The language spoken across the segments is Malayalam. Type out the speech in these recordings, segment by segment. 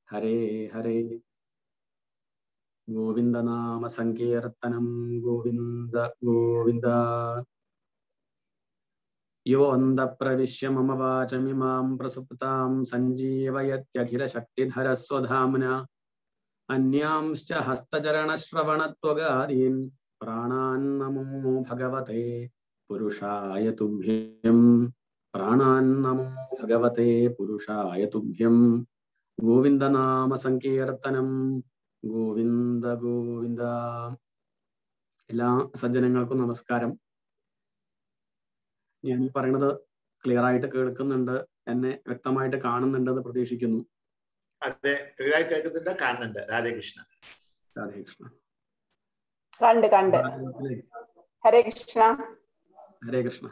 ഹരേ ഹരേ ഗോവിന്ദനാമ സങ്കീർത്തനം ഗോവിന്ദ ഗോവിന്ദ യോന്തപ്രവിശ്യ മമ വാചമിമാം പ്രസുപ്താം സഞ്ജീവയത്യഖിലശക്തിധരസ്വധാംന അന്യാംശ്ച ഹസ്തചരണശ്രവണത്വഗാദീൻ പ്രാണാൻ നമോ ഭഗവത്തെ പുരുഷായ തുഭ്യം പ്രാണാൻ നമോ ഭഗവത്തെ പുരുഷായ തുഭ്യം ഗോവിന്ദനാമ സങ്കീർത്തനം ഗോവിന്ദ ഗോവിന്ദ എല്ലാ സജ്ജനങ്ങൾക്കും നമസ്കാരം ഞാൻ ഈ പറയുന്നത് ക്ലിയർ ആയിട്ട് കേൾക്കുന്നുണ്ട് എന്നെ വ്യക്തമായിട്ട് കാണുന്നുണ്ടെന്ന് പ്രതീക്ഷിക്കുന്നു അതെ ക്ലിയറായി കേൾക്കുന്നുണ്ട് കാണുന്നുണ്ട് രാധേകൃഷ്ണ രാധേകൃഷ്ണ കണ്ട് കണ്ട് ഭാഗവതത്തിലെ ഹരേ കൃഷ്ണ ഹരേ കൃഷ്ണ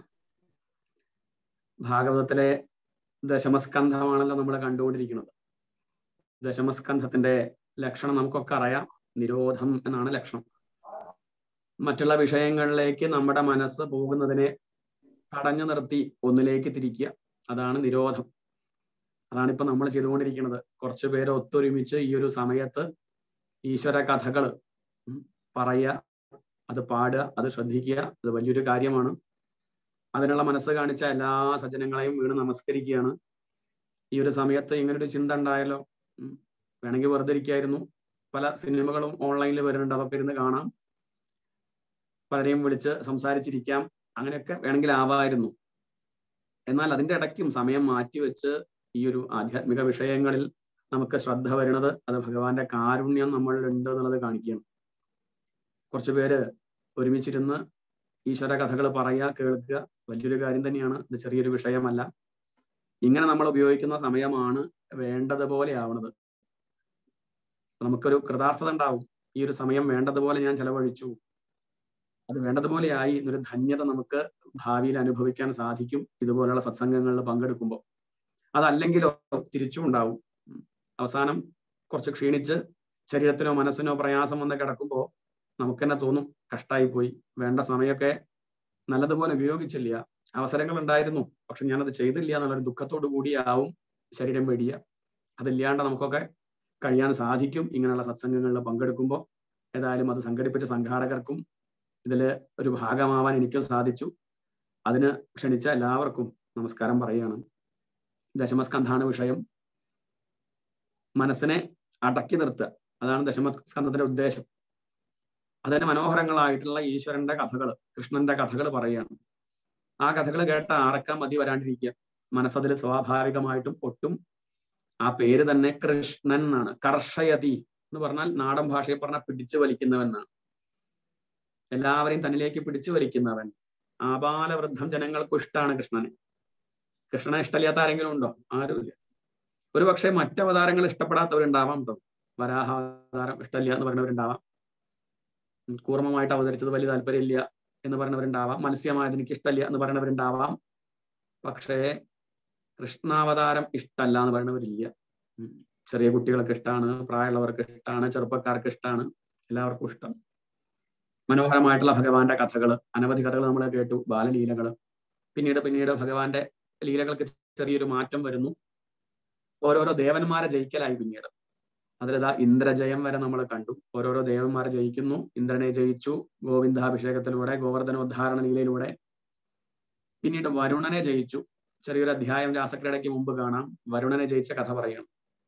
ഭാഗവതത്തിലെ ദശമസ്കന്ധമാണല്ലോ നമ്മൾ കണ്ടുകൊണ്ടിരിക്കുന്നത് ദശമസ്കന്ധത്തിന്റെ ലക്ഷണം നമുക്കൊക്കെ അറിയാം നിരോധം എന്നാണ് ലക്ഷണം മറ്റുള്ള വിഷയങ്ങളിലേക്ക് നമ്മുടെ മനസ്സ് പോകുന്നതിനെ തടഞ്ഞു നിർത്തി ഒന്നിലേക്ക് തിരിക്കുക അതാണ് നിരോധം അതാണ് ഇപ്പൊ നമ്മൾ ചെയ്തുകൊണ്ടിരിക്കുന്നത് കുറച്ചു പേര് ഒത്തൊരുമിച്ച് ഈ ഒരു സമയത്ത് ഈശ്വര കഥകൾ പറയുക അത് പാടുക അത് ശ്രദ്ധിക്കുക അത് വലിയൊരു കാര്യമാണ് അതിനുള്ള മനസ്സ് കാണിച്ച എല്ലാ സജ്ജനങ്ങളെയും വീണ് നമസ്കരിക്കുകയാണ് ഈ ഒരു സമയത്ത് ഇങ്ങനൊരു ചിന്ത ഉണ്ടായല്ലോ ഉം. വേണമെങ്കിൽ വെറുതെ ഇരിക്കായിരുന്നു പല സിനിമകളും ഓൺലൈനിൽ വരുന്നുണ്ട് അതൊക്കെ ഇരുന്ന് കാണാം പലരെയും വിളിച്ച് സംസാരിച്ചിരിക്കാം അങ്ങനെയൊക്കെ വേണമെങ്കിൽ ആവായിരുന്നു എന്നാൽ അതിന്റെ ഇടയ്ക്കും സമയം മാറ്റിവെച്ച് ഈ ഒരു ആധ്യാത്മിക വിഷയങ്ങളിൽ നമുക്ക് ശ്രദ്ധ വരുന്നത് അത് ഭഗവാന്റെ കാരുണ്യം നമ്മളിൽ ഉണ്ട് എന്നുള്ളത് കാണിക്കുകയാണ് കുറച്ചു പേര് ഒരുമിച്ചിരുന്ന് ഈശ്വര കഥകൾ പറയുക കേൾക്കുക വലിയൊരു കാര്യം തന്നെയാണ് ഇത് ചെറിയൊരു വിഷയമല്ല ഇങ്ങനെ നമ്മൾ ഉപയോഗിക്കുന്ന സമയമാണ് വേണ്ടതുപോലെ ആവണത് നമുക്കൊരു കൃതാർത്ഥത ഉണ്ടാവും ഈ ഒരു സമയം വേണ്ടതുപോലെ ഞാൻ ചെലവഴിച്ചു അത് വേണ്ടതുപോലെ ആയി എന്നൊരു ധന്യത നമുക്ക് ഭാവിയിൽ അനുഭവിക്കാൻ സാധിക്കും ഇതുപോലുള്ള സത്സംഗങ്ങളിൽ പങ്കെടുക്കുമ്പോൾ അതല്ലെങ്കിലോ തിരിച്ചും ഉണ്ടാവും ഉം. അവസാനം കുറച്ച് ക്ഷീണിച്ച് ശരീരത്തിനോ മനസ്സിനോ പ്രയാസം വന്ന് കിടക്കുമ്പോൾ നമുക്ക് തന്നെ തോന്നും കഷ്ടായി പോയി വേണ്ട സമയമൊക്കെ നല്ലതുപോലെ ഉപയോഗിച്ചില്ല അവസരങ്ങൾ ഉണ്ടായിരുന്നു പക്ഷെ ഞാനത് ചെയ്തില്ല എന്നുള്ളൊരു ദുഃഖത്തോടു കൂടിയാവും ശരീരം വെടിയ അതില്ലാണ്ട് നമുക്കൊക്കെ കഴിയാൻ സാധിക്കും ഇങ്ങനെയുള്ള സത്സംഗങ്ങളിൽ പങ്കെടുക്കുമ്പോൾ ഏതായാലും അത് സംഘടിപ്പിച്ച സംഘാടകർക്കും ഇതിൽ ഒരു ഭാഗമാവാൻ എനിക്കും സാധിച്ചു അതിന് ക്ഷണിച്ച എല്ലാവർക്കും നമസ്കാരം പറയുകയാണ് ദശമസ്കന്ധാണ് വിഷയം മനസ്സിനെ അടക്കി നിർത്തുക അതാണ് ദശമസ്കന്ധത്തിന്റെ ഉദ്ദേശം അതിന് മനോഹരങ്ങളായിട്ടുള്ള ഈശ്വരന്റെ കഥകൾ കൃഷ്ണന്റെ കഥകൾ പറയുകയാണ് ആ കഥകൾ കേട്ട ആർക്കാം മതി വരാണ്ടിരിക്കുക മനസ്സതിൽ സ്വാഭാവികമായിട്ടും ഒട്ടും ആ പേര് തന്നെ കൃഷ്ണൻ എന്നാണ് കർഷയതി എന്ന് പറഞ്ഞാൽ നാടൻ ഭാഷയിൽ പറഞ്ഞ പിടിച്ചു വലിക്കുന്നവൻ എന്നാണ് എല്ലാവരെയും തന്നിലേക്ക് പിടിച്ചു വലിക്കുന്നവൻ ആപാലവൃദ്ധം ജനങ്ങൾക്കും ഇഷ്ടമാണ് കൃഷ്ണനെ കൃഷ്ണനെ ഇഷ്ടമില്ലാത്ത ആരെങ്കിലും ഉണ്ടോ ആരുമില്ല ഒരു പക്ഷേ മറ്റവതാരങ്ങൾ ഇഷ്ടപ്പെടാത്തവരുണ്ടാവാം കേട്ടോ വരാഹ അവതാരം ഇഷ്ടമില്ല എന്ന് പറയുന്നവരുണ്ടാവാം ഉം, കൂർമ്മമായിട്ട് അവതരിച്ചത് വലിയ താല്പര്യമില്ല എന്ന് പറയുന്നവരുണ്ടാവാം മത്സ്യമായത് എനിക്ക് ഇഷ്ടമില്ല എന്ന് പറയുന്നവരുണ്ടാവാം പക്ഷേ കൃഷ്ണാവതാരം ഇഷ്ടമല്ല എന്ന് പറയുന്നവരില്ല ഉം. ചെറിയ കുട്ടികൾക്ക് ഇഷ്ടമാണ് പ്രായമുള്ളവർക്ക് ഇഷ്ടമാണ് ചെറുപ്പക്കാർക്ക് ഇഷ്ടമാണ് എല്ലാവർക്കും ഇഷ്ടം മനോഹരമായിട്ടുള്ള ഭഗവാന്റെ കഥകൾ അനവധി കഥകൾ നമ്മൾ കേട്ടു ബാലലീലകൾ പിന്നീട് പിന്നീട് ഭഗവാന്റെ ലീലകൾക്ക് ചെറിയൊരു മാറ്റം വരുന്നു ഓരോരോ ദേവന്മാരെ ജയിക്കലായി പിന്നീട് അതിലിതാ ഇന്ദ്രജയം വരെ നമ്മൾ കണ്ടു ഓരോരോ ദേവന്മാരെ ജയിക്കുന്നു ഇന്ദ്രനെ ജയിച്ചു ഗോവിന്ദാഭിഷേകത്തിലൂടെ ഗോവർദ്ധനോദ്ധാരണ ലീലയിലൂടെ പിന്നീട് വരുണനെ ജയിച്ചു ചെറിയൊരു അധ്യായം രാസക്രീഡയ്ക്ക് മുമ്പ് കാണാം വരുണനെ ജയിച്ച കഥ പറയണം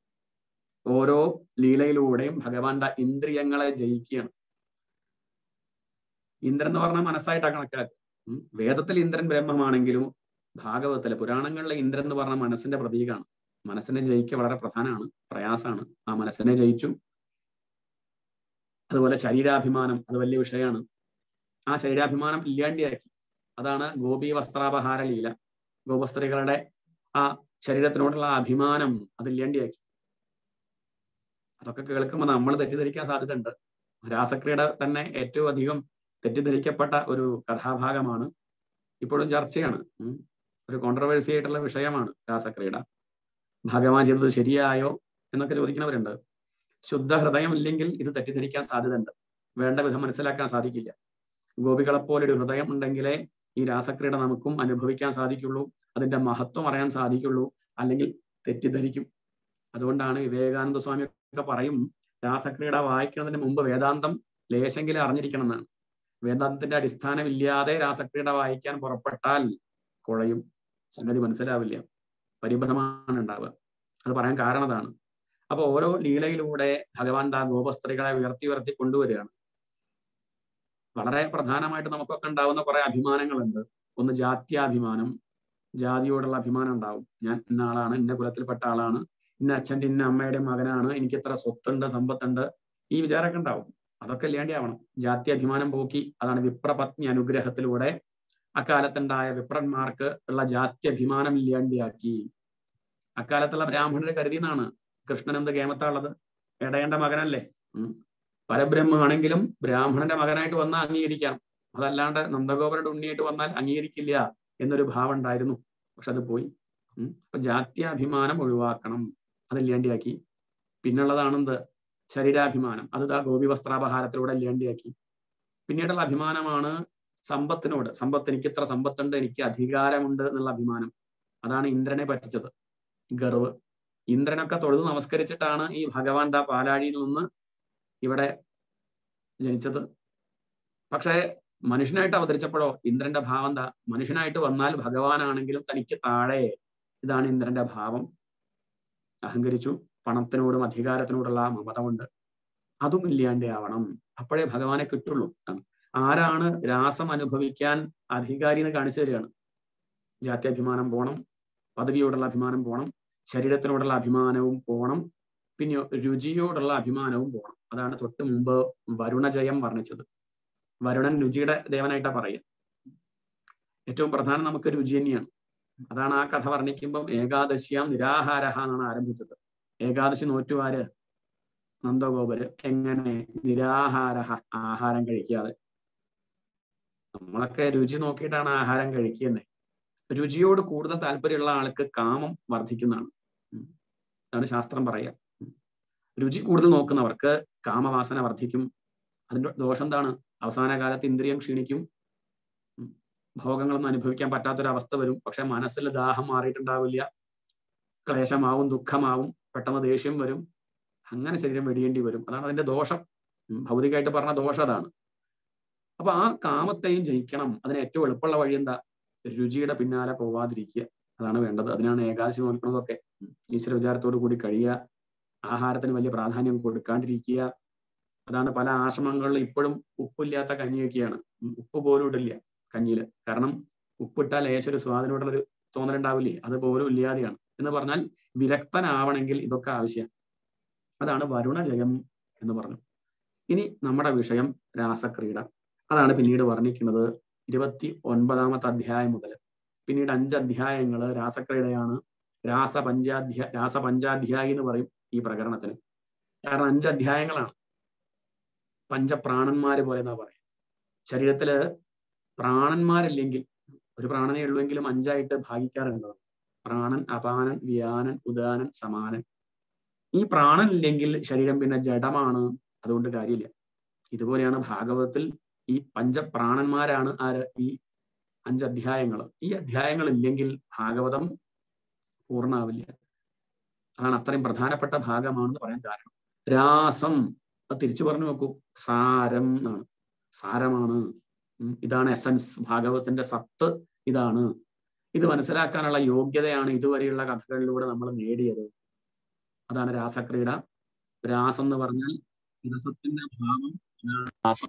ഓരോ ലീലയിലൂടെയും ഭഗവാന്റെ ഇന്ദ്രിയങ്ങളെ ജയിക്കുകയാണ് ഇന്ദ്രൻ എന്ന് പറഞ്ഞാൽ മനസ്സായിട്ടാണ് കണക്കാക്കുക ഉം. വേദത്തിൽ ഇന്ദ്രൻ ബ്രഹ്മമാണെങ്കിലും ഭാഗവതത്തിലെ പുരാണങ്ങളിലെ ഇന്ദ്രൻ എന്ന് പറഞ്ഞ മനസ്സിന്റെ പ്രതീകമാണ് മനസ്സിനെ ജയിക്കുക വളരെ പ്രധാനമാണ് പ്രയാസമാണ് ആ മനസ്സിനെ ജയിച്ചു അതുപോലെ ശരീരാഭിമാനം അത് വലിയ വിഷയമാണ് ആ ശരീരാഭിമാനം ഇല്ലാണ്ടിയാക്കി അതാണ് ഗോപി വസ്ത്രാപഹാര ലീല ഗോപസ്ത്രീകളുടെ ആ ശരീരത്തിനോടുള്ള ആ അഭിമാനം അത് ഇല്ലാണ്ടിയാക്കി അതൊക്കെ കേൾക്കുമ്പോൾ നമ്മൾ തെറ്റിദ്ധരിക്കാൻ സാധ്യതയുണ്ട് രാസക്രീഡ തന്നെ ഏറ്റവും അധികം തെറ്റിദ്ധരിക്കപ്പെട്ട ഒരു കഥാഭാഗമാണ് ഇപ്പോഴും ചർച്ചയാണ് ഉം. ഒരു കോൺട്രവേഴ്സി ആയിട്ടുള്ള വിഷയമാണ് രാസക്രീഡ ഭഗവാൻ ചെയ്തത് ശരിയായോ എന്നൊക്കെ ചോദിക്കുന്നവരുണ്ട് ശുദ്ധ ഹൃദയം ഇല്ലെങ്കിൽ ഇത് തെറ്റിദ്ധരിക്കാൻ സാധ്യതയുണ്ട് വേണ്ട വിധം മനസ്സിലാക്കാൻ സാധിക്കില്ല ഗോപികളെപ്പോലെ ഒരു ഹൃദയം ഉണ്ടെങ്കിലേ ഈ രാസക്രീഡ നമുക്കും അനുഭവിക്കാൻ സാധിക്കുള്ളൂ അതിന്റെ മഹത്വം അറിയാൻ സാധിക്കുള്ളൂ അല്ലെങ്കിൽ തെറ്റിദ്ധരിക്കും അതുകൊണ്ടാണ് വിവേകാനന്ദ സ്വാമി ഒക്കെ പറയും രാസക്രീഡ വായിക്കുന്നതിന് മുമ്പ് വേദാന്തം ലേശെങ്കിലും അറിഞ്ഞിരിക്കണം എന്നാണ് വേദാന്തത്തിന്റെ അടിസ്ഥാനമില്ലാതെ രാസക്രീഡ വായിക്കാൻ പുറപ്പെട്ടാൽ കുഴയും സംഗതി മനസ്സിലാവില്ല പരിഭ്രമാണ് ഉണ്ടാവുക അത് പറയാൻ കാരണം അതാണ് അപ്പൊ ഓരോ ലീലയിലൂടെ ഭഗവാൻ ദാ ഗോപസ്ത്രീകളെ ഉയർത്തി ഉയർത്തി കൊണ്ടുവരികയാണ് വളരെ പ്രധാനമായിട്ട് നമുക്കൊക്കെ ഉണ്ടാവുന്ന കുറെ അഭിമാനങ്ങളുണ്ട് ഒന്ന് ജാത്യാഭിമാനം ജാതിയോടുള്ള അഭിമാനം ഉണ്ടാവും ഞാൻ ഇന്ന ആളാണ് ഇന്ന കുലത്തിൽപ്പെട്ട ആളാണ് ഇന്ന അച്ഛൻ്റെ ഇന്ന അമ്മയുടെ മകനാണ് എനിക്ക് ഇത്ര സ്വത്തുണ്ട് സമ്പത്തുണ്ട് ഈ വിചാരമൊക്കെ ഉണ്ടാവും അതൊക്കെ ഇല്ലാണ്ടാവണം ജാതി അഭിമാനം പോക്കി അതാണ് വിപ്രപത്നി അനുഗ്രഹത്തിലൂടെ അക്കാലത്തുണ്ടായ വിപ്രന്മാർക്ക് ഉള്ള ജാതി അഭിമാനം ഇല്ലാണ്ടിയാക്കി അക്കാലത്തുള്ള ബ്രാഹ്മണരെ കരുതിയെന്നാണ് കൃഷ്ണൻ എന്ത് കേമത്താളുള്ളത് ഇടയേണ്ട മകനല്ലേ ഉം പരബ്രഹ്മമാണെങ്കിലും ബ്രാഹ്മണന്റെ മകനായിട്ട് വന്നാൽ അംഗീകരിക്കാം അതല്ലാണ്ട് നന്ദഗോപരുടെ ഉണ്ണിയായിട്ട് വന്നാൽ അംഗീകരിക്കില്ല എന്നൊരു ഭാവം ഉണ്ടായിരുന്നു പക്ഷെ അത് പോയി ഉം അപ്പൊ ജാത്യാഭിമാനം ഒഴിവാക്കണം അതില്ലാണ്ടിയാക്കി പിന്നുള്ളതാണെന്ത് ശരീരാഭിമാനം അത് ദാ ഗോപി വസ്ത്രാപഹാരത്തിലൂടെ ഇല്ലാണ്ടിയാക്കി പിന്നീടുള്ള അഭിമാനമാണ് സമ്പത്തിനോട് സമ്പത്ത് എനിക്ക് ഇത്ര സമ്പത്തുണ്ട് എനിക്ക് അധികാരമുണ്ട് എന്നുള്ള അഭിമാനം അതാണ് ഇന്ദ്രനെ പറ്റിച്ചത് ഗർവ് ഇന്ദ്രനൊക്കെ തൊഴുതു നമസ്കരിച്ചിട്ടാണ് ഈ ഭഗവാൻ ദാ പാലാഴിയിൽ നിന്ന് ഇവിടെ ജനിച്ചത് പക്ഷേ മനുഷ്യനായിട്ട് അവതരിച്ചപ്പോഴോ ഇന്ദ്രന്റെ ഭാവം എന്താ മനുഷ്യനായിട്ട് വന്നാൽ ഭഗവാനാണെങ്കിലും തനിക്ക് താഴെ ഇതാണ് ഇന്ദ്രന്റെ ഭാവം അഹങ്കരിച്ചു പണത്തിനോടും അധികാരത്തിനോടുള്ള ആ മമത കൊണ്ട് അതും ഇല്ലാണ്ടാവണം അപ്പോഴേ ഭഗവാനെ കിട്ടുള്ളൂ ആരാണ് രാസം അനുഭവിക്കാൻ അധികാരി എന്ന് കാണിച്ചു തരികയാണ് ജാത്യഭിമാനം പോണം പദവിയോടുള്ള അഭിമാനം പോണം ശരീരത്തിനോടുള്ള അഭിമാനവും പോണം പിന്നെ രുചിയോടുള്ള അഭിമാനവും പോണം അതാണ് തൊട്ട് മുമ്പ് വരുണജയം വർണ്ണിച്ചത് വരുണൻ രുചിയുടെ ദേവനായിട്ടാ പറയുക ഏറ്റവും പ്രധാനം നമുക്ക് രുചി തന്നെയാണ് അതാണ് ആ കഥ വർണ്ണിക്കുമ്പം ഏകാദശിയാം നിരാഹാരഹ എന്നാണ് ആരംഭിച്ചത് ഏകാദശി നോറ്റുവാര് നന്ദഗോപര് എങ്ങനെ നിരാഹാരഹ ആഹാരം കഴിക്കാതെ നമ്മളൊക്കെ രുചി നോക്കിയിട്ടാണ് ആഹാരം കഴിക്കുന്നത് രുചിയോട് കൂടുതൽ താല്പര്യമുള്ള ആൾക്ക് കാമം വർദ്ധിക്കുന്നതാണ് അതാണ് ശാസ്ത്രം പറയുക രുചി കൂടുതൽ നോക്കുന്നവർക്ക് കാമവാസന വർദ്ധിക്കും അതിന്റെ ദോഷം എന്താണ് അവസാന കാലത്ത് ഇന്ദ്രിയം ക്ഷീണിക്കും ഭോഗങ്ങളൊന്നും അനുഭവിക്കാൻ പറ്റാത്തൊരവസ്ഥ വരും പക്ഷെ മനസ്സിൽ ദാഹം മാറിയിട്ടുണ്ടാവില്ല ക്ലേശമാവും ദുഃഖമാവും പെട്ടെന്ന് ദേഷ്യം വരും അങ്ങനെ ശരീരം വെടിയേണ്ടി വരും അതാണ് അതിന്റെ ദോഷം ഭൗതികമായിട്ട് പറഞ്ഞ ദോഷം അതാണ് അപ്പൊ ആ കാമത്തെയും ജയിക്കണം അതിന് ഏറ്റവും എളുപ്പമുള്ള വഴി എന്താ രുചിയുടെ പിന്നാലെ പോവാതിരിക്കുക അതാണ് വേണ്ടത് അതിനാണ് ഏകാദശി നോക്കുന്നതൊക്കെ ഈശ്വര വിചാരത്തോടു കൂടി കഴിയുക ആഹാരത്തിന് വലിയ പ്രാധാന്യം കൊടുക്കാണ്ടിരിക്കുക അതാണ് പല ആശ്രമങ്ങളിലും ഇപ്പോഴും ഉപ്പില്ലാത്ത കഞ്ഞിയൊക്കെയാണ് ഉപ്പ് പോലും ഇടില്ല കഞ്ഞിയിൽ കാരണം ഉപ്പിട്ടാൽ ലേശൊരു സ്വാദിനോടുള്ളൊരു തോന്നലുണ്ടാവില്ലേ അത് പോലും ഇല്ലാതെയാണ് എന്ന് പറഞ്ഞാൽ വിരക്തനാവണമെങ്കിൽ ഇതൊക്കെ ആവശ്യം അതാണ് വരുണജയം എന്ന് പറഞ്ഞു ഇനി നമ്മുടെ വിഷയം രാസക്രീഡ അതാണ് പിന്നീട് വർണ്ണിക്കുന്നത് ഇരുപത്തി ഒൻപതാമത്തെ അധ്യായം മുതൽ പിന്നീട് അഞ്ച് അധ്യായങ്ങൾ രാസക്രീഡയാണ് രാസപഞ്ചാധ്യായ രാസപഞ്ചാധ്യായി എന്ന് പറയും ഈ പ്രകരണത്തിന് കാരണം അഞ്ച് അധ്യായങ്ങളാണ് പഞ്ചപ്രാണന്മാര് പോലെ എന്നാ പറയാം ശരീരത്തില് പ്രാണന്മാരില്ലെങ്കിൽ ഒരു പ്രാണനേ ഉള്ളുവെങ്കിലും അഞ്ചായിട്ട് ഭാഗിക്കാറുണ്ട് പ്രാണൻ അപാനൻ വ്യാനൻ ഉദാനൻ സമാനൻ ഈ പ്രാണൻ ഇല്ലെങ്കിൽ ശരീരം പിന്നെ ജഡമാണ് അതുകൊണ്ട് കാര്യമില്ല ഇതുപോലെയാണ് ഭാഗവതത്തിൽ ഈ പഞ്ചപ്രാണന്മാരാണ് ആര് ഈ അഞ്ച് അധ്യായങ്ങൾ ഈ അധ്യായങ്ങൾ ഇല്ലെങ്കിൽ ഭാഗവതം പൂർണ്ണാവില്ല അതാണ് അത്രയും പ്രധാനപ്പെട്ട ഭാഗമാണെന്ന് പറയാൻ കാരണം രാസം അത് തിരിച്ചു പറഞ്ഞു നോക്കൂ സാരം എന്നാണ് സാരമാണ് ഇതാണ് എസൻസ് ഭാഗവത്തിന്റെ സത്ത് ഇതാണ് ഇത് മനസ്സിലാക്കാനുള്ള യോഗ്യതയാണ് ഇതുവരെയുള്ള കഥകളിലൂടെ നമ്മൾ നേടിയത് അതാണ് രാസക്രീഡ രാസം എന്ന് പറഞ്ഞാൽ രസത്തിന്റെ ഭാവം രാസം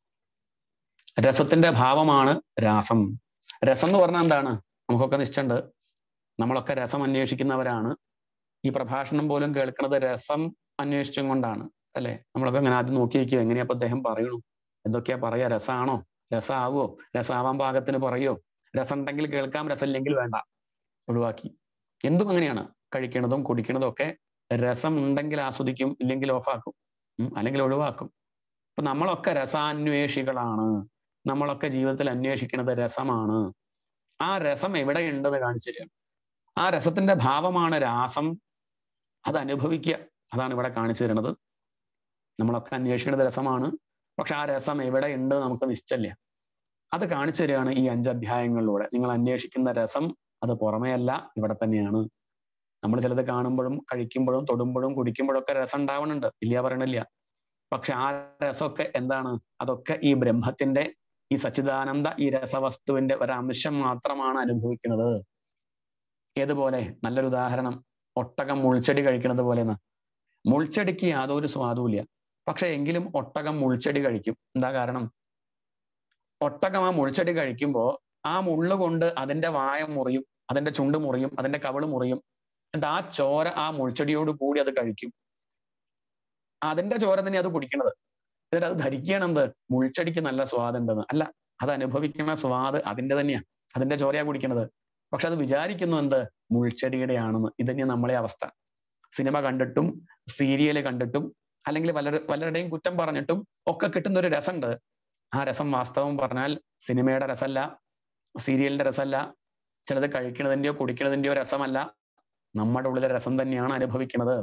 രസത്തിന്റെ ഭാവമാണ് രാസം രസം എന്ന് പറഞ്ഞാൽ എന്താണ് നമുക്കൊക്കെ നിശ്ചയുണ്ട് നമ്മളൊക്കെ രസം അന്വേഷിക്കുന്നവരാണ് ഈ പ്രഭാഷണം പോലും കേൾക്കുന്നത് രസം അന്വേഷിച്ചും കൊണ്ടാണ് അല്ലെ നമ്മളൊക്കെ അങ്ങനെ ആദ്യം നോക്കിയിരിക്കുക എങ്ങനെയാ അപ്പൊ അദ്ദേഹം പറയണു എന്തൊക്കെയാ പറയാ രസാണോ രസാവോ രസാവാൻ പാകത്തിന് പറയോ രസം ഉണ്ടെങ്കിൽ കേൾക്കാം രസമില്ലെങ്കിൽ വേണ്ട ഒഴിവാക്കി എന്തും അങ്ങനെയാണ് കഴിക്കണതും കുടിക്കണതും ഒക്കെ രസം ഉണ്ടെങ്കിൽ ആസ്വദിക്കും ഇല്ലെങ്കിൽ ഓഫാക്കും അല്ലെങ്കിൽ ഒഴിവാക്കും അപ്പൊ നമ്മളൊക്കെ രസാന്വേഷികളാണ് നമ്മളൊക്കെ ജീവിതത്തിൽ അന്വേഷിക്കുന്നത് രസമാണ് ആ രസം എവിടെയുണ്ടെന്ന് കാണിച്ചു തരികയാണ് ആ രസത്തിന്റെ ഭാവമാണ് രാസം അത് അനുഭവിക്കുക അതാണ് ഇവിടെ കാണിച്ചു തരുന്നത് നമ്മളൊക്കെ അന്വേഷിക്കുന്നത് രസമാണ് പക്ഷെ ആ രസം എവിടെ ഉണ്ട് നമുക്ക് നിശ്ചല്ല അത് കാണിച്ചു തരികയാണ് ഈ അഞ്ച് അധ്യായങ്ങളിലൂടെ നിങ്ങൾ അന്വേഷിക്കുന്ന രസം അത് പുറമേയല്ല ഇവിടെ തന്നെയാണ് നമ്മൾ ചിലത് കാണുമ്പോഴും കഴിക്കുമ്പോഴും തൊടുമ്പോഴും കുടിക്കുമ്പോഴും ഒക്കെ രസം ഉണ്ടാവണുണ്ട് ഇല്ല പറയണില്ല പക്ഷെ ആ രസമൊക്കെ എന്താണ് അതൊക്കെ ഈ ബ്രഹ്മത്തിന്റെ ഈ സച്ചിദാനന്ദ ഈ രസവസ്തുവിന്റെ ഒരംശം മാത്രമാണ് അനുഭവിക്കുന്നത് ഏതുപോലെ നല്ലൊരു ഉദാഹരണം ഒട്ടകം മുൾച്ചെടി കഴിക്കുന്നത് പോലെന്ന് മുൾച്ചെടിക്ക് യാതൊരു സ്വാദുമില്ല പക്ഷെ എങ്കിലും ഒട്ടകം മുൾച്ചെടി കഴിക്കും എന്താ കാരണം ഒട്ടകം ആ മുൾച്ചെടി കഴിക്കുമ്പോൾ ആ മുള്ളു കൊണ്ട് അതിന്റെ വായ മുറിയും അതിന്റെ ചുണ്ട് മുറിയും അതിന്റെ കവിള് മുറിയും എന്നിട്ട് ആ ചോര ആ മുൾച്ചെടിയോട് കൂടി അത് കഴിക്കും അതിന്റെ ചോര തന്നെ അത് കുടിക്കണത് എന്നിട്ട് അത് ധരിക്കുകയാണ് എന്ത് മുൾച്ചെടിക്ക് നല്ല സ്വാദുണ്ടെന്ന് അല്ല അത് അനുഭവിക്കുന്ന സ്വാദ് അതിന്റെ തന്നെയാ അതിന്റെ ചോരയാ കുടിക്കണത് പക്ഷെ അത് വിചാരിക്കുന്നു എന്ത് മുൾച്ചെടിയുടെ ആണെന്ന് ഇത് തന്നെയാ നമ്മളെ അവസ്ഥ സിനിമ കണ്ടിട്ടും സീരിയല് കണ്ടിട്ടും അല്ലെങ്കിൽ പലർ പലരുടെയും കുറ്റം പറഞ്ഞിട്ടും ഒക്കെ കിട്ടുന്ന ഒരു രസമുണ്ട് ആ രസം വാസ്തവം പറഞ്ഞാൽ സിനിമയുടെ രസമല്ല സീരിയലിന്റെ രസമല്ല ചിലത് കഴിക്കുന്നതിന്റെയോ കുടിക്കുന്നതിന്റെയോ രസമല്ല നമ്മുടെ ഉള്ളിലെ രസം തന്നെയാണ് അനുഭവിക്കുന്നത്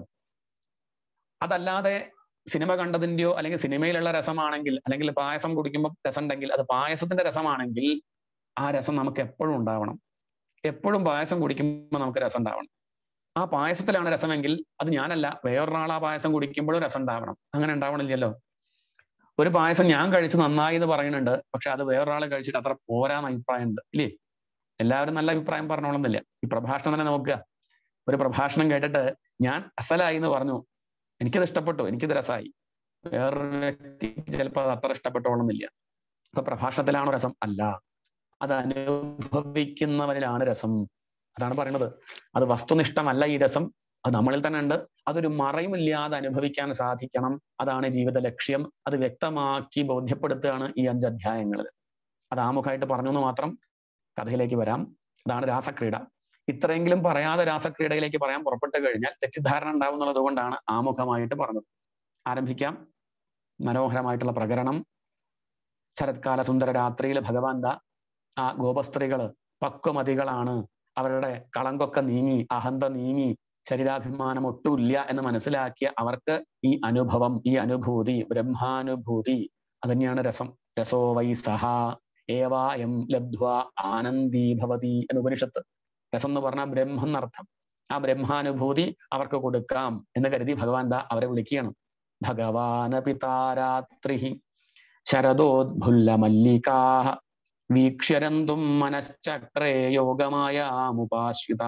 അതല്ലാതെ സിനിമ കണ്ടതിന്റെയോ അല്ലെങ്കിൽ സിനിമയിലുള്ള രസമാണെങ്കിൽ അല്ലെങ്കിൽ പായസം കുടിക്കുമ്പോൾ രസം ഉണ്ടെങ്കിൽ അത് പായസത്തിന്റെ രസമാണെങ്കിൽ ആ രസം നമുക്ക് എപ്പോഴും ഉണ്ടാവണം എപ്പോഴും പായസം കുടിക്കുമ്പോൾ നമുക്ക് രസം ഉണ്ടാവണം ആ പായസത്തിലാണ് രസമെങ്കിൽ അത് ഞാനല്ല വേറൊരാൾ ആ പായസം കുടിക്കുമ്പോഴും രസം ഉണ്ടാവണം അങ്ങനെ ഉണ്ടാവണില്ലല്ലോ ഒരു പായസം ഞാൻ കഴിച്ച് നന്നായി എന്ന് പറയുന്നുണ്ട് പക്ഷെ അത് വേറൊരാൾ കഴിച്ചിട്ട് അത്ര പോരാന്ന് അഭിപ്രായമുണ്ട് ഇല്ലേ എല്ലാവരും നല്ല അഭിപ്രായം പറഞ്ഞോളുന്നില്ല ഈ പ്രഭാഷണം തന്നെ നോക്കുക ഒരു പ്രഭാഷണം കേട്ടിട്ട് ഞാൻ അസലായി എന്ന് പറഞ്ഞു എനിക്കത് ഇഷ്ടപ്പെട്ടു എനിക്കിത് രസമായി വേറൊരു വ്യക്തി ചിലപ്പോൾ അത് അത്ര ഇഷ്ടപ്പെട്ടോളുന്നില്ല അപ്പൊ പ്രഭാഷണത്തിലാണോ രസം അല്ല അത് അനുഭവിക്കുന്നവരിലാണ് രസം അതാണ് പറയുന്നത് അത് വസ്തുനിഷ്ഠമല്ല ഈ രസം അത് നമ്മളിൽ തന്നെ ഉണ്ട് അതൊരു മറയുമില്ലാതെ അനുഭവിക്കാൻ സാധിക്കണം അതാണ് ജീവിത ലക്ഷ്യം അത് വ്യക്തമാക്കി ബോധ്യപ്പെടുത്തുകയാണ് ഈ അഞ്ച് അധ്യായങ്ങളിൽ അത് ആമുഖമായിട്ട് പറഞ്ഞു എന്ന് മാത്രം കഥയിലേക്ക് വരാം അതാണ് രാസക്രീഡ ഇത്രയെങ്കിലും പറയാതെ രാസക്രീഡയിലേക്ക് പറയാൻ പുറപ്പെട്ടു കഴിഞ്ഞാൽ തെറ്റിദ്ധാരണ ഉണ്ടാവുന്നുള്ളത് കൊണ്ടാണ് ആമുഖമായിട്ട് പറഞ്ഞത് ആരംഭിക്കാം മനോഹരമായിട്ടുള്ള പ്രകരണം ശരത്കാല സുന്ദര രാത്രിയിൽ ഭഗവാൻ ദാ ആ ഗോപസ്ത്രീകള് പക്വമതികളാണ് അവരുടെ കളങ്കൊക്കെ നീങ്ങി അഹന്ത നീങ്ങി ശരീരാഭിമാനം ഒട്ടുമില്ല എന്ന് മനസ്സിലാക്കിയ അവർക്ക് ഈ അനുഭവം ഈ അനുഭൂതി ബ്രഹ്മാനുഭൂതി അതന്നെയാണ് രസം രസോ വൈ സഹ ഏവായം ലബ്ധ്വ ആനന്ദീ ഭവതി എന്ന് ഉപനിഷത്ത് രസം എന്ന് പറഞ്ഞാൽ ബ്രഹ്മം എന്നർത്ഥം ആ ബ്രഹ്മാനുഭൂതി അവർക്ക് കൊടുക്കാം എന്ന് കരുതി ഭഗവാൻ ദാ അവരെ വിളിക്കുകയാണ് ഭഗവാനപിതാരാത്രി ശരദോദ്ഭുല്ല മല്ലികാ വീക്ഷ്യരന്തും മനശ്ചക്രേ യോഗമായാമുപാശ്രിത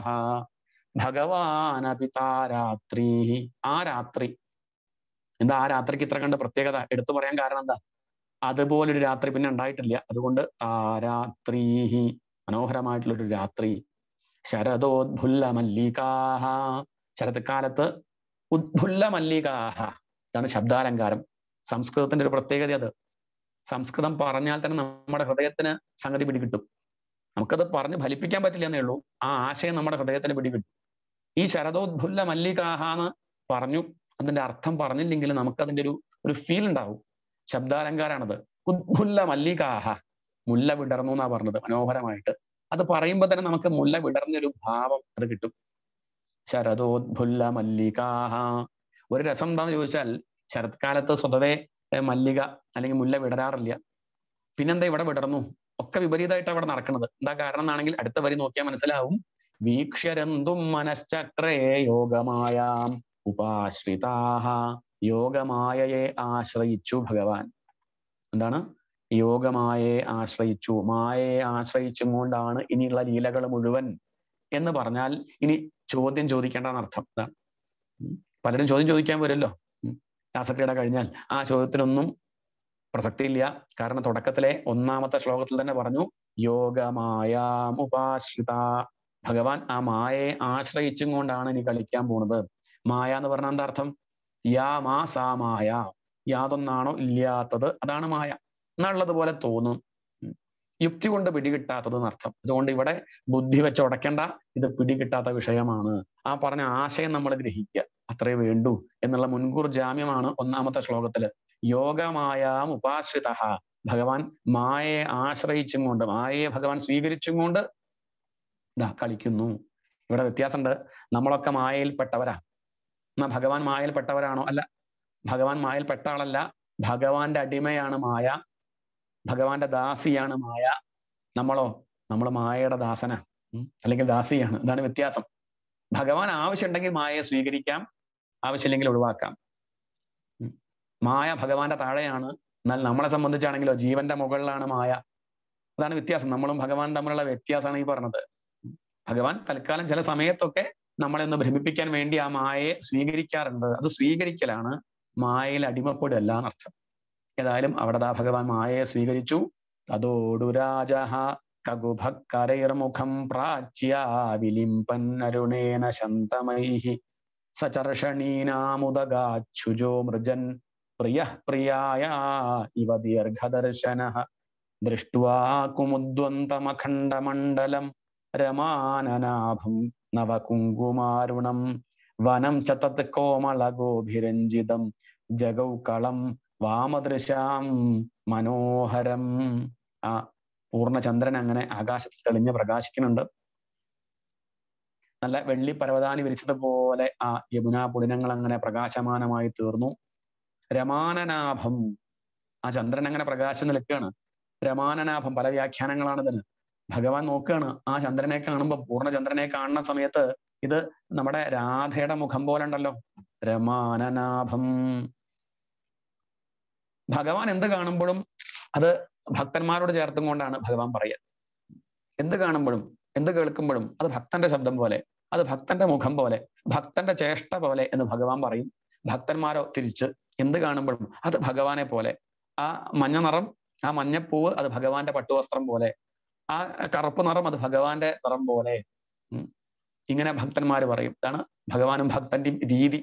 ഭഗവാനപിതാരാത്രി ആ രാത്രി എന്താ ആ രാത്രിക്ക് ഇത്ര കണ്ട് പ്രത്യേകത എടുത്തു പറയാൻ കാരണം എന്താ അതുപോലൊരു രാത്രി പിന്നെ ഉണ്ടായിട്ടില്ല അതുകൊണ്ട് ആ രാത്രി മനോഹരമായിട്ടുള്ളൊരു രാത്രി ശരദോദ്ഭുല്ല മല്ലികാഹ ശരത്കാലത്ത് ഉദ്ഭുല്ല മല്ലികാഹ ഇതാണ് ശബ്ദാലങ്കാരം സംസ്കൃതത്തിന്റെ ഒരു പ്രത്യേകത അത് സംസ്കൃതം പറഞ്ഞാൽ തന്നെ നമ്മുടെ ഹൃദയത്തിന് സംഗതി പിടികിട്ടും നമുക്കത് പറഞ്ഞ് ഫലിപ്പിക്കാൻ പറ്റില്ല എന്നേ ഉള്ളൂ ആ ആശയം നമ്മുടെ ഹൃദയത്തിന് പിടികിട്ടും ഈ ശരദോദ്ഭുല്ല മല്ലികാഹ എന്ന് പറഞ്ഞു അതിന്റെ അർത്ഥം പറഞ്ഞില്ലെങ്കിൽ നമുക്ക് അതിന്റെ ഒരു ഒരു ഫീൽ ഉണ്ടാവും ശബ്ദാലങ്കാരാണത് ഉദ്ഭുല്ല മല്ലികാഹ മുല്ല വിടർന്നു എന്നാ പറഞ്ഞത് മനോഹരമായിട്ട് അത് പറയുമ്പോൾ തന്നെ നമുക്ക് മുല്ല വിടർന്നൊരു ഭാവം അത് കിട്ടും ശരദോദ്ഭുല്ല മല്ലികാഹ ഒരു രസം എന്താന്ന് ചോദിച്ചാൽ ശരത്കാലത്ത് സ്വതവേ മല്ലിക അല്ലെങ്കിൽ മുല്ല വിടരാറില്ല പിന്നെന്താ ഇവിടെ വിടർന്നു ഒക്കെ വിപരീതമായിട്ട് അവിടെ നടക്കുന്നത് എന്താ കാരണം എന്നാണെങ്കിൽ അടുത്ത വരി നോക്കിയാൽ മനസ്സിലാവും വീക്ഷ്യരന്തും മനശ്ചക്രേ യോഗമായാം ഉപാശ്രിതാഹ യോഗമായയെ ആശ്രയിച്ചു ഭഗവാൻ എന്താണ് യോഗമായയെ ആശ്രയിച്ചു മായയെ ആശ്രയിച്ചും കൊണ്ടാണ് ഇനിയുള്ള ലീലകൾ മുഴുവൻ എന്ന് പറഞ്ഞാൽ ഇനി ചോദ്യം ചോദിക്കേണ്ടെന്ന് അർത്ഥം ഇതാണ് പലരും ചോദ്യം ചോദിക്കാൻ വരുമല്ലോ രാസക്രീഡ കഴിഞ്ഞാൽ ആ ചോദ്യത്തിനൊന്നും പ്രസക്തിയില്ല കാരണം തുടക്കത്തിലെ ഒന്നാമത്തെ ശ്ലോകത്തിൽ തന്നെ പറഞ്ഞു യോഗമായാമുപാശ്രിത ഭഗവാൻ ആ മായയെ ആശ്രയിച്ചും കൊണ്ടാണ് ഇനി കളിക്കാൻ പോണത് മായ എന്ന് പറഞ്ഞാൽ എന്താ അർത്ഥം യാ മാ സാ മായ യാതൊന്നാണോ ഇല്ലാത്തത് അതാണ് മായ എന്നുള്ളത് പോലെ തോന്നും യുക്തി കൊണ്ട് പിടികിട്ടാത്തത് എന്നർത്ഥം അതുകൊണ്ട് ഇവിടെ ബുദ്ധി വെച്ച് ഉടയ്ക്കേണ്ട ഇത് പിടികിട്ടാത്ത വിഷയമാണ് ആ പറഞ്ഞ ആശയം നമ്മൾ ഗ്രഹിക്കുക അത്രേ വേണ്ടൂ എന്നുള്ള മുൻകൂർ ജാമ്യമാണ് ഒന്നാമത്തെ ശ്ലോകത്തില് യോഗമായാം ഉപാശ്രിത ഭഗവാൻ മായയെ ആശ്രയിച്ചും കൊണ്ട് മായയെ ഭഗവാൻ സ്വീകരിച്ചും കൊണ്ട് ഇതാ കളിക്കുന്നു ഇവിടെ വ്യത്യാസമുണ്ട് നമ്മളൊക്കെ മായയിൽപ്പെട്ടവരാ എന്നാ ഭഗവാൻ മായയിൽപ്പെട്ടവരാണോ അല്ല ഭഗവാൻ മായയിൽപ്പെട്ട ആളല്ല ഭഗവാന്റെ അടിമയാണ് മായ ഭഗവാന്റെ ദാസിയാണ് മായ നമ്മളോ നമ്മൾ മായയുടെ ദാസന അല്ലെങ്കിൽ ദാസിയാണ് ഇതാണ് വ്യത്യാസം ഭഗവാൻ ആവശ്യമുണ്ടെങ്കിൽ മായയെ സ്വീകരിക്കാം ആവശ്യമില്ലെങ്കിൽ ഒഴിവാക്കാം ഉം. മായ ഭഗവാന്റെ താഴെയാണ് എന്നാൽ നമ്മളെ സംബന്ധിച്ചാണെങ്കിലോ ജീവന്റെ മുകളിലാണ് മായ അതാണ് വ്യത്യാസം നമ്മളും ഭഗവാൻ തമ്മിലുള്ള വ്യത്യാസമാണ് ഈ പറഞ്ഞത് ഭഗവാൻ തൽക്കാലം ചില സമയത്തൊക്കെ നമ്മളെ ഒന്ന് ഭ്രമിപ്പിക്കാൻ വേണ്ടി ആ മായയെ സ്വീകരിക്കാറുണ്ട് അത് സ്വീകരിക്കലാണ് മായയിൽ അടിമപ്പെടുകയല്ല എന്നർത്ഥം ഏതായാലും അവിടെ ദാ ഭഗവാൻ മായയെ സ്വീകരിച്ചു തതോടു രാജ കകുഭക്കരൈർമുഖം പ്രാച്യ വിലിംപൻ അരുണേന ശന്തമൈഹി സചർഷണീനാമുദഗാച്ഛുജോ മൃജൻ പ്രിയ പ്രിയായ ഇവ ദീർഘദർശന ദൃഷ്ട്വാ കുമുദ്വന്തമഖണ്ഡമണ്ഡലം രമാനനാഭം നവകുങ്കുമാരുണം വനം ച തത് കോമളഗോഭിരഞ്ജിതം ജഗൗകളം വാമദൃശാം മനോഹരം ആ പൂർണ്ണചന്ദ്രൻ അങ്ങനെ ആകാശത്തിൽ തെളിഞ്ഞ് പ്രകാശിക്കുന്നുണ്ട് നല്ല വെള്ളി പരവതാനി വിരിച്ചതുപോലെ ആ യമുനാ പുളിനങ്ങൾ അങ്ങനെ പ്രകാശമാനമായി തീർന്നു രമാനനാഭം ആ ചന്ദ്രൻ അങ്ങനെ പ്രകാശം നിൽക്കുകയാണ് രമാനനാഭം പല വ്യാഖ്യാനങ്ങളാണ് ഇതിന് ഭഗവാൻ നോക്കുകയാണ് ആ ചന്ദ്രനെ കാണുമ്പോൾ പൂർണ്ണചന്ദ്രനെ കാണുന്ന സമയത്ത് ഇത് നമ്മുടെ രാധയുടെ മുഖം പോലെ ഉണ്ടല്ലോ രമാനനാഭം ഭഗവാൻ എന്ത് കാണുമ്പോഴും അത് ഭക്തന്മാരോട് ചേർത്തും കൊണ്ടാണ് ഭഗവാൻ പറയുക എന്ത് കാണുമ്പോഴും എന്ത് കേൾക്കുമ്പോഴും അത് ഭക്തന്റെ ശബ്ദം പോലെ അത് ഭക്തന്റെ മുഖം പോലെ ഭക്തന്റെ ചേഷ്ട പോലെ എന്ന് ഭഗവാൻ പറയും ഭക്തന്മാരോ തിരിച്ച് എന്ത് കാണുമ്പോഴും അത് ഭഗവാനെ പോലെ ആ മഞ്ഞ നിറം ആ മഞ്ഞപ്പൂവ് അത് ഭഗവാന്റെ പട്ടുവസ്ത്രം പോലെ ആ കറുപ്പ് നിറം അത് ഭഗവാന്റെ നിറം പോലെ ഉം. ഇങ്ങനെ ഭക്തന്മാര് പറയും ഇതാണ് ഭഗവാനും ഭക്തന്റെയും രീതി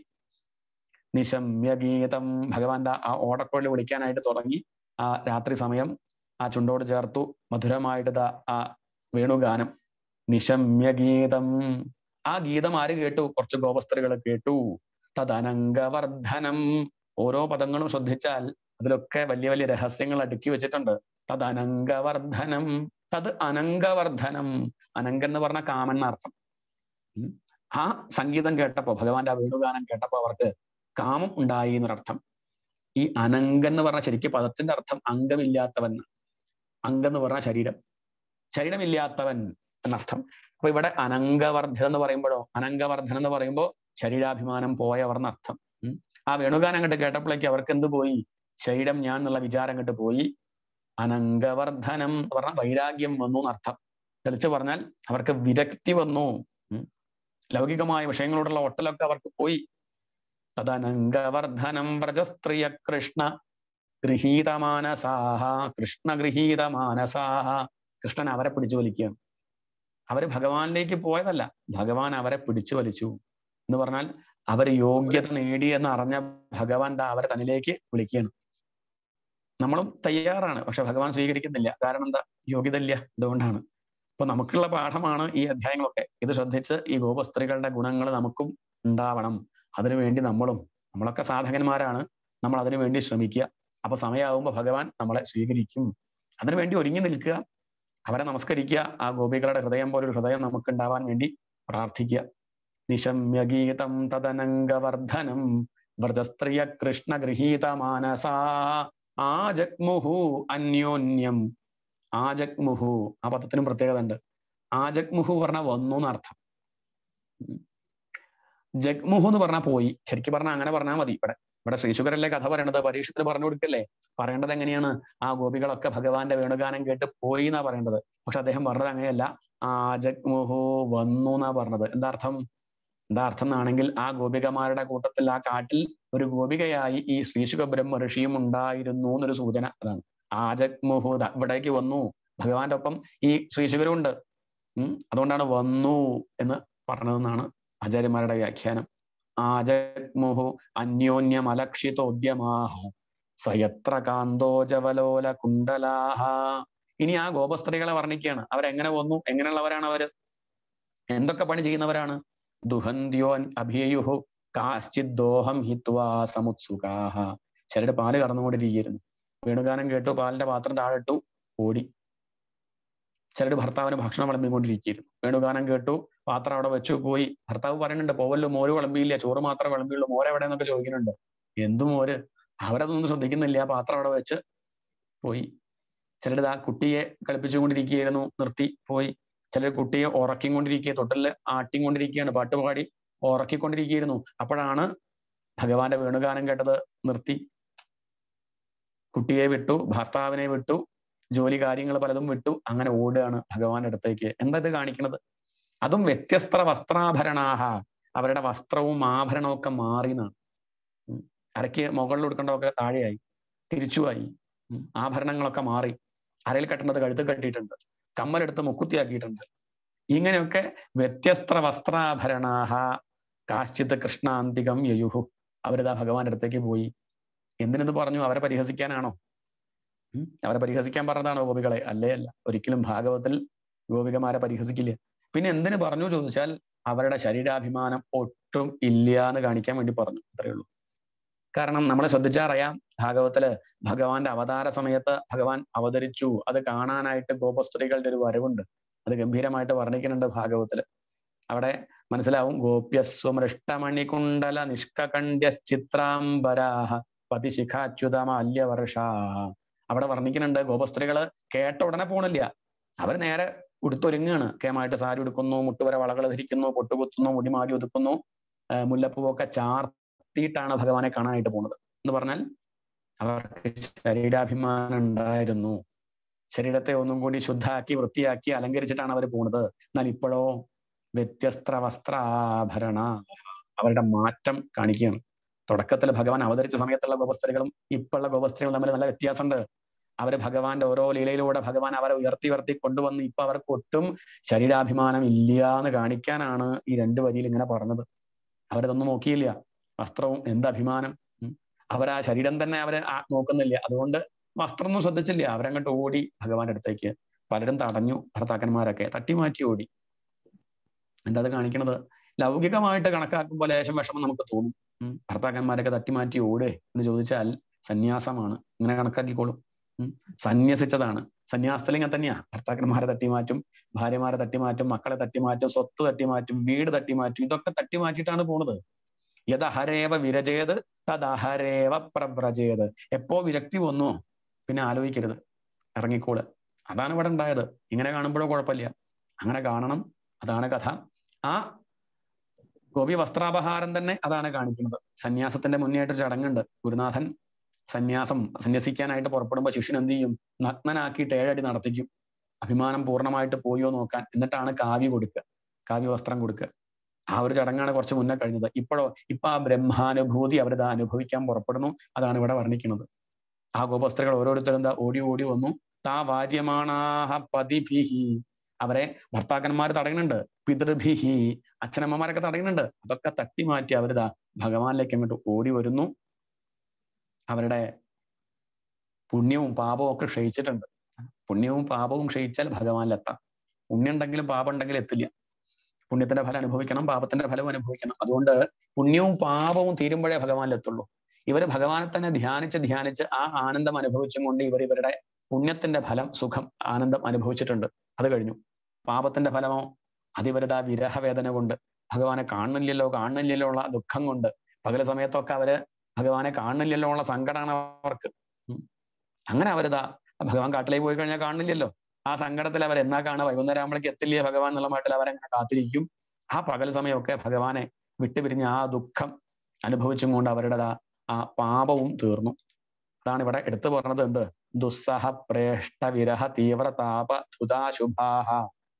നിശമ്യഗീതം ഭഗവാന്റെ ആ ഓടക്കുഴൽ വിളിക്കാനായിട്ട് തുടങ്ങി ആ രാത്രി സമയം ആ ചുണ്ടോട് ചേർത്തു മധുരമായിട്ട് ദാ ആ വേണുഗാനം നിശമ്യഗീതം ആ ഗീതം ആര് കേട്ടു കുറച്ച് ഗോപസ്ത്രീകൾ കേട്ടു തദനംഗവർദ്ധനം ഓരോ പദങ്ങളും ശ്രദ്ധിച്ചാൽ അതിലൊക്കെ വലിയ വലിയ രഹസ്യങ്ങൾ അടുക്കി വെച്ചിട്ടുണ്ട് തദനംഗവർദ്ധനം തത് അനംഗവർദ്ധനം അനങ്കം എന്ന് പറഞ്ഞ കാമൻ എന്നർത്ഥം ഉം. ആ സംഗീതം കേട്ടപ്പോ ഭഗവാന്റെ ആ വേണുഗാനം കേട്ടപ്പോ അവർക്ക് കാമം ഉണ്ടായി എന്നൊരർത്ഥം ഈ അനങ്കം എന്ന് പറഞ്ഞ ശരിക്കും പദത്തിന്റെ അർത്ഥം അംഗമില്ലാത്തവൻ അംഗം എന്ന് പറഞ്ഞ ശരീരം ശരീരമില്ലാത്തവൻ എന്നർത്ഥം അപ്പൊ ഇവിടെ അനംഗവർദ്ധൻ എന്ന് പറയുമ്പോഴോ അനംഗവർദ്ധൻ എന്ന് പറയുമ്പോൾ ശരീരാഭിമാനം പോയവർ എന്നർത്ഥം ഉം. ആ വേണുഗാനം അങ്ങോട്ട് കേട്ടപ്പോഴേക്ക് അവർക്ക് എന്ത് പോയി ശരീരം ഞാൻ എന്നുള്ള വിചാരം അങ്ങോട്ട് പോയി അനംഗവർദ്ധനം എന്ന് പറഞ്ഞാൽ വൈരാഗ്യം വന്നു എന്നർത്ഥം തെളിച്ച് പറഞ്ഞാൽ അവർക്ക് വിരക്തി വന്നു ഉം. ലൗകികമായ വിഷയങ്ങളോടുള്ള ഒട്ടലൊക്കെ അവർക്ക് പോയി തദനംഗവർദ്ധനം വ്രജസ്ത്രീയ കൃഷ്ണ ഗൃഹീതമാനസാഹ കൃഷ്ണ ഗൃഹീതമാനസാഹ കൃഷ്ണൻ അവരെ പിടിച്ചു വലിക്കുകയാണ് അവര് ഭഗവാനിലേക്ക് പോയതല്ല ഭഗവാൻ അവരെ പിടിച്ചു വലിച്ചു എന്ന് പറഞ്ഞാൽ അവര് യോഗ്യത നേടി എന്ന് അറിഞ്ഞ ഭഗവാൻ ദാ അവരെ തന്നിലേക്ക് വിളിക്കുകയാണ് നമ്മളും തയ്യാറാണ് പക്ഷെ ഭഗവാൻ സ്വീകരിക്കുന്നില്ല കാരണം എന്താ യോഗ്യത ഇല്ല അതുകൊണ്ടാണ് അപ്പൊ നമുക്കുള്ള പാഠമാണ് ഈ അധ്യായങ്ങളൊക്കെ ഇത് ശ്രദ്ധിച്ച് ഈ ഗോപസ്ത്രീകളുടെ ഗുണങ്ങൾ നമുക്കും ഉണ്ടാവണം അതിനുവേണ്ടി നമ്മളും നമ്മളൊക്കെ സാധകന്മാരാണ് നമ്മൾ അതിനു വേണ്ടി ശ്രമിക്കുക അപ്പൊ സമയമാകുമ്പോൾ ഭഗവാൻ നമ്മളെ സ്വീകരിക്കും അതിനുവേണ്ടി ഒരുങ്ങി നിൽക്കുക അവരെ നമസ്കരിക്കുക ആ ഗോപികളുടെ ഹൃദയം പോലൊരു ഹൃദയം നമുക്ക് ഉണ്ടാവാൻ വേണ്ടി പ്രാർത്ഥിക്കുക നിശമ്യഗീതം തദനംഗവർദ്ധനം വ്രജസ്ത്രീയ കൃഷ്ണ ഗൃഹീത മാനസാ ആജഗ്മുഹു അന്യോന്യം ആജഗ്മുഹു ആ പദത്തിനും പ്രത്യേകത ഉണ്ട് ആജഗ്മുഹു പറഞ്ഞ വന്നു എന്നർത്ഥം ജഗ്മുഹു എന്ന് പറഞ്ഞാൽ പോയി ശരിക്കും പറഞ്ഞാൽ അങ്ങനെ പറഞ്ഞാൽ മതി ഇവിടെ ഇവിടെ ശ്രീശുഖരല്ലേ കഥ പറയണത് പരീക്ഷത്തിന് പറഞ്ഞു കൊടുക്കല്ലേ പറയേണ്ടത് എങ്ങനെയാണ് ആ ഗോപികളൊക്കെ ഭഗവാന്റെ വേണുഗാനം കേട്ട് പോയി എന്നാ പറയേണ്ടത് പക്ഷെ അദ്ദേഹം പറഞ്ഞത് അങ്ങനെയല്ല ആ ജഗ്മുഹു വന്നു എന്നാ പറഞ്ഞത് എന്താ അർത്ഥം എന്താ അർത്ഥം എന്നാണെങ്കിൽ ആ ഗോപികമാരുടെ കൂട്ടത്തിൽ ആ കാട്ടിൽ ഒരു ഗോപികയായി ഈ ശ്രീശുഖ ബ്രഹ്മ ഋഷിയും ഉണ്ടായിരുന്നു എന്നൊരു സൂചന അതാണ് ആജഗ്മുഹു ദാ ഇവിടേക്ക് വന്നു ഭഗവാന്റെ ഒപ്പം ഈ ശ്രീശുഖരും ഉണ്ട് ഉം അതുകൊണ്ടാണ് വന്നു എന്ന് പറഞ്ഞതെന്നാണ് ആചാര്യന്മാരുടെ വ്യാഖ്യാനം ആജഗ്മുഹു അന്യോന്യമലക്ഷിതോദ്യമാഹ സയത്ര കാന്തോജവലോല കുണ്ടലാഹ ഇനി ആ ഗോപസ്ത്രീകളെ വർണ്ണിക്കുകയാണ് അവരെങ്ങനെ വന്നു എങ്ങനെയുള്ളവരാണ് അവര് എന്തൊക്കെ പണി ചെയ്യുന്നവരാണ് ദുഹന്ത്യോൻ അഭിയുഹു കാശ്ചിദോഹം ഹിത്വാ സമുത്സുകാഹ ചിലര് പാല് കറന്നുകൊണ്ടിരിക്കുന്നു വേണുഗാനം കേട്ടു പാലിന്റെ പാത്രം താഴിട്ടു ഓടി ചിലര് ഭർത്താവിന് ഭക്ഷണം വിളമ്പിക്കൊണ്ടിരിക്കുന്നു വേണുഗാനം കേട്ടു പാത്രം അവിടെ വെച്ചു പോയി ഭർത്താവ് പറയുന്നുണ്ട് പോവല്ലോ മോര് വിളമ്പിയില്ല ചോറ് മാത്രമേ വിളമ്പിയുള്ളൂ മോര് എവിടെ എന്നൊക്കെ ചോദിക്കുന്നുണ്ട് എന്തു മോര് അവരതൊന്നും ശ്രദ്ധിക്കുന്നില്ല ആ പാത്രം അവിടെ വെച്ച് പോയി ചിലര് ആ കുട്ടിയെ കളിപ്പിച്ചുകൊണ്ടിരിക്കുകയായിരുന്നു നിർത്തി പോയി ചിലർ കുട്ടിയെ ഉറക്കിക്കൊണ്ടിരിക്കുക തൊട്ടില് ആട്ടിക്കൊണ്ടിരിക്കുകയാണ് പാട്ടുപാടി ഉറക്കിക്കൊണ്ടിരിക്കുകയായിരുന്നു അപ്പോഴാണ് ഭഗവാന്റെ വേണുഗാനം കേട്ടത് നിർത്തി കുട്ടിയെ വിട്ടു ഭർത്താവിനെ വിട്ടു ജോലി കാര്യങ്ങൾ പലതും വിട്ടു അങ്ങനെ ഓടുകയാണ് ഭഗവാന്റെ അടുത്തേക്ക് എന്താ ഇത് കാണിക്കുന്നത് അതും വ്യത്യസ്ത വസ്ത്രാഭരണാഹ അവരുടെ വസ്ത്രവും ആഭരണവും ഒക്കെ മാറി എന്നാണ് ഉം. അരയ്ക്ക് മുകളിൽ കൊടുക്കേണ്ടതൊക്കെ താഴെയായി തിരിച്ചുമായി ഉം. ആഭരണങ്ങളൊക്കെ മാറി അരയിൽ കെട്ടേണ്ടത് കഴുത്ത് കെട്ടിയിട്ടുണ്ട് കമ്മലെടുത്ത് മുക്കുത്തിയാക്കിയിട്ടുണ്ട് ഇങ്ങനെയൊക്കെ വ്യത്യസ്ത വസ്ത്രാഭരണാഹ കാശ്ചിത് കൃഷ്ണാന്തികം യയുഹു അവരിതാ ഭഗവാന്റെ അടുത്തേക്ക് പോയി എന്തിനെന്ന് പറഞ്ഞു അവരെ പരിഹസിക്കാനാണോ ഉം? അവരെ പരിഹസിക്കാൻ പറഞ്ഞതാണോ ഗോപികളെ അല്ലേ അല്ല ഒരിക്കലും ഭാഗവത്തിൽ ഗോപികമാരെ പരിഹസിക്കില്ല പിന്നെ എന്തിനു പറഞ്ഞു ചോദിച്ചാൽ അവരുടെ ശരീരാഭിമാനം ഒട്ടും ഇല്ല എന്ന് കാണിക്കാൻ വേണ്ടി പറഞ്ഞു അത്രയേ ഉള്ളൂ കാരണം നമ്മൾ ശ്രദ്ധിച്ചാറിയാം ഭാഗവത്തില് ഭഗവാന്റെ അവതാര സമയത്ത് ഭഗവാൻ അവതരിച്ചു അത് കാണാനായിട്ട് ഗോപസ്ത്രീകളുടെ ഒരു വരവുണ്ട് അത് ഗംഭീരമായിട്ട് വർണ്ണിക്കുന്നുണ്ട് ഭാഗവത്തില് അവിടെ മനസ്സിലാവും ഗോപ്യസ്വമൃഷ്ടമണികുണ്ടല നിഷ്കണ്ഠ്യശ്ചിത്രാംബരാഹ പതിശിഖാച്യുതമാല്യവർഷ അവിടെ വർണ്ണിക്കുന്നുണ്ട് ഗോപസ്ത്രീകള് കേട്ട ഉടനെ പോണില്ല അവർ നേരെ ഉടുത്തൊരുങ്ങാണ് കേമായിട്ട് സാരി ഉടുക്കുന്നു മുട്ടുവര വളകൾ ധരിക്കുന്നു പൊട്ടുകുത്തുന്നു മുടിമാടി ഒതുക്കുന്നു ആ, മുല്ലപ്പൂവൊക്കെ ചാർത്തിയിട്ടാണ് ഭഗവാനെ കാണാനായിട്ട് പോകുന്നത് എന്ന് പറഞ്ഞാൽ അവർക്ക് ശരീരാഭിമാനം ഉണ്ടായിരുന്നു ശരീരത്തെ ഒന്നും കൂടി ശുദ്ധാക്കി വൃത്തിയാക്കി അലങ്കരിച്ചിട്ടാണ് അവർ പോകുന്നത് എന്നാൽ ഇപ്പോഴോ വ്യത്യസ്ത വസ്ത്രാഭരണ അവരുടെ മാറ്റം കാണിക്കുകയാണ് തുടക്കത്തിൽ ഭഗവാൻ അവതരിച്ച സമയത്തുള്ള ഗോപസ്ത്രീകളും ഇപ്പോഴുള്ള ഗോപസ്ത്രീകളും തമ്മിൽ നല്ല വ്യത്യാസമുണ്ട് അവര് ഭഗവാന്റെ ഓരോ ലീലയിലൂടെ ഭഗവാൻ അവരെ ഉയർത്തി ഉയർത്തി കൊണ്ടുവന്ന് ഇപ്പൊ അവർക്ക് ഒട്ടും ശരീരാഭിമാനം ഇല്ല എന്ന് കാണിക്കാനാണ് ഈ രണ്ട് വരിയിൽ ഇങ്ങനെ പറഞ്ഞത് അവരതൊന്നും നോക്കിയില്ല വസ്ത്രവും എന്ത് അഭിമാനം ഉം. അവരാ ശരീരം തന്നെ അവര് ആ- നോക്കുന്നില്ല അതുകൊണ്ട് വസ്ത്രമൊന്നും ശ്രദ്ധിച്ചില്ല അവരങ്ങോട്ട് ഓടി ഭഗവാന്റെ അടുത്തേക്ക് പലരും തടഞ്ഞു ഭർത്താക്കന്മാരൊക്കെ തട്ടിമാറ്റി ഓടി എന്താ അത് കാണിക്കണത് ലൗകികമായിട്ട് കണക്കാക്കുമ്പോൾ ലേശം വിഷമം നമുക്ക് തോന്നും ഉം. ഭർത്താക്കന്മാരൊക്കെ തട്ടിമാറ്റി ഓടേ എന്ന് ചോദിച്ചാൽ സന്യാസമാണ് ഇങ്ങനെ കണക്കാക്കിക്കോളും ഉം. സന്യസിച്ചതാണ് സന്യാസത്തിലിങ്ങനെ തന്നെയാ ഭർത്താക്കന്മാരെ തട്ടിമാറ്റും ഭാര്യമാരെ തട്ടിമാറ്റും മക്കളെ തട്ടിമാറ്റും സ്വത്ത് തട്ടിമാറ്റും വീട് തട്ടിമാറ്റും ഇതൊക്കെ തട്ടിമാറ്റിയിട്ടാണ് പോണത് യദഹരേവ വിരജേത് തദഹരേവ പ്രവ്രജേത് എപ്പോ വിരക്തി വന്നോ പിന്നെ ആലോചിക്കരുത് ഇറങ്ങിക്കോള് അതാണ് ഇവിടെ ഉണ്ടായത് ഇങ്ങനെ കാണുമ്പോഴോ കുഴപ്പമില്ല അങ്ങനെ കാണണം അതാണ് കഥ ആ ഗോപി വസ്ത്രാപഹാരം തന്നെ അതാണ് കാണിക്കുന്നത് സന്യാസത്തിന്റെ മുന്നേ ആയിട്ടൊരു ചടങ്ങുണ്ട് ഗുരുനാഥൻ സന്യാസം സന്യസിക്കാനായിട്ട് പുറപ്പെടുമ്പോൾ ശിഷ്യൻ എന്ത് ചെയ്യും നഗ്നനാക്കിയിട്ട് ഏഴടി നടത്തിക്കും അഭിമാനം പൂർണ്ണമായിട്ട് പോയോ നോക്കാൻ എന്നിട്ടാണ് കാവ്യ കൊടുക്കുക കാവ്യ വസ്ത്രം കൊടുക്കുക ആ ഒരു ചടങ്ങാണ് കുറച്ച് മുന്നേ കഴിഞ്ഞത് ഇപ്പോഴോ ഇപ്പൊ ആ ബ്രഹ്മാനുഭൂതി അവരിത് അനുഭവിക്കാൻ പുറപ്പെടുന്നു അതാണ് ഇവിടെ വർണ്ണിക്കുന്നത് ആ ഗോപസ്ത്രീകൾ ഓരോരുത്തരും എന്താ ഓടി ഓടി വന്നു താ വാര്യമാണാഹ പതിഭിഹി അവരെ ഭർത്താക്കന്മാർ തടയുന്നുണ്ട് പിതൃഭിഹി അച്ഛനമ്മമാരൊക്കെ തടയുന്നുണ്ട് അതൊക്കെ തട്ടി മാറ്റി അവരിതാ ഭഗവാനിലേക്ക് അങ്ങോട്ട് ഓടി വരുന്നു അവരുടെ പുണ്യവും പാപവും ഒക്കെ ക്ഷയിച്ചിട്ടുണ്ട് പുണ്യവും പാപവും ക്ഷയിച്ചാൽ ഭഗവാനിലെത്താം പുണ്യം ഉണ്ടെങ്കിലും പാപം ഉണ്ടെങ്കിലും എത്തില്ല പുണ്യത്തിന്റെ ഫലം അനുഭവിക്കണം പാപത്തിന്റെ ഫലവും അനുഭവിക്കണം അതുകൊണ്ട് പുണ്യവും പാപവും തീരുമ്പോഴേ ഭഗവാനിലെത്തുള്ളൂ ഇവർ ഭഗവാനെ തന്നെ ധ്യാനിച്ച് ധ്യാനിച്ച് ആ ആനന്ദം അനുഭവിച്ചും കൊണ്ട് ഇവർ ഇവരുടെ പുണ്യത്തിന്റെ ഫലം സുഖം ആനന്ദം അനുഭവിച്ചിട്ടുണ്ട് അത് കഴിഞ്ഞു പാപത്തിന്റെ ഫലമോ അതിവരതാ വിരഹവേദന കൊണ്ട് ഭഗവാനെ കാണുന്നില്ലല്ലോ കാണുന്നില്ലല്ലോ ഉള്ള ദുഃഖം കൊണ്ട് പകല സമയത്തൊക്കെ അവര് ഭഗവാനെ കാണുന്നില്ലല്ലോ ഉള്ള സങ്കടമാണ് അവർക്ക് ഉം. അങ്ങനെ അവരിതാ ഭഗവാൻ കാട്ടിലേക്ക് പോയി കഴിഞ്ഞാൽ കാണുന്നില്ലല്ലോ ആ സങ്കടത്തിൽ അവർ എന്നാ കാണുക വൈകുന്നേരം ആകുമ്പോഴേക്ക് എത്തില്ലേ ഭഗവാൻ എന്നുള്ള മട്ടിൽ അവരങ്ങനെ കാത്തിരിക്കും ആ പകൽ സമയമൊക്കെ ഭഗവാനെ വിട്ടുപിരിഞ്ഞ ആ ദുഃഖം അനുഭവിച്ചും കൊണ്ട് അവരുടെ ആ- ആ പാപവും തീർന്നു അതാണ് ഇവിടെ എടുത്തു പറഞ്ഞത് എന്ത് ദുസ്സഹ പ്രേഷ്ട വിരഹ തീവ്ര താപ ധുതാശുഭാഹ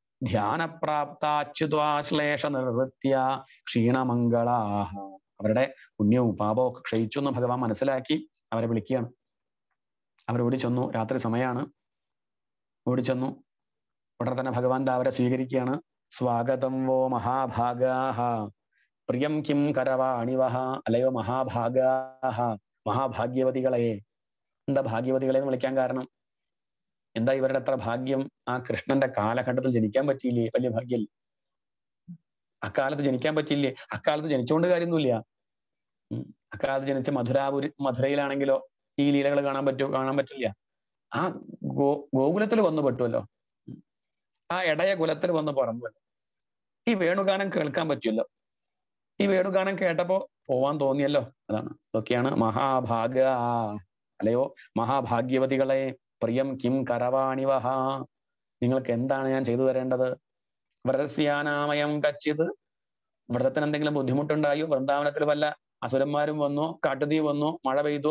ധ്യാനപ്രാപ്താച്യുതാശ്ലേഷ നിർവൃത്യ ക്ഷീണമംഗളാഹ അവരുടെ പുണ്യവും പാപവും ഒക്കെ ക്ഷയിച്ചു എന്ന് ഭഗവാൻ മനസ്സിലാക്കി അവരെ വിളിക്കുകയാണ് അവർ ഓടിച്ചെന്നു രാത്രി സമയമാണ് ഓടിച്ചെന്നു ഉടനെ തന്നെ ഭഗവാൻ ദാ അവരെ സ്വീകരിക്കുകയാണ് സ്വാഗതം വോ മഹാഭാഗാഹ പ്രിയം കിം കരവാണിവഹ അല്ലയോ മഹാഭാഗാഹ മഹാഭാഗ്യവതികളെ എന്താ ഭാഗ്യവതികളെ എന്ന് വിളിക്കാൻ കാരണം എന്താ ഇവരുടെ എത്ര ഭാഗ്യം ആ കൃഷ്ണന്റെ കാലഘട്ടത്തിൽ ജനിക്കാൻ പറ്റിയില്ലേ വലിയ ഭാഗ്യം അക്കാലത്ത് ജനിക്കാൻ പറ്റിയില്ലേ അക്കാലത്ത് ജനിച്ചുകൊണ്ട് കാര്യമൊന്നുമില്ല ഉം. അക്കാലത്ത് ജനിച്ച മധുരാപുരി മധുരയിലാണെങ്കിലോ ഈ ലീലകൾ കാണാൻ പറ്റുമോ കാണാൻ പറ്റില്ല ആ ഗോ ഗോകുലത്തിൽ വന്നു പെട്ടുവല്ലോ ഉം. ആ ഇടയ കുലത്തിൽ വന്ന് പറന്നുവല്ലോ ഈ വേണുഗാനം കേൾക്കാൻ പറ്റുമല്ലോ ഈ വേണുഗാനം കേട്ടപ്പോ പോവാൻ തോന്നിയല്ലോ അതാണ് ഇതൊക്കെയാണ് മഹാഭാഗ അല്ലയോ മഹാഭാഗ്യവതികളെ പ്രിയം കിം കരവാണിവഹ നിങ്ങൾക്ക് എന്താണ് ഞാൻ ചെയ്തു തരേണ്ടത് വ്രതസ്യാനാമയം കച്ചിത് വ്രതത്തിന് എന്തെങ്കിലും ബുദ്ധിമുട്ടുണ്ടായോ വൃന്ദാവനത്തിൽ വല്ല അസുരന്മാരും വന്നോ കാട്ടുതീ വന്നോ മഴ പെയ്തോ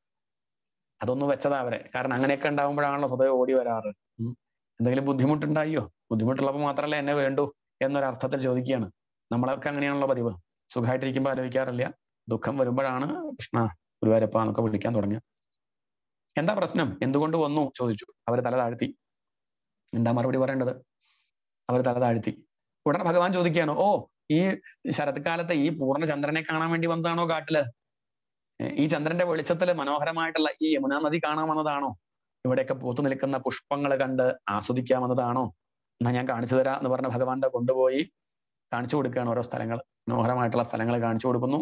അതൊന്നും വെച്ചതാ അവരെ കാരണം അങ്ങനെയൊക്കെ ഉണ്ടാകുമ്പോഴാണല്ലോ സ്വതവേ ഓടി വരാറ് ഉം. എന്തെങ്കിലും ബുദ്ധിമുട്ടുണ്ടായോ ബുദ്ധിമുട്ടുള്ളപ്പോൾ മാത്രമല്ല എന്നെ വേണ്ടു എന്നൊരർത്ഥത്തിൽ ചോദിക്കുകയാണ് നമ്മളൊക്കെ അങ്ങനെയാണല്ലോ പതിവ് സുഖമായിട്ടിരിക്കുമ്പോൾ ആലോചിക്കാറില്ല ദുഃഖം വരുമ്പോഴാണ് കൃഷ്ണ ഗുരുവായൂരപ്പ എന്നൊക്കെ വിളിക്കാൻ തുടങ്ങിയ എന്താ പ്രശ്നം എന്തുകൊണ്ട് വന്നു ചോദിച്ചു അവർ തല താഴ്ത്തി എന്താ മറുപടി പറയേണ്ടത് അവർ തല താഴ്ത്തി ഉടനെ ഭഗവാൻ ചോദിക്കുകയാണ് ഓ ഈ ശരത്കാലത്തെ ഈ പൂർണ്ണ ചന്ദ്രനെ കാണാൻ വേണ്ടി വന്നതാണോ കാട്ടില് ഏ, ഈ ചന്ദ്രന്റെ വെളിച്ചത്തില് മനോഹരമായിട്ടുള്ള ഈ യമുനാ നദി കാണാൻ വന്നതാണോ ഇവിടെയൊക്കെ പൂത്തു നിൽക്കുന്ന പുഷ്പങ്ങൾ കണ്ട് ആസ്വദിക്കാൻ വന്നതാണോ എന്നാ ഞാൻ കാണിച്ചു തരാം എന്ന് പറഞ്ഞ ഭഗവാന്റെ കൊണ്ടുപോയി കാണിച്ചു കൊടുക്കുകയാണ് ഓരോ സ്ഥലങ്ങൾ മനോഹരമായിട്ടുള്ള സ്ഥലങ്ങൾ കാണിച്ചു കൊടുക്കുന്നു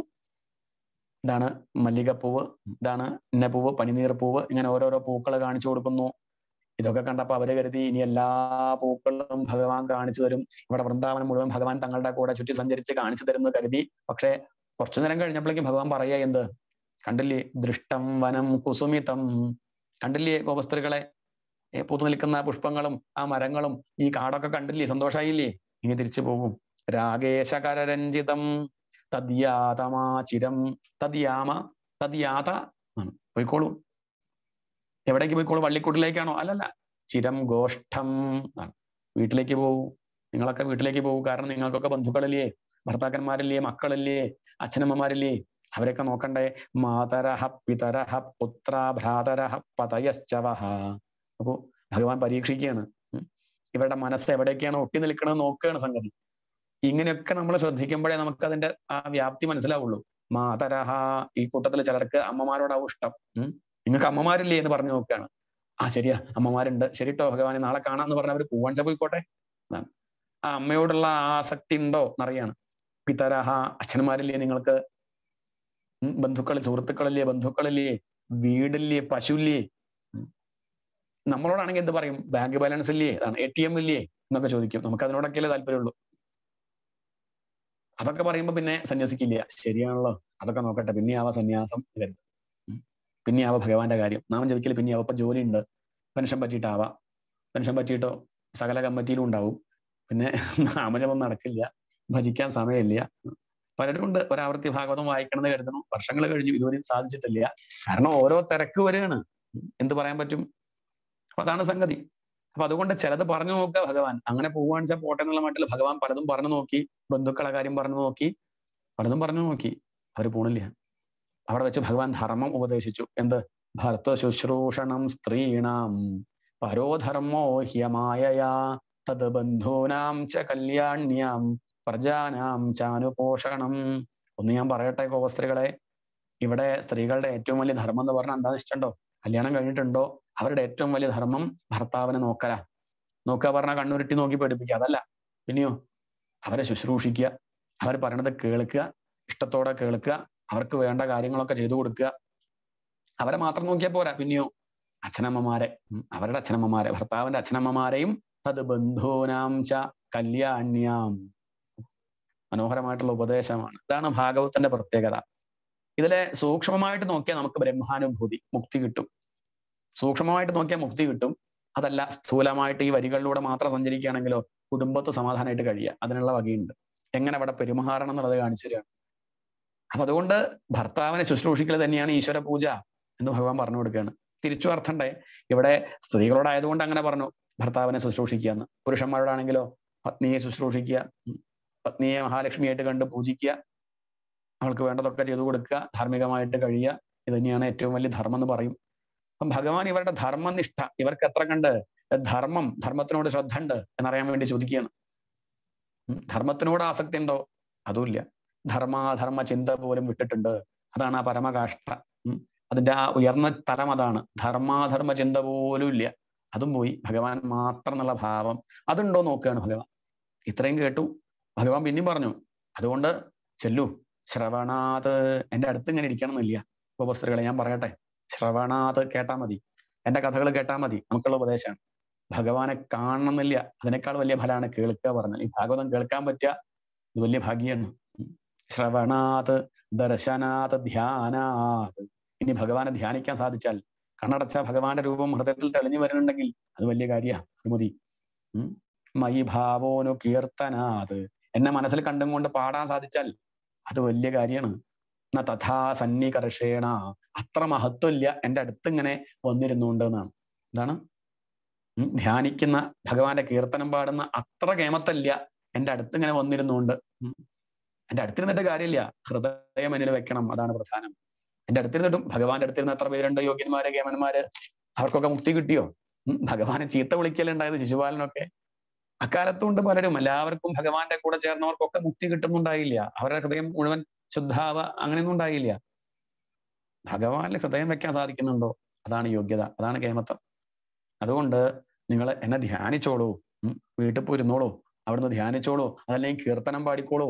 ഇതാണ് മല്ലികപ്പൂവ് ഇതാണ് ഇന്നപ്പൂവ് പനിനീർ പൂവ് ഇങ്ങനെ ഓരോരോ പൂക്കൾ കാണിച്ചു കൊടുക്കുന്നു ഇതൊക്കെ കണ്ടപ്പോ അവര് കരുതി ഇനി എല്ലാ പൂക്കളും ഭഗവാൻ കാണിച്ചു തരും ഇവിടെ വൃന്ദാവനം മുഴുവൻ ഭഗവാൻ തങ്ങളുടെ കൂടെ ചുറ്റി സഞ്ചരിച്ച് കാണിച്ചു തരുമെന്ന് കരുതി പക്ഷെ കുറച്ചു നേരം കഴിഞ്ഞപ്പോഴേക്കും ഭഗവാൻ പറയാ എന്ത് കണ്ടില്ലേ ദൃഷ്ടം വനം കുസുമിതം കണ്ടില്ലേ ഗോപസ്ത്രീകളെ ഏ, പൂത്തു നിൽക്കുന്ന പുഷ്പങ്ങളും ആ മരങ്ങളും ഈ കാടൊക്കെ കണ്ടില്ലേ സന്തോഷായില്ലേ ഇനി തിരിച്ചു പോകും രാഗേശകരരഞ്ജിതം തദ്യാതമാചിരം തദ്യാമ തദ്യാത ആണ് പോയിക്കോളൂ എവിടേക്ക് പോയിക്കോളൂ വള്ളിക്കൂട്ടിലേക്കാണോ അല്ലല്ല ചിരം ഗോഷ്ഠം ആണ് വീട്ടിലേക്ക് പോകൂ നിങ്ങളൊക്കെ വീട്ടിലേക്ക് പോകൂ കാരണം നിങ്ങൾക്കൊക്കെ ബന്ധുക്കളില്ലേ ഭർത്താക്കന്മാരില്ലേ മക്കളില്ലേ അച്ഛനമ്മമാരില്ലേ അവരൊക്കെ നോക്കണ്ടേ മാതരഹ പിതരഹ പുത്ര ഭ്രാതരഹ പതയശ്ചവഹ അപ്പോ ഭഗവാൻ പരീക്ഷിക്കുകയാണ് ഉം. ഇവരുടെ മനസ്സ് എവിടേക്കാണ് ഒട്ടി നിൽക്കണമെന്ന് നോക്കുകയാണ് സംഗതി ഇങ്ങനെയൊക്കെ നമ്മൾ ശ്രദ്ധിക്കുമ്പോഴേ നമുക്ക് അതിന്റെ ആ വ്യാപ്തി മനസ്സിലാവുള്ളൂ മാതരഹ ഈ കൂട്ടത്തിൽ ചിലർക്ക് അമ്മമാരോടാവും ഇഷ്ടം ഉം. നിങ്ങൾക്ക് അമ്മമാരില്ലേ എന്ന് പറഞ്ഞു നോക്കുകയാണ് ആ ശരിയാ അമ്മമാരുണ്ട് ശരിട്ടോ ഭഗവാനെ നാളെ കാണാന്ന് പറഞ്ഞ അവർ പൂവഞ്ച പോയിക്കോട്ടെ എന്നാണ് ആ അമ്മയോടുള്ള ആസക്തി ഉണ്ടോ എന്നറിയാണ് പിതരഹ അച്ഛന്മാരില്ലേ നിങ്ങൾക്ക് ഉം, ബന്ധുക്കൾ സുഹൃത്തുക്കളില്ലേ ബന്ധുക്കളില്ലേ വീടില്ലേ പശുല്ലേ ഉം. നമ്മളോടാണെങ്കിൽ എന്ത് പറയും ബാങ്ക് ബാലൻസ് ഇല്ലേ അതാണ് എ ടി എം ഇല്ലേ എന്നൊക്കെ ചോദിക്കും നമുക്ക് അതിനോടൊക്കെയല്ലേ താല്പര്യമുള്ളൂ അതൊക്കെ പറയുമ്പോ പിന്നെ സന്യസിക്കില്ല ശരിയാണല്ലോ അതൊക്കെ നോക്കട്ടെ പിന്നെ ആവാ സന്യാസം വരുന്നത് ഉം. പിന്നെ ആവാ ഭഗവാന്റെ കാര്യം നാമം ജപിക്കല് പിന്നെ ആവാ ഇപ്പൊ ജോലി ഉണ്ട് പെൻഷൻ പറ്റിയിട്ടാവാം പെൻഷൻ പറ്റിയിട്ടോ സകല കമ്മിറ്റിയിലും ഉണ്ടാവും പിന്നെ നാമജപം നടക്കില്ല ഭജിക്കാൻ സമയമില്ല പലരും ഉണ്ട് ഒരാവർത്തി ഭാഗവതം വായിക്കണം എന്ന് കരുതണം വർഷങ്ങൾ കഴിഞ്ഞു ഇതുവരെയും സാധിച്ചിട്ടില്ല കാരണം ഓരോ തിരക്ക് വരികയാണ് എന്ത് പറയാൻ പറ്റും അപ്പൊ അതാണ് സംഗതി അപ്പൊ അതുകൊണ്ട് ചിലത് പറഞ്ഞു നോക്കുക ഭഗവാൻ അങ്ങനെ പോവുകയാണെന്ന് വെച്ചാൽ പോട്ടെ എന്നുള്ള മട്ടിൽ ഭഗവാൻ പലതും പറഞ്ഞു നോക്കി ബന്ധുക്കളെ കാര്യം പറഞ്ഞു നോക്കി പലതും പറഞ്ഞു നോക്കി അവർ പോണില്ല അവിടെ വെച്ച് ഭഗവാൻ ധർമ്മം ഉപദേശിച്ചു എന്ത് ഭർത്ത ശുശ്രൂഷണം സ്ത്രീണാം പരോധർമ്മോ ഹ്യമായയാ തത് ബന്ധൂനാം ച കല്യാണ്യാം പ്രജാനാം ചാനുപോഷണം ഒന്ന് ഞാൻ പറയട്ടെ ഗോസ്ത്രീകളെ ഇവിടെ സ്ത്രീകളുടെ ഏറ്റവും വലിയ ധർമ്മം എന്ന് പറഞ്ഞാൽ എന്താ ഇഷ്ടമുണ്ടോ കല്യാണം കഴിഞ്ഞിട്ടുണ്ടോ അവരുടെ ഏറ്റവും വലിയ ധർമ്മം ഭർത്താവിനെ നോക്കല നോക്കുക പറഞ്ഞാൽ കണ്ണുരുട്ടി നോക്കി പഠിപ്പിക്കുക അതല്ല പിന്നെയോ അവരെ ശുശ്രൂഷിക്കുക അവർ പറയണത് കേൾക്കുക ഇഷ്ടത്തോടെ കേൾക്കുക അവർക്ക് വേണ്ട കാര്യങ്ങളൊക്കെ ചെയ്തു കൊടുക്കുക അവരെ മാത്രം നോക്കിയാൽ പോരാ പിന്നെയോ അച്ഛനമ്മമാരെ ഉം, അവരുടെ അച്ഛനമ്മമാരെ ഭർത്താവിന്റെ അച്ഛനമ്മമാരെയും തത് ബന്ധൂനാം ച കല്യാണ്യാം മനോഹരമായിട്ടുള്ള ഉപദേശമാണ് ഇതാണ് ഭാഗവത്തിന്റെ പ്രത്യേകത ഇതിലെ സൂക്ഷ്മമായിട്ട് നോക്കിയാൽ നമുക്ക് ബ്രഹ്മാനുഭൂതി മുക്തി കിട്ടും സൂക്ഷ്മമായിട്ട് നോക്കിയാൽ മുക്തി കിട്ടും അതല്ല സ്ഥൂലമായിട്ട് ഈ വരികളിലൂടെ മാത്രം സഞ്ചരിക്കുകയാണെങ്കിലോ കുടുംബത്ത് സമാധാനമായിട്ട് കഴിയുക അതിനുള്ള വകയുണ്ട് എങ്ങനെ അവിടെ പെരുമാറണം എന്നുള്ളത് കാണിച്ചു തരികയാണ് അപ്പൊ അതുകൊണ്ട് ഭർത്താവിനെ ശുശ്രൂഷിക്കൽ തന്നെയാണ് ഈശ്വര പൂജ എന്ന് ഭഗവാൻ പറഞ്ഞു കൊടുക്കുകയാണ് തിരിച്ചു അർത്ഥണ്ടേ ഇവിടെ സ്ത്രീകളോടായതുകൊണ്ട് അങ്ങനെ പറഞ്ഞു ഭർത്താവിനെ ശുശ്രൂഷിക്കുക എന്ന് പുരുഷന്മാരോടാണെങ്കിലോ പത്നിയെ ശുശ്രൂഷിക്കുക ഉം. പത്നിയെ മഹാലക്ഷ്മിയായിട്ട് കണ്ട് പൂജിക്കുക അവൾക്ക് വേണ്ടതൊക്കെ ചെയ്തു കൊടുക്കുക ധാർമ്മികമായിട്ട് കഴിയുക ഇത് തന്നെയാണ് ഏറ്റവും വലിയ ധർമ്മം എന്ന് പറയും അപ്പം ഭഗവാൻ ഇവരുടെ ധർമ്മനിഷ്ഠ ഇവർക്ക് എത്ര കണ്ട് ധർമ്മം ധർമ്മത്തിനോട് ശ്രദ്ധ ഉണ്ട് എന്നറിയാൻ വേണ്ടി ചോദിക്കുകയാണ് ഉം. ധർമ്മത്തിനോട് ആസക്തി ഉണ്ടോ അതുമില്ല ധർമാധർമ്മ ചിന്ത പോലും വിട്ടിട്ടുണ്ട് അതാണ് ആ പരമകാഷ്ഠ ഉം. അതിന്റെ ആ ഉയർന്ന തലം അതാണ് ധർമാധർമ്മ ചിന്ത പോലും ഇല്ല അതും പോയി ഭഗവാൻ മാത്രം എന്നുള്ള ഭാവം അതുണ്ടോ നോക്കുകയാണ് ഭഗവാൻ ഇത്രയും കേട്ടു ഭഗവാൻ പിന്നെയും പറഞ്ഞു അതുകൊണ്ട് ചെല്ലു ശ്രവണാത് എന്റെ അടുത്ത് ഇങ്ങനെ ഇരിക്കണം എന്നില്ല ഉപസ്ത്രീകളെ ഞാൻ പറയട്ടെ ശ്രവണാത് കേട്ടാ മതി എന്റെ കഥകൾ കേട്ടാ മതി നമുക്കുള്ള ഉപദേശമാണ് ഭഗവാനെ കാണണമെന്നില്ല അതിനേക്കാൾ വലിയ ഫലമാണ് കേൾക്കുക പറഞ്ഞത് ഈ ഭാഗവതം കേൾക്കാൻ പറ്റുക ഇത് വലിയ ഭാഗ്യമാണ് ഉം. ശ്രവണാത് ദർശനാത് ധ്യാനാത് ഇനി ഭഗവാനെ ധ്യാനിക്കാൻ സാധിച്ചാൽ കണ്ണടച്ച ഭഗവാന്റെ രൂപം ഹൃദയത്തിൽ തെളിഞ്ഞു വരുന്നുണ്ടെങ്കിൽ അത് വലിയ കാര്യമാണ് അത് മതി ഉം. മയി ഭാവോനു കീർത്തനാത് എന്നെ മനസ്സിൽ കണ്ടും കൊണ്ട് പാടാൻ സാധിച്ചാൽ അത് വലിയ കാര്യമാണ് ന തഥാ സന്നികർഷേണ അത്ര മഹത്വമില്ല എൻ്റെ അടുത്ത് ഇങ്ങനെ വന്നിരുന്നുണ്ട് എന്നാണ് എന്താണ് ഉം, ധ്യാനിക്കുന്ന ഭഗവാന്റെ കീർത്തനം പാടുന്ന അത്ര കേമത്തല്ല എൻ്റെ അടുത്ത് ഇങ്ങനെ വന്നിരുന്നുണ്ട് ഉം. എൻ്റെ അടുത്തിരുന്നിട്ട് കാര്യമില്ല ഹൃദയം എന്നിൽ വെക്കണം അതാണ് പ്രധാനം എൻ്റെ അടുത്തിരുന്നിട്ടും ഭഗവാന്റെ അടുത്തിരുന്ന് എത്ര പേരുണ്ട് യോഗ്യന്മാര് കേമന്മാര് അവർക്കൊക്കെ മുക്തി കിട്ടിയോ ഉം, ഭഗവാനെ ചീത്ത വിളിക്കലുണ്ടായത് ശിശുപാലനൊക്കെ അക്കാലത്തുണ്ട് പലരും എല്ലാവർക്കും ഭഗവാന്റെ കൂടെ ചേർന്നവർക്കൊക്കെ മുക്തി കിട്ടുന്നുണ്ടായില്ല അവരുടെ ഹൃദയം മുഴുവൻ ശുദ്ധാവ അങ്ങനെയൊന്നും ഉണ്ടായില്ല ഭഗവാനിൽ ഹൃദയം വെക്കാൻ സാധിക്കുന്നുണ്ടോ അതാണ് യോഗ്യത അതാണ് കേമത്വം അതുകൊണ്ട് നിങ്ങൾ എന്നെ ധ്യാനിച്ചോളൂ ഉം, വീട്ടിൽ പോയിരുന്നോളൂ അവിടുന്ന് ധ്യാനിച്ചോളൂ അതല്ലെങ്കിൽ കീർത്തനം പാടിക്കോളൂ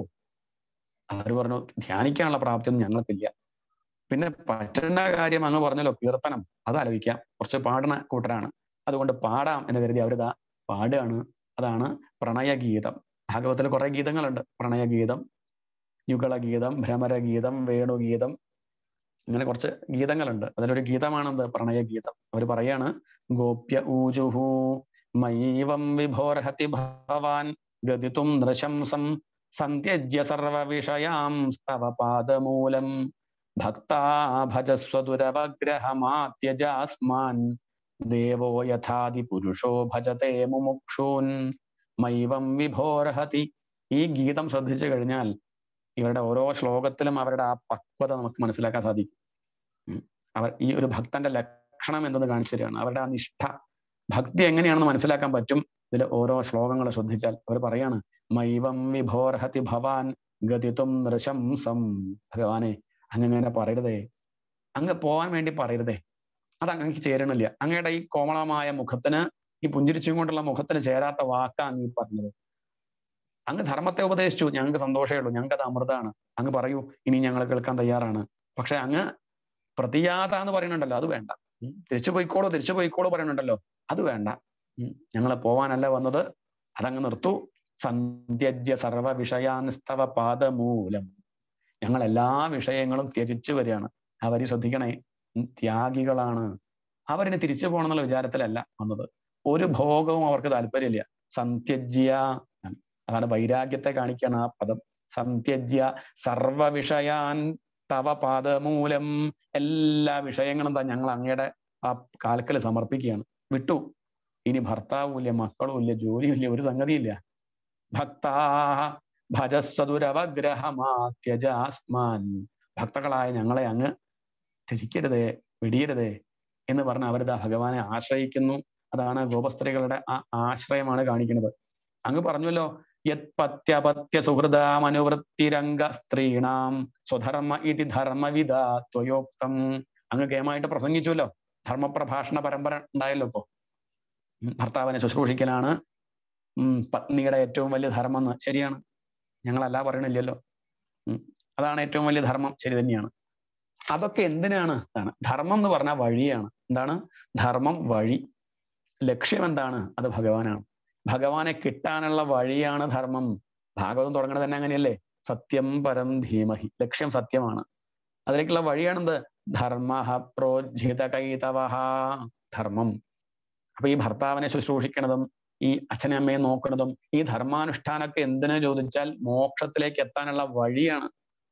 അവർ പറഞ്ഞു ധ്യാനിക്കാനുള്ള പ്രാപ്തിയൊന്നും ഞങ്ങൾക്കില്ല പിന്നെ പറ്റുന്ന കാര്യം അങ്ങ് പറഞ്ഞല്ലോ കീർത്തനം അത് ആലോചിക്കാം കുറച്ച് പാടുന്ന കൂട്ടരാണ് അതുകൊണ്ട് പാടാം എന്ന് കരുതി അവരിതാ പാടുകയാണ് അതാണ് പ്രണയഗീതം ഭാഗവതത്തിൽ കുറെ ഗീതങ്ങളുണ്ട് പ്രണയഗീതം യുഗളഗീതം ഭ്രമരഗീതം വേണുഗീതം ഇങ്ങനെ കുറച്ച് ഗീതങ്ങളുണ്ട് അതിലൊരു ഗീതമാണെന്ത് പ്രണയഗീതം അവർ പറയാണ് ഗോപ്യ ഊജുഹു മൈവം വിഭോർഹതി ഭവാൻ ഗതിതും നൃശംസം സന്ത്യജ്യ സർവവിഷയാം സ്തവ പാദമൂലം ഭക്താ ഭജസ്വ ദുരവഗ്രഹമാത്യജാസ്മാൻ ദേവോ യഥാതി പുരുഷോ ഭജത്തെ മുമുക്ഷൂൻ മൈവം വിഭോർഹതി ഈ ഗീതം ശ്രദ്ധിച്ചു കഴിഞ്ഞാൽ ഇവരുടെ ഓരോ ശ്ലോകത്തിലും അവരുടെ ആ പക്വത നമുക്ക് മനസ്സിലാക്കാൻ സാധിക്കും ഉം. അവർ ഈ ഒരു ഭക്തന്റെ ലക്ഷണം എന്തെന്ന് കാണിച്ചു തരികയാണ് അവരുടെ ആ നിഷ്ഠ ഭക്തി എങ്ങനെയാണെന്ന് മനസ്സിലാക്കാൻ പറ്റും ഇതിൽ ഓരോ ശ്ലോകങ്ങൾ ശ്രദ്ധിച്ചാൽ അവർ പറയാണ് മൈവം വിഭോർഹതി ഭവാൻ ഗതിത്വം നൃശംസം ഭഗവാനെ അങ്ങനെ പറയരുതേ അങ്ങ് പോവാൻ വേണ്ടി പറയരുതേ അത് അങ്ങക്ക് ചേരണില്ല അങ്ങയുടെ ഈ കോമളമായ മുഖത്തിന് ഈ പുഞ്ചിരിച്ചും കൊണ്ടുള്ള മുഖത്തിന് ചേരാത്ത വാക്കാ അങ്ങ് ഈ പറഞ്ഞത് അങ്ങ് ധർമ്മത്തെ ഉപദേശിച്ചു ഞങ്ങൾക്ക് സന്തോഷമേ ഉള്ളൂ ഞങ്ങൾക്ക് അത് അമൃതാണ് അങ്ങ് പറയൂ ഇനി ഞങ്ങൾ കേൾക്കാൻ തയ്യാറാണ് പക്ഷെ അങ്ങ് പ്രതിയാത എന്ന് പറയുന്നുണ്ടല്ലോ അത് വേണ്ട ഉം. തിരിച്ചു പോയിക്കോളൂ തിരിച്ചു പോയിക്കോളൂ പറയുന്നുണ്ടല്ലോ അത് വേണ്ട ഞങ്ങൾ പോവാനല്ല വന്നത് അതങ്ങ് നിർത്തൂ സന്ധ്യജ്യ സർവ വിഷയാൻസ്തവ പാദമൂലം ഞങ്ങൾ എല്ലാ വിഷയങ്ങളും ത്യജിച്ചു വരികയാണ് അവര് ശ്രദ്ധിക്കണേ ഉം, ത്യാഗികളാണ് അവരിന് തിരിച്ചു പോകണം എന്നുള്ള വിചാരത്തിലല്ല വന്നത് ഒരു ഭോഗവും അവർക്ക് താല്പര്യമില്ല സന്ത്യജ്യ അതാണ് വൈരാഗ്യത്തെ കാണിക്കുകയാണ് ആ പദം സന്ത്യജ്യ സർവ വിഷയാൻ തവ പാദമൂലം എല്ലാ വിഷയങ്ങളും താ ഞങ്ങൾ അങ്ങയുടെ ആ കാൽക്കൽ സമർപ്പിക്കുകയാണ് വിട്ടു ഇനി ഭർത്താവും ഇല്ല മക്കളും ഇല്ല ജോലിയും ഇല്ല ഒരു സംഗതിയില്ല ഭക്താ ഭജസ്വതുരവഗ്രഹമാത്യജാസ്മാൻ ഭക്തകളായ ഞങ്ങളെ അങ്ങ് ത്യജിക്കരുതേ വെടിയരുതേ എന്ന് പറഞ്ഞ് അവരിതാ ഭഗവാനെ ആശ്രയിക്കുന്നു അതാണ് ഗോപസ്ത്രീകളുടെ ആ ആശ്രയമാണ് കാണിക്കുന്നത് അങ്ങ് പറഞ്ഞല്ലോ യത്പത്യപത്യ സുഹൃദാമനുവൃത്തിരംഗ സ്ത്രീണാം സ്വധർമ്മ ഇതി ധർമ്മവിധ ത്വയോക്തം അങ്ങ് കേമായിട്ട് പ്രസംഗിച്ചുവല്ലോ ധർമ്മപ്രഭാഷണ പരമ്പര ഉണ്ടായല്ലോ ഇപ്പോ ഉം, ഭർത്താവിനെ ശുശ്രൂഷിക്കലാണ് ഉം, പത്നിയുടെ ഏറ്റവും വലിയ ധർമ്മം എന്ന് ശരിയാണ് ഞങ്ങളല്ല പറയണില്ലല്ലോ ഉം, അതാണ് ഏറ്റവും വലിയ ധർമ്മം ശരി തന്നെയാണ് അതൊക്കെ എന്തിനാണ് ആണ് ധർമ്മം എന്ന് പറഞ്ഞാൽ വഴിയാണ് എന്താണ് ധർമ്മം വഴി ലക്ഷ്യം എന്താണ് അത് ഭഗവാനാണ് ഭഗവാനെ കിട്ടാനുള്ള വഴിയാണ് ധർമ്മം ഭാഗവതം തുടങ്ങുന്നത് തന്നെ അങ്ങനെയല്ലേ സത്യം പരം ധീമഹി ലക്ഷ്യം സത്യമാണ് അതിലേക്കുള്ള വഴിയാണെന്ത് ധർമ്മ പ്രോജ്ജിത കൈതവഹ ധർമ്മം അപ്പൊ ഈ ഭർത്താവിനെ ശുശ്രൂഷിക്കുന്നതും ഈ അച്ഛനെ അമ്മയെ നോക്കുന്നതും ഈ ധർമാനുഷ്ഠാനമൊക്കെ എന്തിനു ചോദിച്ചാൽ മോക്ഷത്തിലേക്ക് എത്താനുള്ള വഴിയാണ്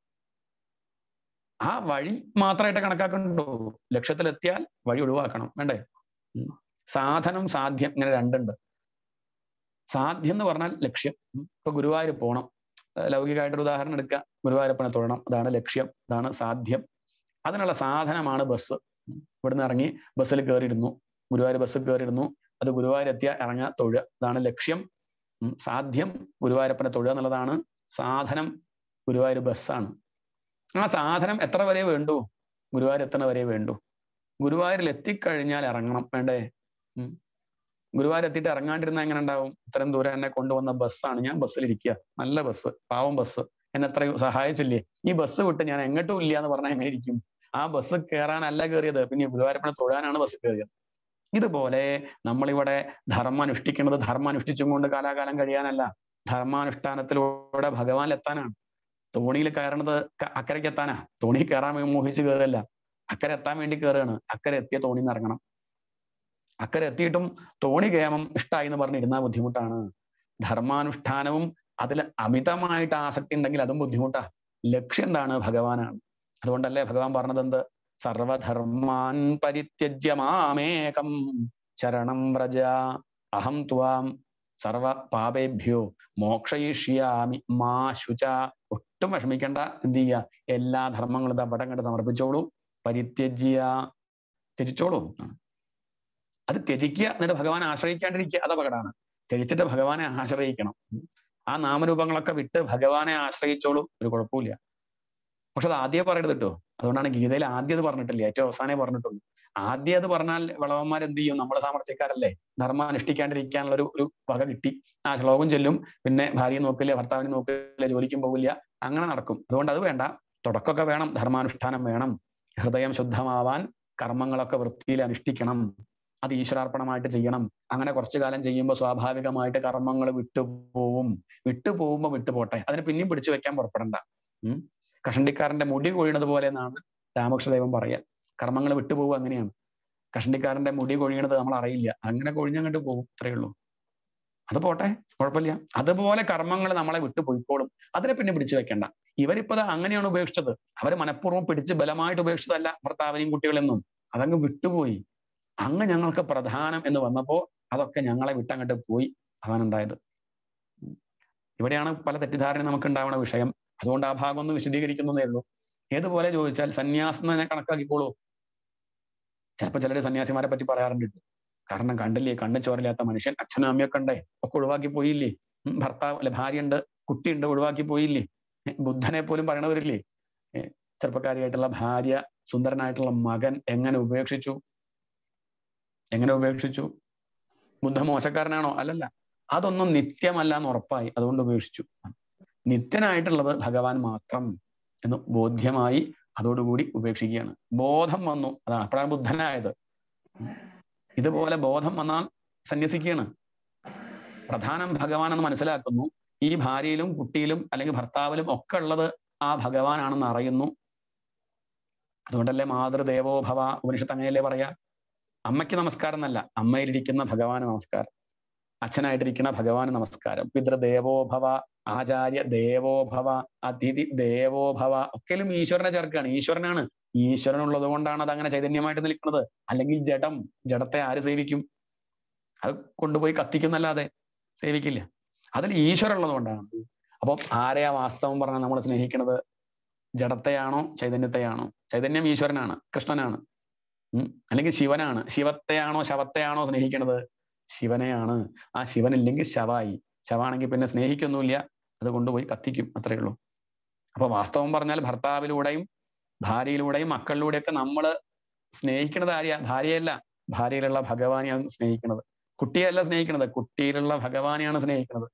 ആ വഴി മാത്രമായിട്ട് കണക്കാക്കണ്ടോ ലക്ഷ്യത്തിലെത്തിയാൽ വഴി ഒഴിവാക്കണം വേണ്ടേ ഉം. സാധനം സാധ്യം ഇങ്ങനെ രണ്ടുണ്ട് സാധ്യം എന്ന് പറഞ്ഞാൽ ലക്ഷ്യം ഉം. ഇപ്പൊ ഗുരുവായൂർ പോകണം ഏർ ലൗകികമായിട്ടൊരു ഉദാഹരണം എടുക്കുക ഗുരുവായൂരപ്പനെ തൊഴണം അതാണ് ലക്ഷ്യം അതാണ് സാധ്യം അതിനുള്ള സാധനമാണ് ബസ് ഉം. ഇവിടുന്ന് ഇറങ്ങി ബസ്സിൽ കയറിയിരുന്നു ഗുരുവായൂർ ബസ്സിൽ കയറിയിരുന്നു അത് ഗുരുവായൂർ എത്തിയ ഇറങ്ങുക തൊഴുക അതാണ് ലക്ഷ്യം ഉം. സാധ്യം ഗുരുവായൂരപ്പനെ തൊഴുക എന്നുള്ളതാണ് സാധനം ഗുരുവായൂർ ബസ്സാണ് ആ സാധനം എത്ര വരെ വേണ്ടു ഗുരുവായൂർ എത്തണ വരെ വേണ്ടു ഗുരുവായൂരിൽ എത്തിക്കഴിഞ്ഞാൽ ഇറങ്ങണം വേണ്ടേ ഉം. ഗുരുവായൂർ എത്തിയിട്ട് ഇറങ്ങാണ്ടിരുന്ന എങ്ങനെ ഉണ്ടാവും ഇത്രയും ദൂരം എന്നെ കൊണ്ടുവന്ന ബസ്സാണ് ഞാൻ ബസ്സിൽ ഇരിക്കുക നല്ല ബസ് പാവം ബസ് എന്നെ അത്രയും സഹായിച്ചില്ലേ ഈ ബസ് വിട്ട് ഞാൻ എങ്ങോട്ടും ഇല്ല എന്ന് പറഞ്ഞാൽ എങ്ങനെ ഇരിക്കും ആ ബസ് കയറാനല്ല കയറിയത് പിന്നെ ഗുരുവായൂരപ്പനെ തൊഴാനാണ് ബസ് കയറിയത് ഇതുപോലെ നമ്മളിവിടെ ധർമ്മം അനുഷ്ഠിക്കുന്നത് ധർമ്മം അനുഷ്ഠിച്ചും കൊണ്ട് കാലാകാലം കഴിയാനല്ല ധർമാനുഷ്ഠാനത്തിലൂടെ ഭഗവാനിൽ എത്താനാണ് തോണിയിൽ കയറണത് ക- അക്കരയ്ക്ക് എത്താനാ തോണി കയറാൻ വേണ്ടി മോഹിച്ച് കയറല്ല അക്കരെ എത്താൻ വേണ്ടി കയറുകയാണ് അക്കരെ എത്തിയ തോണിയിൽ നിന്ന് ഇറങ്ങണം അക്കരെ എത്തിയിട്ടും തോണി കേമം ഇഷ്ടമായി എന്ന് പറഞ്ഞ് ഇരുന്നാൽ ബുദ്ധിമുട്ടാണ് ധർമാനുഷ്ഠാനവും അതിൽ അമിതമായിട്ട് ആസക്തി ഉണ്ടെങ്കിൽ അതും ബുദ്ധിമുട്ടാ ലക്ഷ്യം എന്താണ് ഭഗവാനാണ് അതുകൊണ്ടല്ലേ ഭഗവാൻ പറഞ്ഞത് എന്ത് സർവധർമാൻ പരിത്യജ്യ മാമേകം ശരണം വ്രജ അഹം ത്വാം സർവ പാപേഭ്യോ മോക്ഷയിഷ്യാമി മാ ശുച ഒട്ടും വിഷമിക്കേണ്ട എന്ത് ചെയ്യുക എല്ലാ ധർമ്മങ്ങളും അവിടെ കണ്ട് സമർപ്പിച്ചോളൂ പരിത്യജ്യ ത്യജിച്ചോളൂ അത് ത്യജിക്കുക എന്നിട്ട് ഭഗവാനെ ആശ്രയിക്കാണ്ടിരിക്കുക അത് അപകടമാണ് ത്യജിച്ചിട്ട് ഭഗവാനെ ആശ്രയിക്കണം ആ നാമരൂപങ്ങളൊക്കെ വിട്ട് ഭഗവാനെ ആശ്രയിച്ചോളൂ ഒരു കുഴപ്പമില്ല പക്ഷെ അത് ആദ്യമേ പറയരുത് കേട്ടോ അതുകൊണ്ടാണ് ഗീതയിൽ ആദ്യം അത് പറഞ്ഞിട്ടില്ല ഏറ്റവും അവസാനേ പറഞ്ഞിട്ടുള്ളൂ ആദ്യം അത് പറഞ്ഞാൽ വിളവന്മാർ എന്ത് ചെയ്യും നമ്മളെ സാമർത്ഥ്യക്കാരല്ലേ ധർമ്മം അനുഷ്ഠിക്കാണ്ടിരിക്കാനുള്ള ഒരു ഒരു വക കിട്ടി ആ ശ്ലോകം ചൊല്ലും പിന്നെ ഭാര്യയെ നോക്കില്ല ഭർത്താവിനെ നോക്കില്ല ജോലിക്കും പോകില്ല അങ്ങനെ നടക്കും അതുകൊണ്ട് അത് വേണ്ട തുടക്കമൊക്കെ വേണം ധർമാനുഷ്ഠാനം വേണം ഹൃദയം ശുദ്ധമാവാൻ കർമ്മങ്ങളൊക്കെ വൃത്തിയിൽ അനുഷ്ഠിക്കണം അത് ഈശ്വരാർപ്പണമായിട്ട് ചെയ്യണം അങ്ങനെ കുറച്ചു കാലം ചെയ്യുമ്പോൾ സ്വാഭാവികമായിട്ട് കർമ്മങ്ങൾ വിട്ടുപോവും വിട്ടുപോകുമ്പോൾ വിട്ടുപോട്ടെ അതിന് പിന്നെയും പിടിച്ചു വെക്കാൻ പുറപ്പെടണ്ട ഉം കഷണ്ടിക്കാരന്റെ മുടി കൊഴിയണത് പോലെ എന്നാണ് രാമകൃഷ്ണദേവൻ പറയുക കർമ്മങ്ങൾ വിട്ടുപോകുക അങ്ങനെയാണ് കഷണ്ടിക്കാരന്റെ മുടി കൊഴിയണത് നമ്മൾ അറിയില്ല അങ്ങനെ കൊഴിഞ്ഞങ്ങോട്ട് പോകും അത്രയേ ഉള്ളൂ അത് പോട്ടെ കുഴപ്പമില്ല അതുപോലെ കർമ്മങ്ങൾ നമ്മളെ വിട്ടു പോയിക്കോളും അതിനെ പിന്നെ പിടിച്ചു വെക്കണ്ട ഇവരിപ്പത് അങ്ങനെയാണ് ഉപേക്ഷിച്ചത് അവര് മനഃപൂർവ്വം പിടിച്ച് ബലമായിട്ട് ഉപേക്ഷിച്ചതല്ല ഭർത്താവിനെയും കുട്ടികളെന്നും അതങ്ങ് വിട്ടുപോയി അങ്ങ് ഞങ്ങൾക്ക് പ്രധാനം എന്ന് വന്നപ്പോ അതൊക്കെ ഞങ്ങളെ വിട്ടങ്ങോട്ട് പോയി അവനുണ്ടായത് ഇവിടെയാണ് പല തെറ്റിദ്ധാരണ നമുക്ക് ഉണ്ടാവുന്ന വിഷയം അതുകൊണ്ട് ആ ഭാഗം ഒന്ന് വിശദീകരിക്കുന്നതേ ഉള്ളൂ ഏതുപോലെ ചോദിച്ചാൽ സന്യാസം തന്നെ കണക്കാക്കിക്കോളൂ ചിലപ്പോൾ ചിലര് സന്യാസിമാരെ പറ്റി പറയാറുണ്ട് കാരണം കണ്ടില്ലേ കണ്ണ് ചോരയില്ലാത്ത മനുഷ്യൻ അച്ഛനും അമ്മയൊക്കെ ഉണ്ടേ ഒക്കെ ഒഴിവാക്കി പോയില്ലേ ഉം, ഭർത്താവ് അല്ലെ ഭാര്യയുണ്ട് കുട്ടിയുണ്ട് ഒഴിവാക്കി പോയില്ലേ ഏ, ബുദ്ധനെ പോലും പറയണവരില്ലേ ഏ, ചെറുപ്പക്കാരിയായിട്ടുള്ള ഭാര്യ സുന്ദരനായിട്ടുള്ള മകൻ എങ്ങനെ ഉപേക്ഷിച്ചു എങ്ങനെ ഉപേക്ഷിച്ചു ബുദ്ധ മോശക്കാരനാണോ അല്ലല്ല അതൊന്നും നിത്യമല്ല എന്ന് ഉറപ്പായി അതുകൊണ്ട് ഉപേക്ഷിച്ചു നിത്യനായിട്ടുള്ളത് ഭഗവാൻ മാത്രം എന്ന് ബോധ്യമായി അതോടുകൂടി ഉപേക്ഷിക്കുകയാണ് ബോധം വന്നു അതാണ് അപ്പോഴാണ് ബുദ്ധനായത് ഇതുപോലെ ബോധം വന്നാൽ സന്യസിക്കുകയാണ് പ്രധാനം ഭഗവാൻ എന്ന് മനസ്സിലാക്കുന്നു ഈ ഭാര്യയിലും കുട്ടിയിലും അല്ലെങ്കിൽ ഭർത്താവിലും ഒക്കെ ഉള്ളത് ആ ഭഗവാനാണെന്ന് അറിയുന്നു അതുകൊണ്ടല്ലേ മാതൃദേവോഭവ ഉപനിഷത്ത് അങ്ങനെയല്ലേ പറയാ അമ്മയ്ക്ക് നമസ്കാരം എന്നല്ല അമ്മയിലിരിക്കുന്ന ഭഗവാന് നമസ്കാരം അച്ഛനായിട്ടിരിക്കുന്ന ഭഗവാന് നമസ്കാരം പിതൃദേവോഭവ ആചാര്യ ദേവോഭവ അതിഥി ദേവോഭവ ഒക്കെയും ഈശ്വരനെ ചേർക്കുകയാണ് ഈശ്വരനാണ് ഈശ്വരൻ ഉള്ളത് കൊണ്ടാണ് അത് അങ്ങനെ ചൈതന്യമായിട്ട് നിൽക്കുന്നത് അല്ലെങ്കിൽ ജഡം ജഡത്തെ ആര് സേവിക്കും അത് കൊണ്ടുപോയി കത്തിക്കുന്നല്ലാതെ സേവിക്കില്ല അതിൽ ഈശ്വരൻ ഉള്ളത് കൊണ്ടാണ് അപ്പം ആരെയാ വാസ്തവം പറഞ്ഞാൽ നമ്മൾ സ്നേഹിക്കുന്നത് ജഡത്തെയാണോ ചൈതന്യത്തെയാണോ ചൈതന്യം ഈശ്വരനാണ് കൃഷ്ണനാണ് ഉം അല്ലെങ്കിൽ ശിവനാണ് ശിവത്തെയാണോ ശവത്തെയാണോ സ്നേഹിക്കുന്നത് ശിവനെയാണ് ആ ശിവനില്ലെങ്കിൽ ശവായി ശവാണെങ്കിൽ പിന്നെ സ്നേഹിക്കൊന്നുമില്ല അത് കൊണ്ടുപോയി കത്തിക്കും അത്രയേ ഉള്ളൂ അപ്പൊ വാസ്തവം പറഞ്ഞാൽ ഭർത്താവിലൂടെയും ഭാര്യയിലൂടെയും മക്കളിലൂടെയൊക്കെ നമ്മൾ സ്നേഹിക്കുന്നത് ആരെയാ ഭാര്യയല്ല ഭാര്യയിലുള്ള ഭഗവാനെയാണ് സ്നേഹിക്കുന്നത് കുട്ടിയല്ല സ്നേഹിക്കുന്നത് കുട്ടിയിലുള്ള ഭഗവാനെയാണ് സ്നേഹിക്കുന്നത്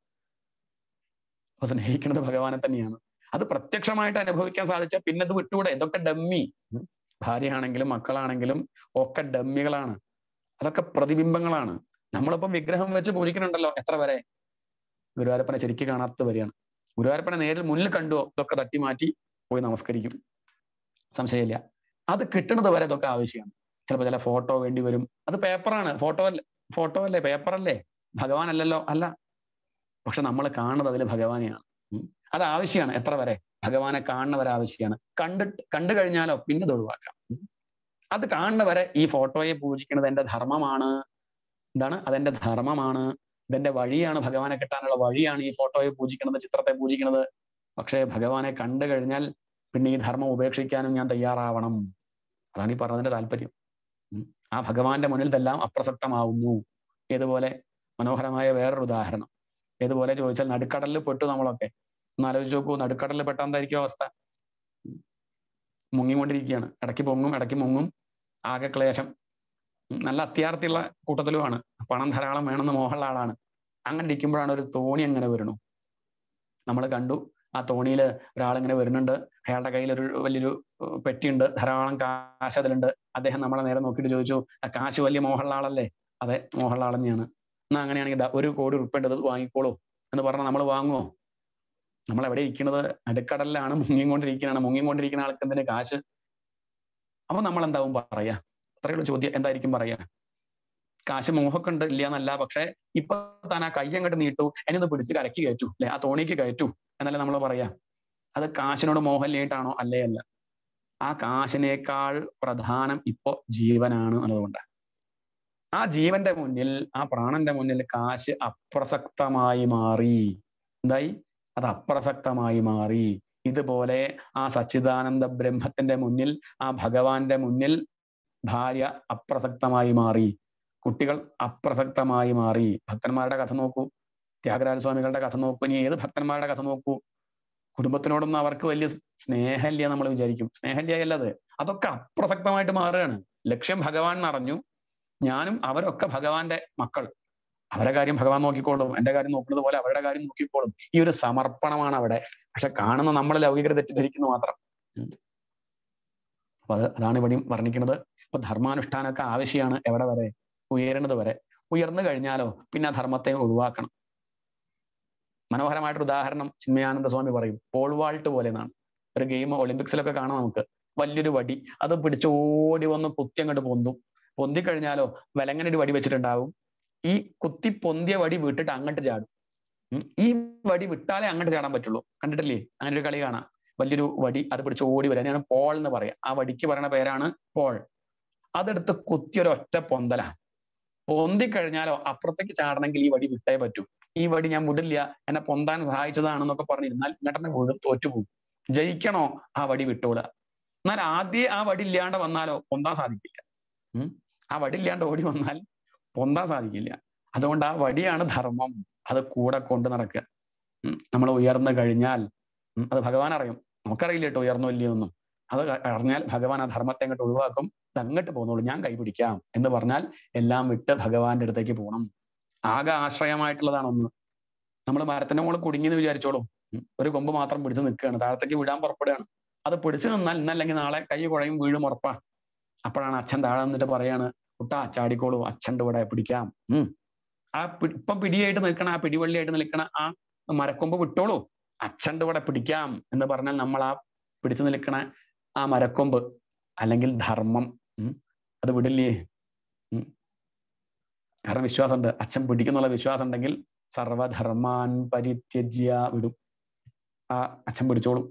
അപ്പൊ സ്നേഹിക്കുന്നത് ഭഗവാനെ തന്നെയാണ് അത് പ്രത്യക്ഷമായിട്ട് അനുഭവിക്കാൻ സാധിച്ച പിന്നെ അത് വിട്ടുകൂടെ ഇതൊക്കെ ഡമ്മി ഉം. ഭാര്യയാണെങ്കിലും മക്കളാണെങ്കിലും ഒക്കെ ഡമ്മികളാണ് അതൊക്കെ പ്രതിബിംബങ്ങളാണ് നമ്മളിപ്പം വിഗ്രഹം വെച്ച് പൂജിക്കുന്നുണ്ടല്ലോ എത്ര വരെ ഗുരുവായൂരപ്പനെ ശരിക്കും കാണാത്ത വരികയാണ് ഗുരുവായൂരപ്പനെ നേരിൽ മുന്നിൽ കണ്ടുവോ ഇതൊക്കെ തട്ടി മാറ്റി പോയി നമസ്കരിക്കും സംശയമില്ല അത് കിട്ടുന്നത് വരെ ഇതൊക്കെ ആവശ്യമാണ് ചിലപ്പോൾ ചില ഫോട്ടോ വേണ്ടി വരും അത് പേപ്പറാണ് ഫോട്ടോ അല്ലേ ഫോട്ടോ അല്ലേ പേപ്പറല്ലേ ഭഗവാൻ അല്ലല്ലോ അല്ല പക്ഷെ നമ്മൾ കാണുന്നത് അതിൽ ഭഗവാനെയാണ് ഉം. അത് ആവശ്യമാണ് എത്ര വരെ ഭഗവാനെ കാണുന്നവരെ ആവശ്യമാണ് കണ്ടിട്ട് കണ്ടു കഴിഞ്ഞാലോ പിന്നെ ഇത് ഒഴിവാക്കാം ഉം. അത് കാണുന്നവരെ ഈ ഫോട്ടോയെ പൂജിക്കുന്നത് എന്റെ ധർമ്മമാണ് എന്താണ് അതെന്റെ ധർമ്മമാണ് ഇതെന്റെ വഴിയാണ് ഭഗവാനെ കിട്ടാനുള്ള വഴിയാണ് ഈ ഫോട്ടോയെ പൂജിക്കുന്നത് ചിത്രത്തെ പൂജിക്കുന്നത് പക്ഷേ ഭഗവാനെ കണ്ടു കഴിഞ്ഞാൽ പിന്നെ ഈ ധർമ്മം ഉപേക്ഷിക്കാനും ഞാൻ തയ്യാറാവണം അതാണ് ഈ പറഞ്ഞതിന്റെ താല്പര്യം ഉം. ആ ഭഗവാന്റെ മുന്നിൽ ഇതെല്ലാം അപ്രസക്തമാവുന്നു ഏതുപോലെ മനോഹരമായ വേറൊരു ഉദാഹരണം ഏതുപോലെ ചോദിച്ചാൽ നടുക്കടലിൽ പെട്ടു നമ്മളൊക്കെ ഒന്ന് ആലോചിച്ച് നോക്കൂ നടുക്കടലിൽ പെട്ടാൽ എന്തായിരിക്കും അവസ്ഥ ഉം. മുങ്ങിക്കൊണ്ടിരിക്കുകയാണ് ഇടയ്ക്ക് പൊങ്ങും ഇടയ്ക്ക് മുങ്ങും ആകെ ക്ലേശം ഉം. നല്ല അത്യാർത്ഥിയുള്ള കൂട്ടത്തിലുമാണ് പണം ധാരാളം വേണമെന്ന് മോഹമുള്ള ആളാണ് അങ്ങനെ ഇരിക്കുമ്പോഴാണ് ഒരു തോണി അങ്ങനെ വരണു നമ്മൾ കണ്ടു ആ തോണിയിൽ ഒരാളിങ്ങനെ വരുന്നുണ്ട് അയാളുടെ കയ്യിൽ ഒരു വലിയൊരു ഏർ പെട്ടിയുണ്ട് ധാരാളം കാശ് അതിലുണ്ട് അദ്ദേഹം നമ്മളെ നേരെ നോക്കിയിട്ട് ചോദിച്ചു ആ കാശ് വലിയ മോഹമുള്ള ആളല്ലേ അതെ മോഹമുള്ള ആൾ തന്നെയാണ് എന്നാ അങ്ങനെയാണെങ്കിൽ ദാ ഒരു കോടി ഉറുപ്പ ഇത് വാങ്ങിക്കോളൂ എന്ന് പറഞ്ഞാൽ നമ്മൾ വാങ്ങുമോ നമ്മൾ എവിടെ ഇരിക്കുന്നത് നടുക്കടലിലാണ് മുങ്ങിക്കൊണ്ടിരിക്കുകയാണ് മുങ്ങിക്കൊണ്ടിരിക്കുന്ന ആൾക്ക് എന്തിന് കാശ് അപ്പൊ നമ്മൾ എന്താവും പറയാ അത്രയുള്ള ചോദ്യം എന്തായിരിക്കും പറയാ കാശ് മോഹമൊക്കെ ഉണ്ട് ഇല്ല എന്നല്ല പക്ഷെ ഇപ്പൊ താൻ ആ കൈ അങ്ങോട്ട് നീട്ടു എന്നെ ഒന്ന് പിടിച്ച് കരക്കി കയറ്റു അല്ലെ ആ തോണിക്ക് കയറ്റു എന്നല്ലേ നമ്മൾ പറയാ അത് കാശിനോട് മോഹമില്ലായിട്ടാണോ അല്ലേ അല്ല ആ കാശിനേക്കാൾ പ്രധാനം ഇപ്പോ ജീവനാണ് എന്നതുകൊണ്ട് ആ ജീവന്റെ മുന്നിൽ ആ പ്രാണന്റെ മുന്നിൽ കാശ് അപ്രസക്തമായി മാറി എന്തായി അത് അപ്രസക്തമായി മാറി ഇതുപോലെ ആ സച്ചിദാനന്ദ ബ്രഹ്മത്തിന്റെ മുന്നിൽ ആ ഭഗവാന്റെ മുന്നിൽ ഭാര്യ അപ്രസക്തമായി മാറി കുട്ടികൾ അപ്രസക്തമായി മാറി ഭക്തന്മാരുടെ കഥ നോക്കൂ ത്യാഗരാജ സ്വാമികളുടെ കഥ നോക്കൂ ഇനി ഏത് ഭക്തന്മാരുടെ കഥ നോക്കൂ കുടുംബത്തിനോടൊന്നും അവർക്ക് വലിയ സ്നേഹമില്ല നമ്മൾ വിചാരിക്കും സ്നേഹമില്ല അത് അതൊക്കെ അപ്രസക്തമായിട്ട് മാറുകയാണ് ലക്ഷ്യം ഭഗവാൻ എന്നറിഞ്ഞു ഞാനും അവരൊക്കെ ഭഗവാന്റെ മക്കൾ അവരുടെ കാര്യം ഭഗവാൻ നോക്കിക്കോളും എന്റെ കാര്യം നോക്കുന്നത് പോലെ അവരുടെ കാര്യം നോക്കിക്കോളും ഈ ഒരു സമർപ്പണമാണ് അവിടെ പക്ഷെ കാണുന്ന നമ്മൾ ലൗകികത തെറ്റിദ്ധരിക്കുന്നു മാത്രം അപ്പൊ അത് അതാണ് ഇവിടെയും വർണ്ണിക്കുന്നത് അപ്പൊ ധർമാനുഷ്ഠാനമൊക്കെ ആവശ്യമാണ് എവിടെ വരെ ഉയരുന്നത് വരെ ഉയർന്നു കഴിഞ്ഞാലോ പിന്നെ ആ ധർമ്മത്തെ ഒഴിവാക്കണം മനോഹരമായിട്ടൊരു ഉദാഹരണം ചിന്മയാനന്ദ സ്വാമി പറയും പോൾ വാൾട്ട് പോലെ എന്നാണ് ഒരു ഗെയിം ഒളിമ്പിക്സിലൊക്കെ കാണാം നമുക്ക് വലിയൊരു വടി അത് പിടിച്ച് ഓടി വന്ന് കുത്തി അങ്ങോട്ട് പൊന്തും പൊന്തി കഴിഞ്ഞാലോ വിലങ്ങനെ ഒരു വടി വെച്ചിട്ടുണ്ടാവും ഈ കുത്തി പൊന്തിയ വടി വിട്ടിട്ട് അങ്ങോട്ട് ചാടും ഈ വടി വിട്ടാലേ അങ്ങോട്ട് ചാടാൻ പറ്റുള്ളൂ കണ്ടിട്ടില്ലേ അങ്ങനെ ഒരു കളി കാണാം വലിയൊരു വടി അത് പിടിച്ച് ഓടി വരിക അതിനാണ് പോൾ എന്ന് പറയാം ആ വടിക്ക് പറയുന്ന പേരാണ് പോൾ അതെടുത്ത് കുത്തിയൊരു ഒറ്റ പൊന്തല പൊന്തി കഴിഞ്ഞാലോ അപ്പുറത്തേക്ക് ചാടണമെങ്കിൽ ഈ വടി വിട്ടേ പറ്റൂ ഈ വടി ഞാൻ വിടില്ല എന്നെ പൊന്താൻ സഹായിച്ചതാണെന്നൊക്കെ പറഞ്ഞിരുന്നാൽ ഇങ്ങോട്ടെ വീഴും തോറ്റുപോകും ജയിക്കണോ ആ വടി വിട്ടോളുക എന്നാൽ ആദ്യം ആ വടി ഇല്ലാണ്ട് വന്നാലോ പൊന്താൻ സാധിക്കില്ല ഉം ആ വടി ഇല്ലാണ്ട് ഓടി വന്നാൽ പൊന്താൻ സാധിക്കില്ല അതുകൊണ്ട് ആ വടിയാണ് ധർമ്മം അത് കൂടെ കൊണ്ട് നടക്കുക നമ്മൾ ഉയർന്നു കഴിഞ്ഞാൽ അത് ഭഗവാൻ അറിയും നമുക്കറിയില്ല കേട്ടോ ഉയർന്നു ഇല്ലയൊന്നും അത് അറിഞ്ഞാൽ ഭഗവാൻ ആ ധർമ്മത്തെ അങ്ങോട്ട് ഒഴിവാക്കും അങ്ങോട്ട് പോന്നോളൂ ഞാൻ കൈപിടിക്കാം എന്ന് പറഞ്ഞാൽ എല്ലാം വിട്ട് ഭഗവാന്റെ അടുത്തേക്ക് പോകണം ആകെ ആശ്രയമായിട്ടുള്ളതാണ് ഒന്ന് നമ്മൾ മരത്തിന്റെ മുകളിൽ കുടുങ്ങിയെന്ന് വിചാരിച്ചോളൂ ഒരു കൊമ്പ് മാത്രം പിടിച്ച് നിൽക്കുകയാണ് താഴത്തേക്ക് വിടാൻ പുറപ്പെടുകയാണ് അത് പിടിച്ചു നിന്നാൽ ഇന്നല്ലെങ്കിൽ നാളെ കൈ കുഴയും വീഴും ഉറപ്പാ അപ്പോഴാണ് അച്ഛൻ താഴെ നിന്നിട്ട് പറയാണ് കുട്ടാ ചാടിക്കോളൂ അച്ഛൻ്റെ ഇവിടെ പിടിക്കാം ഉം ആ ഇപ്പം പിടിയായിട്ട് നിൽക്കണ ആ പിടിവള്ളിയായിട്ട് നിൽക്കണ ആ മരക്കൊമ്പ് വിട്ടോളൂ അച്ഛൻ്റെ ഇവിടെ പിടിക്കാം എന്ന് പറഞ്ഞാൽ നമ്മൾ ആ പിടിച്ചു നിൽക്കണ ആ മരക്കൊമ്പ് അല്ലെങ്കിൽ ധർമ്മം ഉം അത് വിടില്ലേ ഉം കാരണം വിശ്വാസമുണ്ട് അച്ഛൻ പിടിക്കുന്നുള്ള വിശ്വാസം ഉണ്ടെങ്കിൽ സർവധർമാൻ പരിത്യജ്യ വിടും ആ അച്ഛൻ പിടിച്ചോളും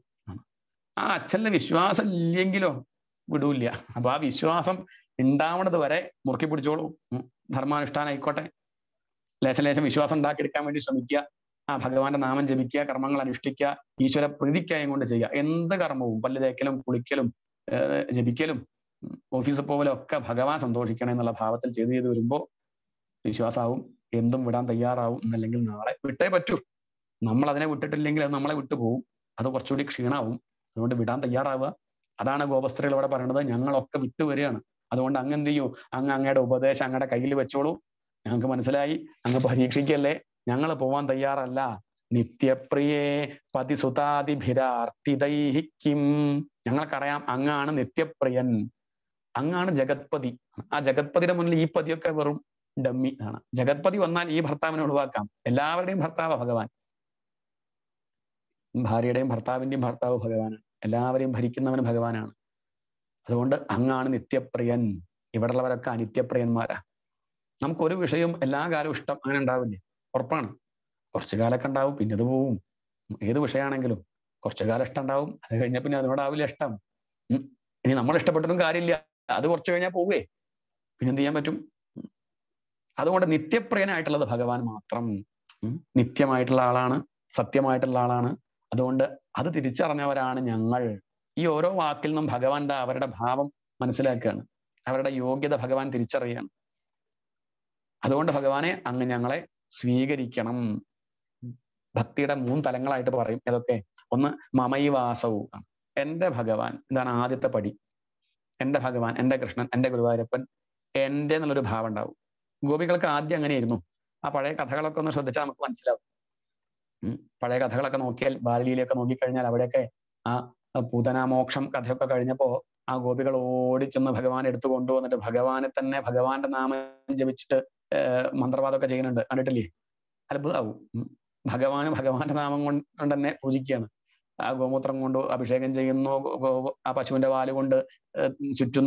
ആ അച്ഛന്റെ വിശ്വാസം ഇല്ലെങ്കിലോ വിടൂല്ല അപ്പൊ ആ വിശ്വാസം ഉണ്ടാവണത് വരെ മുറുക്കി പിടിച്ചോളൂ ധർമാനുഷ്ഠാനം ആയിക്കോട്ടെ ലേശം ലേശം വിശ്വാസം ഉണ്ടാക്കിയെടുക്കാൻ വേണ്ടി ശ്രമിക്കുക ആ ഭഗവാന്റെ നാമം ജപിക്കുക കർമ്മങ്ങൾ അനുഷ്ഠിക്കുക ഈശ്വര പ്രീതിക്കായും കൊണ്ട് ചെയ്യുക എന്ത് കർമ്മവും പല്ല് തേക്കലും കുളിക്കലും ജപിക്കലും ഓഫീസിൽ പോകലും ഒക്കെ ഭഗവാൻ സന്തോഷിക്കണം എന്നുള്ള ഭാവത്തിൽ ചെയ്ത് ചെയ്ത് വരുമ്പോൾ വിശ്വാസാവും എന്തും വിടാൻ തയ്യാറാവും എന്നല്ലെങ്കിൽ നാളെ വിട്ടേ പറ്റൂ നമ്മൾ അതിനെ വിട്ടിട്ടില്ലെങ്കിൽ അത് നമ്മളെ വിട്ടുപോകും അത് കുറച്ചുകൂടി ക്ഷീണാവും അതുകൊണ്ട് വിടാൻ തയ്യാറാവുക അതാണ് ഗോപസ്ത്രീകൾ ഇവിടെ പറയുന്നത് ഞങ്ങളൊക്കെ വിട്ടു വരികയാണ് അതുകൊണ്ട് അങ്ങ് എന്ത് ചെയ്യൂ അങ്ങ് അങ്ങയുടെ ഉപദേശം അങ്ങയുടെ കയ്യിൽ വെച്ചോളൂ ഞങ്ങൾക്ക് മനസ്സിലായി അങ്ങ് പരീക്ഷിക്കല്ലേ ഞങ്ങൾ പോവാൻ തയ്യാറല്ല നിത്യപ്രിയേ പതിസുതാതിഭിരാർത്തിതൈഹിക്കും ഞങ്ങൾക്കറിയാം അങ്ങാണ് നിത്യപ്രിയൻ അങ്ങാണ് ജഗത്പതി ആ ജഗത്പതിയുടെ മുന്നിൽ ഈ പതിയൊക്കെ വെറും ഡമ്മി ആണ് ജഗത്പതി വന്നാൽ ഈ ഭർത്താവിനെ ഒഴിവാക്കാം എല്ലാവരുടെയും ഭർത്താവ് ഭഗവാൻ ഭാര്യയുടെയും ഭർത്താവിന്റെയും ഭർത്താവ് ഭഗവാനാണ് എല്ലാവരെയും ഭരിക്കുന്നവന് ഭഗവാനാണ് അതുകൊണ്ട് അങ്ങാണ് നിത്യപ്രിയൻ ഇവിടെയുള്ളവരൊക്കെ അനിത്യപ്രിയന്മാരാ നമുക്ക് ഒരു വിഷയവും എല്ലാ കാലവും ഇഷ്ടം അങ്ങനെ ഉണ്ടാവില്ലേ ഉറപ്പാണ് കുറച്ചു കാലമൊക്കെ ഉണ്ടാവും പിന്നെ അത് പോവും ഏത് വിഷയമാണെങ്കിലും കുറച്ചു കാലം ഇഷ്ടം ഉണ്ടാവും അത് കഴിഞ്ഞാൽ പിന്നെ അതിനോടാവില്ല ഇഷ്ടം ഇനി നമ്മൾ ഇഷ്ടപ്പെട്ടിട്ടും കാര്യമില്ല അത് കുറച്ചു കഴിഞ്ഞാൽ പോവേ പിന്നെ എന്ത് ചെയ്യാൻ പറ്റും അതുകൊണ്ട് നിത്യപ്രിയനായിട്ടുള്ളത് ഭഗവാൻ മാത്രം നിത്യമായിട്ടുള്ള ആളാണ് സത്യമായിട്ടുള്ള ആളാണ് അതുകൊണ്ട് അത് തിരിച്ചറിഞ്ഞവരാണ് ഞങ്ങൾ ഈ ഓരോ വാക്കിൽ നിന്നും ഭഗവാന്റെ അവരുടെ ഭാവം മനസ്സിലാക്കുകയാണ് അവരുടെ യോഗ്യത ഭഗവാൻ തിരിച്ചറിയുകയാണ് അതുകൊണ്ട് ഭഗവാനെ അങ്ങ് ഞങ്ങളെ സ്വീകരിക്കണം ഭക്തിയുടെ മൂന്ന് തലങ്ങളായിട്ട് പറയും ഏതൊക്കെ ഒന്ന് മമൈവാസവും എന്റെ ഭഗവാൻ എന്താണ് ആദ്യത്തെ പടി എന്റെ ഭഗവാൻ എന്റെ കൃഷ്ണൻ എന്റെ ഗുരുവായൂരപ്പൻ എന്റെ എന്നുള്ളൊരു ഭാവം ഉണ്ടാവും ഗോപികൾക്ക് ആദ്യം അങ്ങനെയായിരുന്നു ആ പഴയ കഥകളൊക്കെ ഒന്ന് ശ്രദ്ധിച്ചാൽ നമുക്ക് മനസ്സിലാവും പഴയ കഥകളൊക്കെ നോക്കിയാൽ ബാലലീലയൊക്കെ നോക്കിക്കഴിഞ്ഞാൽ അവിടെയൊക്കെ ആ പൂതനാമോക്ഷം കഥയൊക്കെ കഴിഞ്ഞപ്പോ ആ ഗോപികൾ ഓടിച്ചെന്ന് ഭഗവാൻ എടുത്തു കൊണ്ടുവന്നിട്ട് ഭഗവാനെ തന്നെ ഭഗവാന്റെ നാമം ജപിച്ചിട്ട് മന്ത്രവാദമൊക്കെ ചെയ്യുന്നുണ്ട് കണ്ടിട്ടില്ലേ അത്ഭുതമാവും ഭഗവാന് ഭഗവാന്റെ നാമം കൊണ്ട് തന്നെ പൂജിക്കുകയാണ് ആ ഗോമൂത്രം കൊണ്ട് അഭിഷേകം ചെയ്യുന്നു ആ പശുവിന്റെ വാല് കൊണ്ട് ചുറ്റുന്നു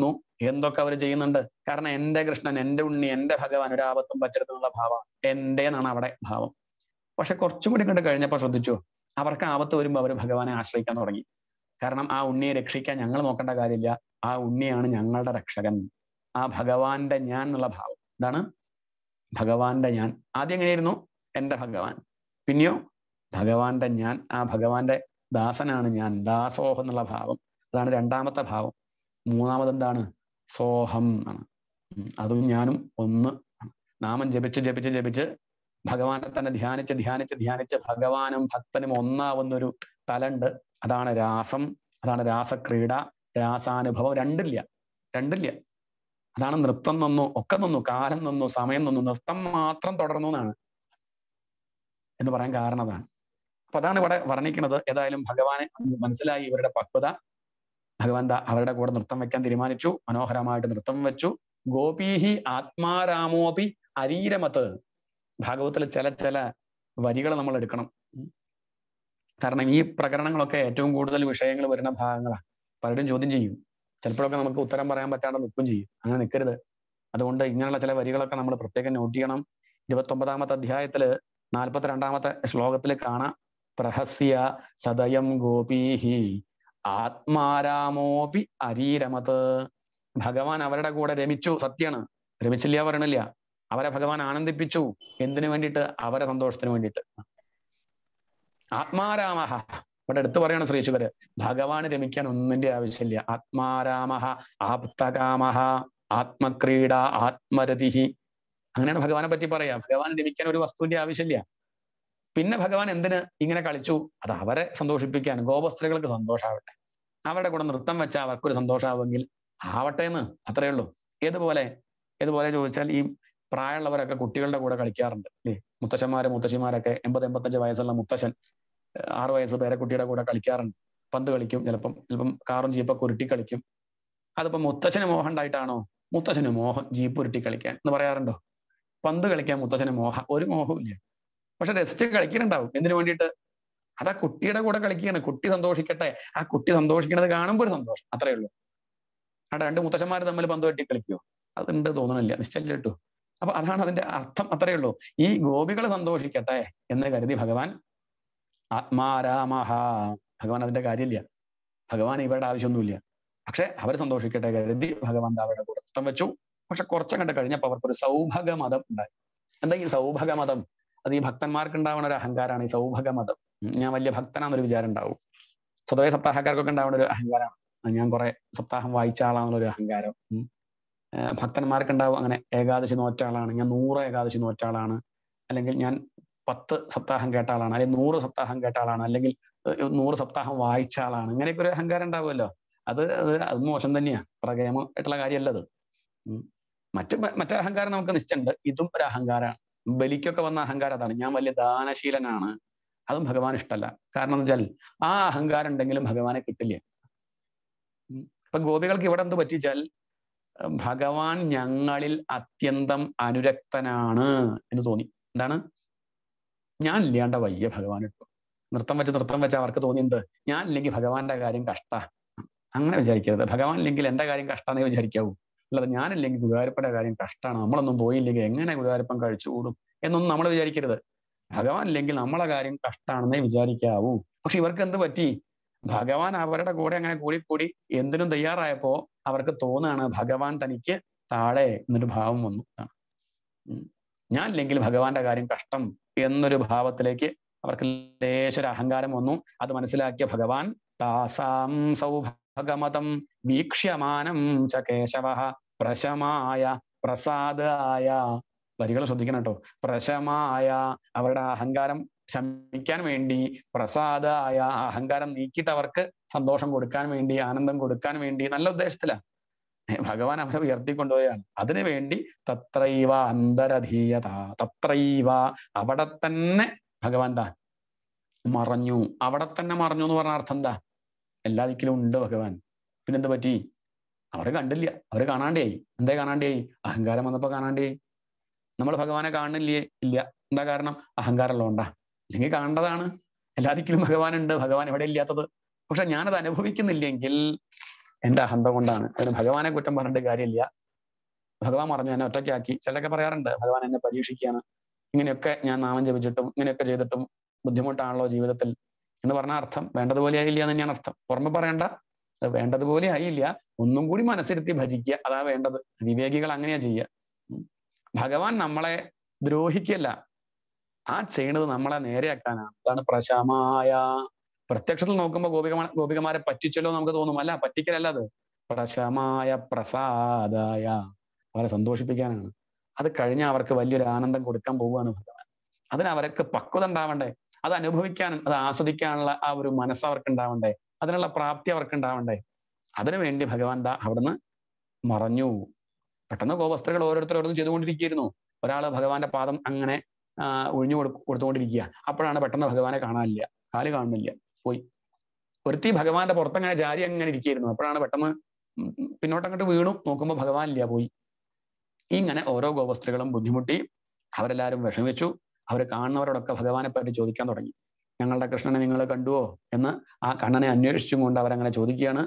എന്തൊക്കെ അവർ ചെയ്യുന്നുണ്ട് കാരണം എന്റെ കൃഷ്ണൻ എന്റെ ഉണ്ണി എന്റെ ഭഗവാൻ ഒരു ആപത്തും പറ്റരുതെന്നുള്ള ഭാവമാണ് എന്റെ എന്നാണ് അവിടെ ഭാവം പക്ഷെ കുറച്ചും കൂടി കണ്ട് കഴിഞ്ഞപ്പോൾ ശ്രദ്ധിച്ചു അവർക്ക് ആപത്ത് വരുമ്പോൾ അവർ ഭഗവാനെ ആശ്രയിക്കാൻ തുടങ്ങി കാരണം ആ ഉണ്ണിയെ രക്ഷിക്കാൻ ഞങ്ങൾ നോക്കേണ്ട കാര്യമില്ല ആ ഉണ്ണിയാണ് ഞങ്ങളുടെ രക്ഷകൻ ആ ഭഗവാന്റെ ഞാൻ എന്നുള്ള ഭാവം എന്താണ് ഭഗവാന്റെ ഞാൻ ആദ്യം എങ്ങനെയായിരുന്നു എന്റെ ഭഗവാൻ പിന്നെയോ ഭഗവാന്റെ ഞാൻ ആ ഭഗവാന്റെ ദാസനാണ് ഞാൻ ദാസോഹം എന്നുള്ള ഭാവം അതാണ് രണ്ടാമത്തെ ഭാവം മൂന്നാമത് എന്താണ് സോഹം ആണ് ഉം. അതും ഞാനും ഒന്ന് ആണ്. നാമം ജപിച്ച് ജപിച്ച് ജപിച്ച് ഭഗവാനെ തന്നെ ധ്യാനിച്ച് ധ്യാനിച്ച് ധ്യാനിച്ച് ഭഗവാനും ഭക്തനും ഒന്നാവുന്നൊരു തലണ്ട് അതാണ് രാസം അതാണ് രാസക്രീഡ രാസാനുഭവം രണ്ടില്ല രണ്ടില്ല അതാണ് നൃത്തം നിന്നു ഒക്കെ നിന്നു കാലം നിന്നു സമയം നിന്നു നൃത്തം മാത്രം തുടർന്നു എന്നാണ് എന്ന് പറയാൻ കാരണം അതാണ് അപ്പൊ അതാണ് ഇവിടെ വർണ്ണിക്കുന്നത് ഏതായാലും ഭഗവാനെ മനസ്സിലായി ഇവരുടെ പക്വത ഭഗവാൻ ദാ അവരുടെ കൂടെ നൃത്തം വെക്കാൻ തീരുമാനിച്ചു മനോഹരമായിട്ട് നൃത്തം വെച്ചു ഗോപീഹി ആത്മാരാമോപി അരീരമത്ത് ഭാഗവത്തിൽ ചില ചില വരികൾ നമ്മൾ എടുക്കണം ഉം. കാരണം ഈ പ്രകരണങ്ങളൊക്കെ ഏറ്റവും കൂടുതൽ വിഷയങ്ങൾ വരുന്ന ഭാഗങ്ങളാണ് പലരും ചോദ്യം ചെയ്യും ചിലപ്പോഴൊക്കെ നമുക്ക് ഉത്തരം പറയാൻ പറ്റാതെ നിൽക്കും ചെയ്യും അങ്ങനെ നിൽക്കരുത് അതുകൊണ്ട് ഇങ്ങനെയുള്ള ചില വരികളൊക്കെ നമ്മൾ പ്രത്യേകം നോട്ട് ചെയ്യണം ഇരുപത്തൊമ്പതാമത്തെ അധ്യായത്തില് നാൽപ്പത്തിരണ്ടാമത്തെ ശ്ലോകത്തിൽ കാണാം പ്രഹസ്യ സദയം ഗോപീഹി ആത്മാരാമോപി അരീരമത് ഭഗവാൻ അവരുടെ കൂടെ രമിച്ചു സത്യാണ് രമിച്ചില്ല പറയണില്ല അവരെ ഭഗവാൻ ആനന്ദിപ്പിച്ചു എന്തിനു വേണ്ടിയിട്ട് അവരെ സന്തോഷത്തിന് വേണ്ടിയിട്ട് ആത്മാരാമഹ ഇവിടെ എടുത്തു പറയണം ശ്രീശുകര് ഭഗവാന് രമിക്കാൻ ഒന്നിന്റെ ആവശ്യമില്ല ആത്മാരാമഹ ആപ്തകാമഹ ആത്മക്രീഡ ആത്മരതിഹി അങ്ങനെയാണ് ഭഗവാനെ പറ്റി പറയാ ഭഗവാൻ രമിക്കാൻ ഒരു വസ്തുവിന്റെ ആവശ്യമില്ല പിന്നെ ഭഗവാൻ എന്തിന് ഇങ്ങനെ കളിച്ചു അത് അവരെ സന്തോഷിപ്പിക്കാൻ ഗോപസ്ത്രീകൾക്ക് സന്തോഷാവട്ടെ അവരുടെ കൂടെ നൃത്തം വെച്ചാൽ അവർക്കൊരു സന്തോഷമാവെങ്കിൽ ആവട്ടെ എന്ന് അത്രയേ ഉള്ളൂ ഏതുപോലെ ഏതുപോലെ ചോദിച്ചാൽ ഈ പ്രായമുള്ളവരൊക്കെ കുട്ടികളുടെ കൂടെ കളിക്കാറുണ്ട് അല്ലേ മുത്തശ്ശന്മാര് മുത്തശ്ശിമാരൊക്കെ എൺപത് എൺപത്തഞ്ച് വയസ്സുള്ള മുത്തശ്ശൻ ഏഹ് ആറ് വയസ്സ് പേരക്കുട്ടിയുടെ കൂടെ കളിക്കാറുണ്ട് പന്ത് കളിക്കും ചിലപ്പം ചിലപ്പം കാറും ജീപ്പൊക്കെ ഉരുട്ടി കളിക്കും അതിപ്പോ മുത്തശ്ശന് മോഹം ഉണ്ടായിട്ടാണോ മുത്തശ്ശന് മോഹം ജീപ്പ് ഉരുട്ടി കളിക്കാൻ എന്ന് പറയാറുണ്ടോ പന്ത് കളിക്കാൻ മുത്തശ്ശന് മോഹം ഒരു മോഹവും ഇല്ല പക്ഷെ രസിച്ച് കളിക്കുന്നുണ്ടാവും എന്തിനു വേണ്ടിയിട്ട് അതാ കുട്ടിയുടെ കൂടെ കളിക്കുകയാണ് കുട്ടി സന്തോഷിക്കട്ടെ ആ കുട്ടി സന്തോഷിക്കുന്നത് കാണുമ്പോൾ ഒരു സന്തോഷം അത്രേ ഉള്ളൂ അവിടെ രണ്ട് മുത്തശ്ശന്മാർ തമ്മിൽ പന്ത് കെട്ടി കളിക്കുമോ അതുണ്ട് തോന്നണില്ല നിശ്ചയം കേട്ടു അപ്പൊ അതാണ് അതിന്റെ അർത്ഥം അത്രയേ ഉള്ളൂ ഈ ഗോപികൾ സന്തോഷിക്കട്ടെ എന്ന് കരുതി ഭഗവാൻ ആത്മാരാമഹ ഭഗവാൻ അതിന്റെ കാര്യമില്ല ഭഗവാൻ ഇവരുടെ ആവശ്യമൊന്നുമില്ല പക്ഷെ അവർ സന്തോഷിക്കട്ടെ കരുതി ഭഗവാൻ ദാ അവരുടെ കൂടെ നൃത്തം വെച്ചു പക്ഷെ കുറച്ചും കണ്ട് കഴിഞ്ഞപ്പോൾ അവർക്ക് ഒരു സൗഭഗമതം ഉണ്ടായി എന്താ ഈ സൗഭഗമതം അത് ഈ ഭക്തന്മാർക്ക് ഉണ്ടാവുന്ന ഒരു അഹങ്കാരമാണ് ഈ സൗഭഗമതം ഉം ഞാൻ വലിയ ഭക്തനാന്നൊരു വിചാരം ഉണ്ടാവും സ്വതവേ സപ്താഹക്കാർക്കൊക്കെ ഉണ്ടാവുന്ന ഒരു അഹങ്കാരമാണ് ഞാൻ കുറെ സപ്താഹം വായിച്ച ആളാണെന്നൊരു അഹങ്കാരം ഉം. ഏർ ഭക്തന്മാർക്ക് ഉണ്ടാവും അങ്ങനെ ഏകാദശി നോറ്റ ആളാണ് ഞാൻ നൂറ് ഏകാദശി നോറ്റ ആളാണ് അല്ലെങ്കിൽ ഞാൻ പത്ത് സപ്താഹം കേട്ട ആളാണ് അല്ലെങ്കിൽ നൂറ് സപ്താഹം കേട്ട ആളാണ് അല്ലെങ്കിൽ ഏർ നൂറ് സപ്താഹം വായിച്ച ആളാണ് ഇങ്ങനെയൊക്കെ ഒരു അഹങ്കാരം ഉണ്ടാവുമല്ലോ അത് അത് അത് മോശം തന്നെയാ പ്രകേമം ആയിട്ടുള്ള കാര്യമല്ല അത് ഉം. മറ്റു മറ്റേ അഹങ്കാരം നമുക്ക് നിശ്ചയുണ്ട് ഇതും ഒരു അഹങ്കാരമാണ് ബലിക്കൊക്കെ വന്ന അഹങ്കാരം അതാണ് ഞാൻ വലിയ ദാനശീലനാണ് അതും ഭഗവാൻ ഇഷ്ടമല്ല കാരണം എന്ന് വെച്ചാൽ ആ അഹങ്കാരം ഉണ്ടെങ്കിലും ഭഗവാനെ കിട്ടില്ല ഉം. ഇപ്പൊ ഗോപികൾക്ക് ഇവിടെ എന്ത് പറ്റിച്ചാൽ അഹ് ഭഗവാൻ ഞങ്ങളിൽ അത്യന്തം അനുരക്തനാണ് എന്ന് തോന്നി എന്താണ് ഞാൻ ഇല്ലാണ്ട വയ്യ ഭഗവാൻ ഇട്ടു നൃത്തം വെച്ച് നൃത്തം വെച്ച് അവർക്ക് തോന്നി എന്ത് ഞാൻ ഇല്ലെങ്കിൽ ഭഗവാന്റെ കാര്യം കഷ്ട അങ്ങനെ വിചാരിക്കരുത് ഭഗവാൻ ഇല്ലെങ്കിൽ എന്റെ കാര്യം കഷ്ടാന്നേ വിചാരിക്കാവൂ അല്ലാതെ ഞാനില്ലെങ്കിൽ ഗുരുവായൂരപ്പന്റെ കാര്യം കഷ്ടമാണ് നമ്മളൊന്നും പോയില്ലെങ്കിൽ എങ്ങനെ ഗുരുവായൂരപ്പൻ കഴിച്ചുകൂടും എന്നൊന്നും നമ്മൾ വിചാരിക്കരുത് ഭഗവാൻ ഇല്ലെങ്കിൽ നമ്മളെ കാര്യം കഷ്ടാണെന്നേ വിചാരിക്കാവൂ പക്ഷെ ഇവർക്ക് എന്ത് പറ്റി ഭഗവാൻ അവരുടെ കൂടെ അങ്ങനെ കൂടി കൂടി എന്തിനും തയ്യാറായപ്പോ അവർക്ക് തോന്നുകയാണ് ഭഗവാൻ തനിക്ക് താഴെ എന്നൊരു ഭാവം വന്നു ഉം. ഞാൻ ഇല്ലെങ്കിൽ ഭഗവാന്റെ കാര്യം കഷ്ടം എന്നൊരു ഭാവത്തിലേക്ക് അവർക്ക് ലേശൊരു അഹങ്കാരം വന്നു അത് മനസ്സിലാക്കിയ ഭഗവാൻ താസാം സൗഭഗമതം വീക്ഷ്യമാനം ച കേശവ പ്രശമായ പ്രസാദായ വരികൾ ശ്രദ്ധിക്കണം കേട്ടോ പ്രശമായ അവരുടെ അഹങ്കാരം ശമിക്കാൻ വേണ്ടി പ്രസാദായ ആ അഹങ്കാരം നീക്കിയിട്ട് അവർക്ക് സന്തോഷം കൊടുക്കാൻ വേണ്ടി ആനന്ദം കൊടുക്കാൻ വേണ്ടി നല്ല ഉദ്ദേശത്തിലാ ഏ, ഭഗവാൻ അവരെ ഉയർത്തിക്കൊണ്ടുപോവുകയാണ് അതിനു വേണ്ടി തത്രൈവ അന്തരധീയത തത്രൈവ അവിടെ തന്നെ ഭഗവാൻ താ മറഞ്ഞു അവിടെ തന്നെ മറഞ്ഞു എന്ന് പറഞ്ഞ അർത്ഥം എന്താ എല്ലാ ദിക്കിലും ഉണ്ട് ഭഗവാൻ പിന്നെന്ത് പറ്റി അവര് കണ്ടില്ല അവര് കാണാണ്ടേയായി എന്തേ കാണാണ്ടേയായി അഹങ്കാരം വന്നപ്പോ കാണാണ്ടേയായി നമ്മൾ ഭഗവാനെ കാണുന്നില്ലേ ഇല്ല എന്താ കാരണം അഹങ്കാരം ഉള്ളതുകൊണ്ടാ അല്ലെങ്കിൽ കാണേണ്ടതാണ് എല്ലാ ദിക്കിലും ഭഗവാൻ ഉണ്ട് ഭഗവാൻ എവിടെ ഇല്ലാത്തത് പക്ഷെ ഞാനത് അനുഭവിക്കുന്നില്ലെങ്കിൽ എന്റെ അഹന്ത കൊണ്ടാണ് അതിന് ഭഗവാനെ കുറ്റം പറഞ്ഞിട്ട് കാര്യമില്ല ഭഗവാൻ പറഞ്ഞു എന്നെ ഒറ്റയ്ക്കാക്കി ചിലരൊക്കെ പറയാറുണ്ട് ഭഗവാൻ എന്നെ പരീക്ഷിക്കുകയാണ് ഇങ്ങനെയൊക്കെ ഞാൻ നാമം ജപിച്ചിട്ടും ഇങ്ങനെയൊക്കെ ചെയ്തിട്ടും ബുദ്ധിമുട്ടാണല്ലോ ജീവിതത്തിൽ എന്ന് പറഞ്ഞ അർത്ഥം വേണ്ടതുപോലെ ആയില്ല എന്ന് തന്നെയാണ് അർത്ഥം പുറമെ പറയണ്ട അത് വേണ്ടതുപോലെ ആയില്ല ഒന്നും കൂടി മനസ്സിരുത്തി ഭജിക്കുക അതാ വേണ്ടത് വിവേകികൾ അങ്ങനെയാ ചെയ്യുക ഉം. ഭഗവാൻ നമ്മളെ ദ്രോഹിക്കല്ല ആ ചെയ്യണത് നമ്മളെ നേരെയാക്കാനാണ് അതാണ് പ്രശമായ പ്രത്യക്ഷത്തിൽ നോക്കുമ്പോൾ ഗോപികമാ ഗോപികമാരെ പറ്റിച്ചല്ലോ എന്ന് നമുക്ക് തോന്നും അല്ല പറ്റിക്കലല്ല അത് പ്രശമായ പ്രസാദായ അവരെ സന്തോഷിപ്പിക്കാനാണ് അത് കഴിഞ്ഞാൽ അവർക്ക് വലിയൊരു ആനന്ദം കൊടുക്കാൻ പോവുകയാണ് ഭഗവാൻ അതിന് അവർക്ക് പക്വത ഉണ്ടാവണ്ടേ അത് അനുഭവിക്കാൻ അത് ആസ്വദിക്കാനുള്ള ആ ഒരു മനസ്സ് അവർക്ക് ഉണ്ടാവണ്ടേ അതിനുള്ള പ്രാപ്തി അവർക്ക് ഉണ്ടാവണ്ടേ അതിനു വേണ്ടി ഭഗവാൻ ദാ അവിടുന്ന് മറഞ്ഞു പെട്ടെന്ന് ഗോവസ്ത്രീകൾ ഓരോരുത്തർ ഓരോന്നും ചെയ്തുകൊണ്ടിരിക്കുകയായിരുന്നു ഒരാൾ ഭഗവാന്റെ പാദം അങ്ങനെ ആ, ഒഴിഞ്ഞു കൊടു കൊടുത്തുകൊണ്ടിരിക്കുക അപ്പോഴാണ് പെട്ടെന്ന് ഭഗവാനെ കാണാനില്ല കാല് കാണുന്നില്ല പോയി ഒരുത്തി ഭഗവാന്റെ പുറത്തങ്ങനെ ജാരി അങ്ങനെ ഇരിക്കുകയായിരുന്നു അപ്പോഴാണ് പെട്ടെന്ന് ഉം ഉം പിന്നോട്ടങ്ങോട്ട് വീണു നോക്കുമ്പോൾ ഭഗവാൻ ഇല്ല പോയി ഇങ്ങനെ ഓരോ ഗോവസ്ത്രീകളും ബുദ്ധിമുട്ടി അവരെല്ലാവരും വിഷമിച്ചു അവർ കാണുന്നവരോടൊക്കെ ഭഗവാനെ പറ്റി ചോദിക്കാൻ തുടങ്ങി ഞങ്ങളുടെ കൃഷ്ണനെ നിങ്ങൾ കണ്ടുവോ എന്ന് ആ കണ്ണനെ അന്വേഷിച്ചും കൊണ്ട് അവരങ്ങനെ ചോദിക്കുകയാണ്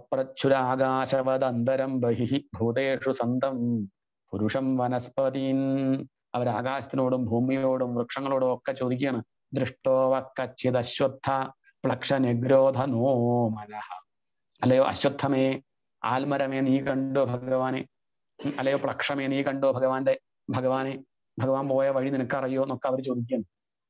പപ്രച്ചുരാകാശവദന്തരം ബഹിഹി ഭൂതേഷു സന്തം പുരുഷം വനസ്പതീൻ അവർ ആകാശത്തിനോടും ഭൂമിയോടും വൃക്ഷങ്ങളോടും ഒക്കെ ചോദിക്കുകയാണ് ദൃഷ്ടോവ കച്ചിത് അശ്വത്ഥ പ്ലക്ഷ നിഗ്രോധ നോ മനഃ അല്ലയോ അശ്വത്ഥമേ ആൽമരമേ നീ കണ്ടോ ഭഗവാനെ ഉം, അല്ലയോ പ്ലക്ഷമേ നീ കണ്ടോ ഭഗവാന്റെ ഭഗവാനെ ഭഗവാൻ പോയ വഴി നിനക്കറിയോ എന്നൊക്കെ അവർ ചോദിക്കുകയാണ്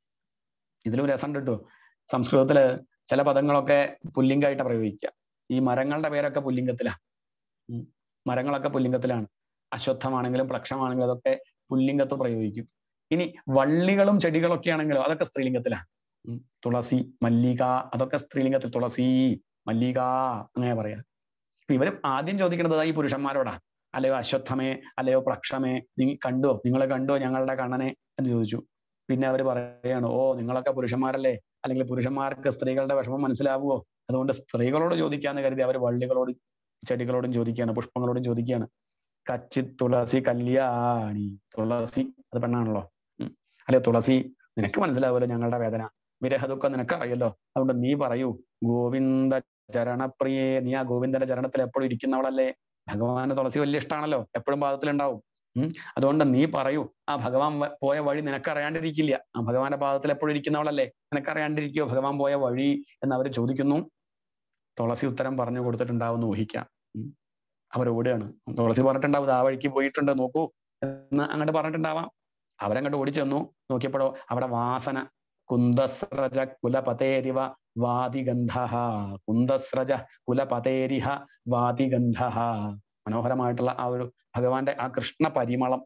ഇതിലും രസം കേട്ടോ സംസ്കൃതത്തില് ചില പദങ്ങളൊക്കെ പുല്ലിംഗമായിട്ട് പ്രയോഗിക്കുക ഈ മരങ്ങളുടെ പേരൊക്കെ പുല്ലിംഗത്തിലാണ് ഉം. മരങ്ങളൊക്കെ പുല്ലിംഗത്തിലാണ് അശ്വത്ഥമാണെങ്കിലും പ്ലക്ഷമാണെങ്കിലും അതൊക്കെ പുല്ലിംഗത്ത് പ്രയോഗിക്കും ഇനി വള്ളികളും ചെടികളൊക്കെ ആണെങ്കിലും അതൊക്കെ സ്ത്രീലിംഗത്തിലാണ് ഉം. തുളസി മല്ലിക അതൊക്കെ സ്ത്രീലിംഗത്തിൽ തുളസി മല്ലിക അങ്ങനെ പറയാം അപ്പൊ ഇവര് ആദ്യം ചോദിക്കുന്നത് ദാ ഈ പുരുഷന്മാരോടാ അല്ലയോ അശ്വത്ഥമേ അല്ലയോ പ്ലക്ഷമേ നീ കണ്ടോ നിങ്ങൾ കണ്ടോ ഞങ്ങളുടെ കണ്ണനെ എന്ന് ചോദിച്ചു പിന്നെ അവർ പറയാണ് ഓ നിങ്ങളൊക്കെ പുരുഷന്മാരല്ലേ അല്ലെങ്കിൽ പുരുഷന്മാർക്ക് സ്ത്രീകളുടെ വിഷമം മനസ്സിലാവുമോ അതുകൊണ്ട് സ്ത്രീകളോട് ചോദിക്കാന്ന് കരുതി അവർ വള്ളികളോട് ചെടികളോടും ചോദിക്കുകയാണ് പുഷ്പങ്ങളോടും ചോദിക്കുകയാണ് കച്ചി തുളസി കല്യാണി തുളസി അത് പെണ്ണാണല്ലോ ഉം. അല്ലെ തുളസി നിനക്ക് മനസ്സിലാവുമല്ലോ ഞങ്ങളുടെ വേദന വിരഹദുഃഖം നിനക്ക് അറിയല്ലോ അതുകൊണ്ട് നീ പറയൂ ഗോവിന്ദ ചരണപ്രിയേ നീ ആ ഗോവിന്ദന്റെ ചരണത്തിൽ എപ്പോഴും ഇരിക്കുന്നവളല്ലേ ഭഗവാന് തുളസി വലിയ ഇഷ്ടമാണല്ലോ എപ്പോഴും പാദത്തിലുണ്ടാവും ഉം അതുകൊണ്ട് നീ പറയൂ ആ ഭഗവാൻ വ- പോയ വഴി നിനക്കറിയാണ്ടിരിക്കില്ല ആ ഭഗവാന്റെ പാദത്തിൽ എപ്പോഴും ഇരിക്കുന്നവളല്ലേ നിനക്കറിയാണ്ടിരിക്കോ ഭഗവാൻ പോയ വഴി എന്ന് അവർ ചോദിക്കുന്നു തുളസി ഉത്തരം പറഞ്ഞു കൊടുത്തിട്ടുണ്ടാവും എന്ന് ഊഹിക്കാം ഉം. അവർ ഓടുകയാണ് തുളസി പറഞ്ഞിട്ടുണ്ടാവും ആ വഴിക്ക് പോയിട്ടുണ്ട് നോക്കൂ എന്ന് അങ്ങോട്ട് പറഞ്ഞിട്ടുണ്ടാവാം അവരങ്ങോട്ട് ഓടി ചെന്നു നോക്കിയപ്പോഴോ അവിടെ വാസന കുന്ദസ്രജ കുലപതേരിവ വാദിഗന്ധ കുന്ദസ്രജ കുലപതേരിഹ വാദിഗന്ധ മനോഹരമായിട്ടുള്ള ആ ഒരു ഭഗവാന്റെ ആ കൃഷ്ണ പരിമളം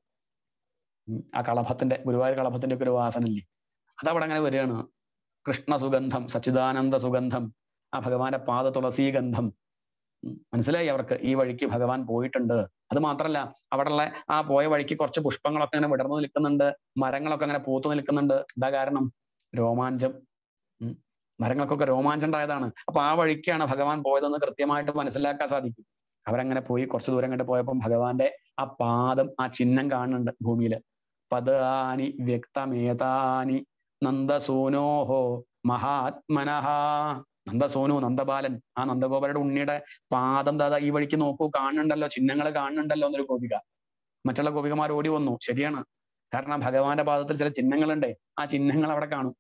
ഉം, ആ കളഭത്തിന്റെ ഗുരുവായൂർ കളഭത്തിന്റെ ഒക്കെ ഒരു വാസനല്ലേ അതവിടെ അങ്ങനെ വരികയാണ് കൃഷ്ണ സുഗന്ധം സച്ചിദാനന്ദ സുഗന്ധം ആ ഭഗവാന്റെ പാദ തുളസീ ഗന്ധം ഉം, മനസ്സിലായി അവർക്ക് ഈ വഴിക്ക് ഭഗവാൻ പോയിട്ടുണ്ട് അത് മാത്രല്ല അവിടെയുള്ള ആ പോയ വഴിക്ക് കുറച്ച് പുഷ്പങ്ങളൊക്കെ അങ്ങനെ വിടർന്നു നിൽക്കുന്നുണ്ട് മരങ്ങളൊക്കെ അങ്ങനെ പൂത്തു നിൽക്കുന്നുണ്ട് എന്താ കാരണം രോമാഞ്ചം ഉം, മരങ്ങൾക്കൊക്കെ രോമാഞ്ചം ഉണ്ടായതാണ് അപ്പൊ ആ വഴിക്കാണ് ഭഗവാൻ പോയതെന്ന് കൃത്യമായിട്ട് മനസ്സിലാക്കാൻ സാധിക്കും അവരങ്ങനെ പോയി കുറച്ച് ദൂരം കണ്ട് പോയപ്പം ഭഗവാന്റെ ആ പാദം ആ ചിഹ്നം കാണുന്നുണ്ട് ഭൂമിയില് പദാനി വ്യക്തമേതാനി നന്ദസൂനോഹോ മഹാത്മനഹ നന്ദസോനു നന്ദബാലൻ ആ നന്ദഗോപരുടെ ഉണ്ണിയുടെ പാദം ദാദാ ഈ വഴിക്ക് നോക്കൂ കാണുന്നുണ്ടല്ലോ ചിഹ്നങ്ങൾ കാണുന്നുണ്ടല്ലോ എന്നൊരു ഗോപിക മറ്റുള്ള ഗോപികമാർ ഓടി വന്നു ശരിയാണ് കാരണം ഭഗവാന്റെ പാദത്തിൽ ചില ചിഹ്നങ്ങളുണ്ട് ആ ചിഹ്നങ്ങൾ അവിടെ കാണും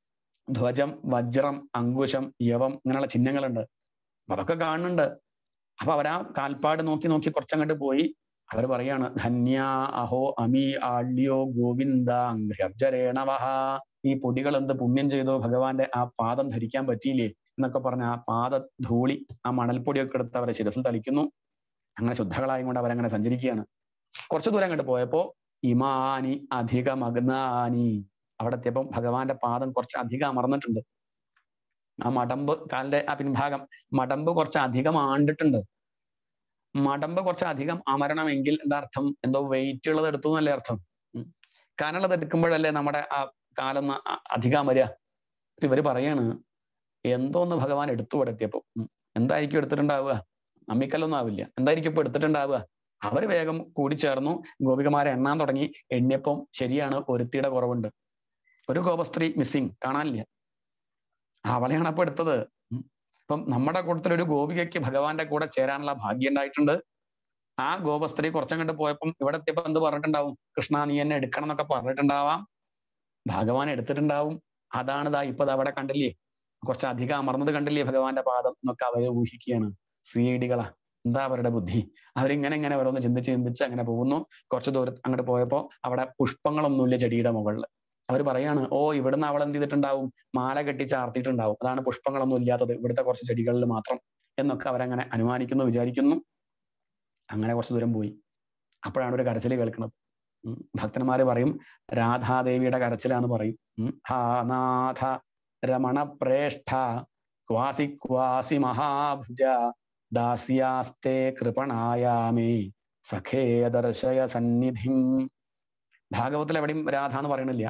ധ്വജം വജ്രം അങ്കുശം യവം ഇങ്ങനെയുള്ള ചിഹ്നങ്ങളുണ്ട് അപ്പൊ അതൊക്കെ കാണുന്നുണ്ട് അപ്പൊ അവരാ കാൽപ്പാട് നോക്കി നോക്കി കുറച്ചങ്ങോട്ട് പോയി അവർ പറയാണ് ധന്യ അഹോ അമി ആള്യോ ഗോവിന്ദ അബ്ജരേണവഹ ഈ പൊടികൾ എന്ത് പുണ്യം ചെയ്തോ ഭഗവാന്റെ ആ പാദം ധരിക്കാൻ പറ്റിയില്ലേ എന്നൊക്കെ പറഞ്ഞ ആ പാദ ധൂളി ആ മണൽപ്പൊടിയൊക്കെ എടുത്ത് അവരെ ശിരസിൽ തളിക്കുന്നു അങ്ങനെ ശുദ്ധകളായും കൊണ്ട് അവരങ്ങനെ സഞ്ചരിക്കുകയാണ് കുറച്ചു ദൂരം അങ്ങോട്ട് പോയപ്പോ ഇമാനി അധികമഗ്നാനി അവിടെ എത്തിയപ്പം ഭഗവാന്റെ പാദം കുറച്ച് അധികം അമർന്നിട്ടുണ്ട് ആ മടമ്പ് കാലിന്റെ ആ പിൻഭാഗം മടമ്പ് കുറച്ച് അധികം ആണ്ടിട്ടുണ്ട് മടമ്പ് കുറച്ച് അധികം അമരണമെങ്കിൽ എന്താ അർത്ഥം എന്തോ വെയിറ്റ് ഉള്ളത് എടുത്തു എന്നല്ലേ അർത്ഥം ഉം. കനമുള്ളത് എടുക്കുമ്പോഴല്ലേ നമ്മുടെ ആ കാലൊന്ന് അ- അധികം വരിക ഇപ്പൊ ഇവര് പറയാണ് എന്തോന്ന് ഭഗവാൻ എടുത്തു ഇവിടെ എത്തിയപ്പോ ഉം. എന്തായിരിക്കും എടുത്തിട്ടുണ്ടാവുക അമ്മിക്കല്ലൊന്നും ആവില്ല എന്തായിരിക്കും ഇപ്പൊ എടുത്തിട്ടുണ്ടാവുക അവര് വേഗം കൂടിച്ചേർന്നു ഗോപികമാരെ എണ്ണാൻ തുടങ്ങി എണ്ണിയപ്പം ശരിയാണ് ഒരുത്തിയുടെ കുറവുണ്ട് ഒരു ഗോപസ്ത്രീ മിസ്സിങ് കാണാനില്ല അവളെയാണ് അപ്പൊ എടുത്തത് ഉം. അപ്പം നമ്മുടെ കൂട്ടത്തിൽ ഒരു ഗോപികയ്ക്ക് ഭഗവാന്റെ കൂടെ ചേരാനുള്ള ഭാഗ്യം ഉണ്ടായിട്ടുണ്ട് ആ ഗോപസ്ത്രീ കുറച്ചങ്ങോട്ട് പോയപ്പം ഇവിടെ എത്തിയപ്പോ എന്ത് പറഞ്ഞിട്ടുണ്ടാവും കൃഷ്ണ നീ എന്നെ എടുക്കണം എന്നൊക്കെ പറഞ്ഞിട്ടുണ്ടാവാം ഭഗവാൻ എടുത്തിട്ടുണ്ടാവും അതാണ് ദാ ഇപ്പൊ ദാ അവിടെ കണ്ടില്ലേ കുറച്ച് അധികം അമർന്നത് കണ്ടില്ലേ ഭഗവാന്റെ പാദം എന്നൊക്കെ അവര് ഊഹിക്കുകയാണ് ശ്രീടികളാ എന്താ അവരുടെ ബുദ്ധി അവരിങ്ങനെ ഇങ്ങനെ ഓരോന്ന് ചിന്തിച്ച് ചിന്തിച്ച് അങ്ങനെ പോകുന്നു കുറച്ച് ദൂരം അങ്ങോട്ട് പോയപ്പോ അവിടെ പുഷ്പങ്ങളൊന്നുമില്ല ചെടിയുടെ മുകളിൽ അവർ പറയാണ് ഓ ഇവിടുന്ന് അവൾ എന്ത് ചെയ്തിട്ടുണ്ടാവും മാല കെട്ടി ചാർത്തിയിട്ടുണ്ടാവും അതാണ് പുഷ്പങ്ങളൊന്നും ഇല്ലാത്തത് ഇവിടുത്തെ കുറച്ച് ചെടികളിൽ മാത്രം എന്നൊക്കെ അവരങ്ങനെ അനുമാനിക്കുന്നു വിചാരിക്കുന്നു അങ്ങനെ കുറച്ച് ദൂരം പോയി അപ്പോഴാണ് ഒരു കരച്ചിൽ കേൾക്കുന്നത് ഉം. ഭക്തന്മാര് പറയും രാധാദേവിയുടെ കരച്ചിലാന്ന് പറയും ഉം. ഹാ നാഥ രമണ പ്രേഷ്ഠ ക്വാസി ക്വാസി മഹാഭുജ ദാസ്യാസ്തേ കൃപണായാമേ സഖേ ദർശയ സന്നിധിം ഭാഗവത്തിൽ എവിടെയും രാധ എന്ന് പറയണില്ല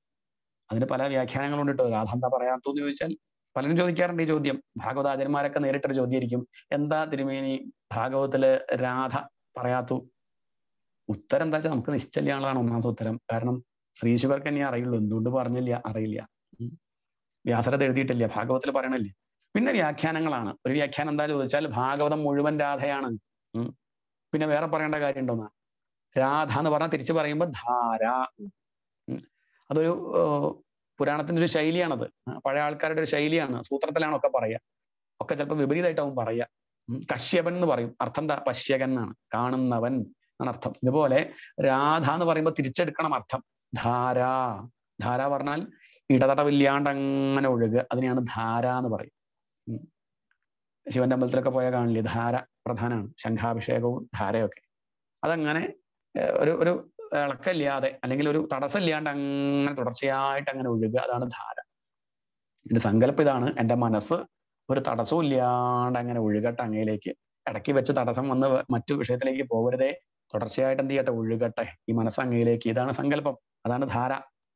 അതിന് പല വ്യാഖ്യാനങ്ങളുണ്ട് കേട്ടോ രാധ എന്താ പറയാത്തെന്ന് ചോദിച്ചാൽ പലരും ചോദിക്കാറുണ്ട് ഈ ചോദ്യം ഭാഗവതാചാര്യന്മാരൊക്കെ നേരിട്ടൊരു ചോദ്യമായിരിക്കും എന്താ തിരുമേനി ഭാഗവത്തില് രാധ പറയാത്തു ഉത്തരം എന്താ വെച്ചാൽ നമുക്ക് നിശ്ചല്യാളാണ് ഒന്നാമത്തെ ഉത്തരം കാരണം ശ്രീശുവർക്ക് തന്നെ അറിയുള്ളൂ എന്തുകൊണ്ട് പറഞ്ഞില്ല അറിയില്ല ഉം. വ്യാസരത് എഴുതിയിട്ടില്ല ഭാഗവത്തിൽ പറയണില്ല പിന്നെ വ്യാഖ്യാനങ്ങളാണ് ഒരു വ്യാഖ്യാനം എന്താ ചോദിച്ചാൽ ഭാഗവതം മുഴുവൻ രാധയാണ് ഉം. പിന്നെ വേറെ പറയേണ്ട കാര്യമുണ്ടോന്നാണ് രാധ എന്ന് പറഞ്ഞാൽ തിരിച്ചു പറയുമ്പോൾ ധാര ഉം. അതൊരു ഏർ, പുരാണത്തിന്റെ ഒരു ശൈലിയാണത് ആ, പഴയ ആൾക്കാരുടെ ഒരു ശൈലിയാണ് സൂത്രത്തിലാണ് ഒക്കെ പറയുക ഒക്കെ ചിലപ്പോൾ വിപരീതമായിട്ടാവും പറയുക ഉം. കശ്യപൻ എന്ന് പറയും അർത്ഥം എന്താ പശ്യകൻ എന്നാണ് കാണുന്നവൻ എന്നാണ് അർത്ഥം ഇതുപോലെ രാധ എന്ന് പറയുമ്പോൾ തിരിച്ചെടുക്കണം അർത്ഥം ധാര ധാര പറഞ്ഞാൽ ഇടതടവില്ലാണ്ട് അങ്ങനെ ഒഴുകുക അതിനെയാണ് ധാര എന്ന് പറയും ഉം. ശിവന്റെ അമ്പലത്തിലൊക്കെ പോയാൽ കാണില്ലേ ധാര പ്രധാനമാണ് ശംഖാഭിഷേകവും ധാരയൊക്കെ അതങ്ങനെ ഏർ, ഒരു ഒരു ഇളക്കമില്ലാതെ അല്ലെങ്കിൽ ഒരു തടസ്സമില്ലാണ്ട് അങ്ങനെ തുടർച്ചയായിട്ട് അങ്ങനെ ഒഴുകുക അതാണ് ധാര എന്റെ സങ്കല്പം ഇതാണ് എന്റെ മനസ്സ് ഒരു തടസ്സവും ഇല്ലാണ്ട് അങ്ങനെ ഒഴുകട്ടെ അങ്ങയിലേക്ക് ഇടയ്ക്ക് വെച്ച് തടസ്സം വന്ന് മറ്റു വിഷയത്തിലേക്ക് പോകരുതേ തുടർച്ചയായിട്ട് എന്ത് ചെയ്യട്ടെ ഒഴുകട്ടെ ഈ മനസ്സ് അങ്ങയിലേക്ക് ഇതാണ് സങ്കല്പം അതാണ് ധാര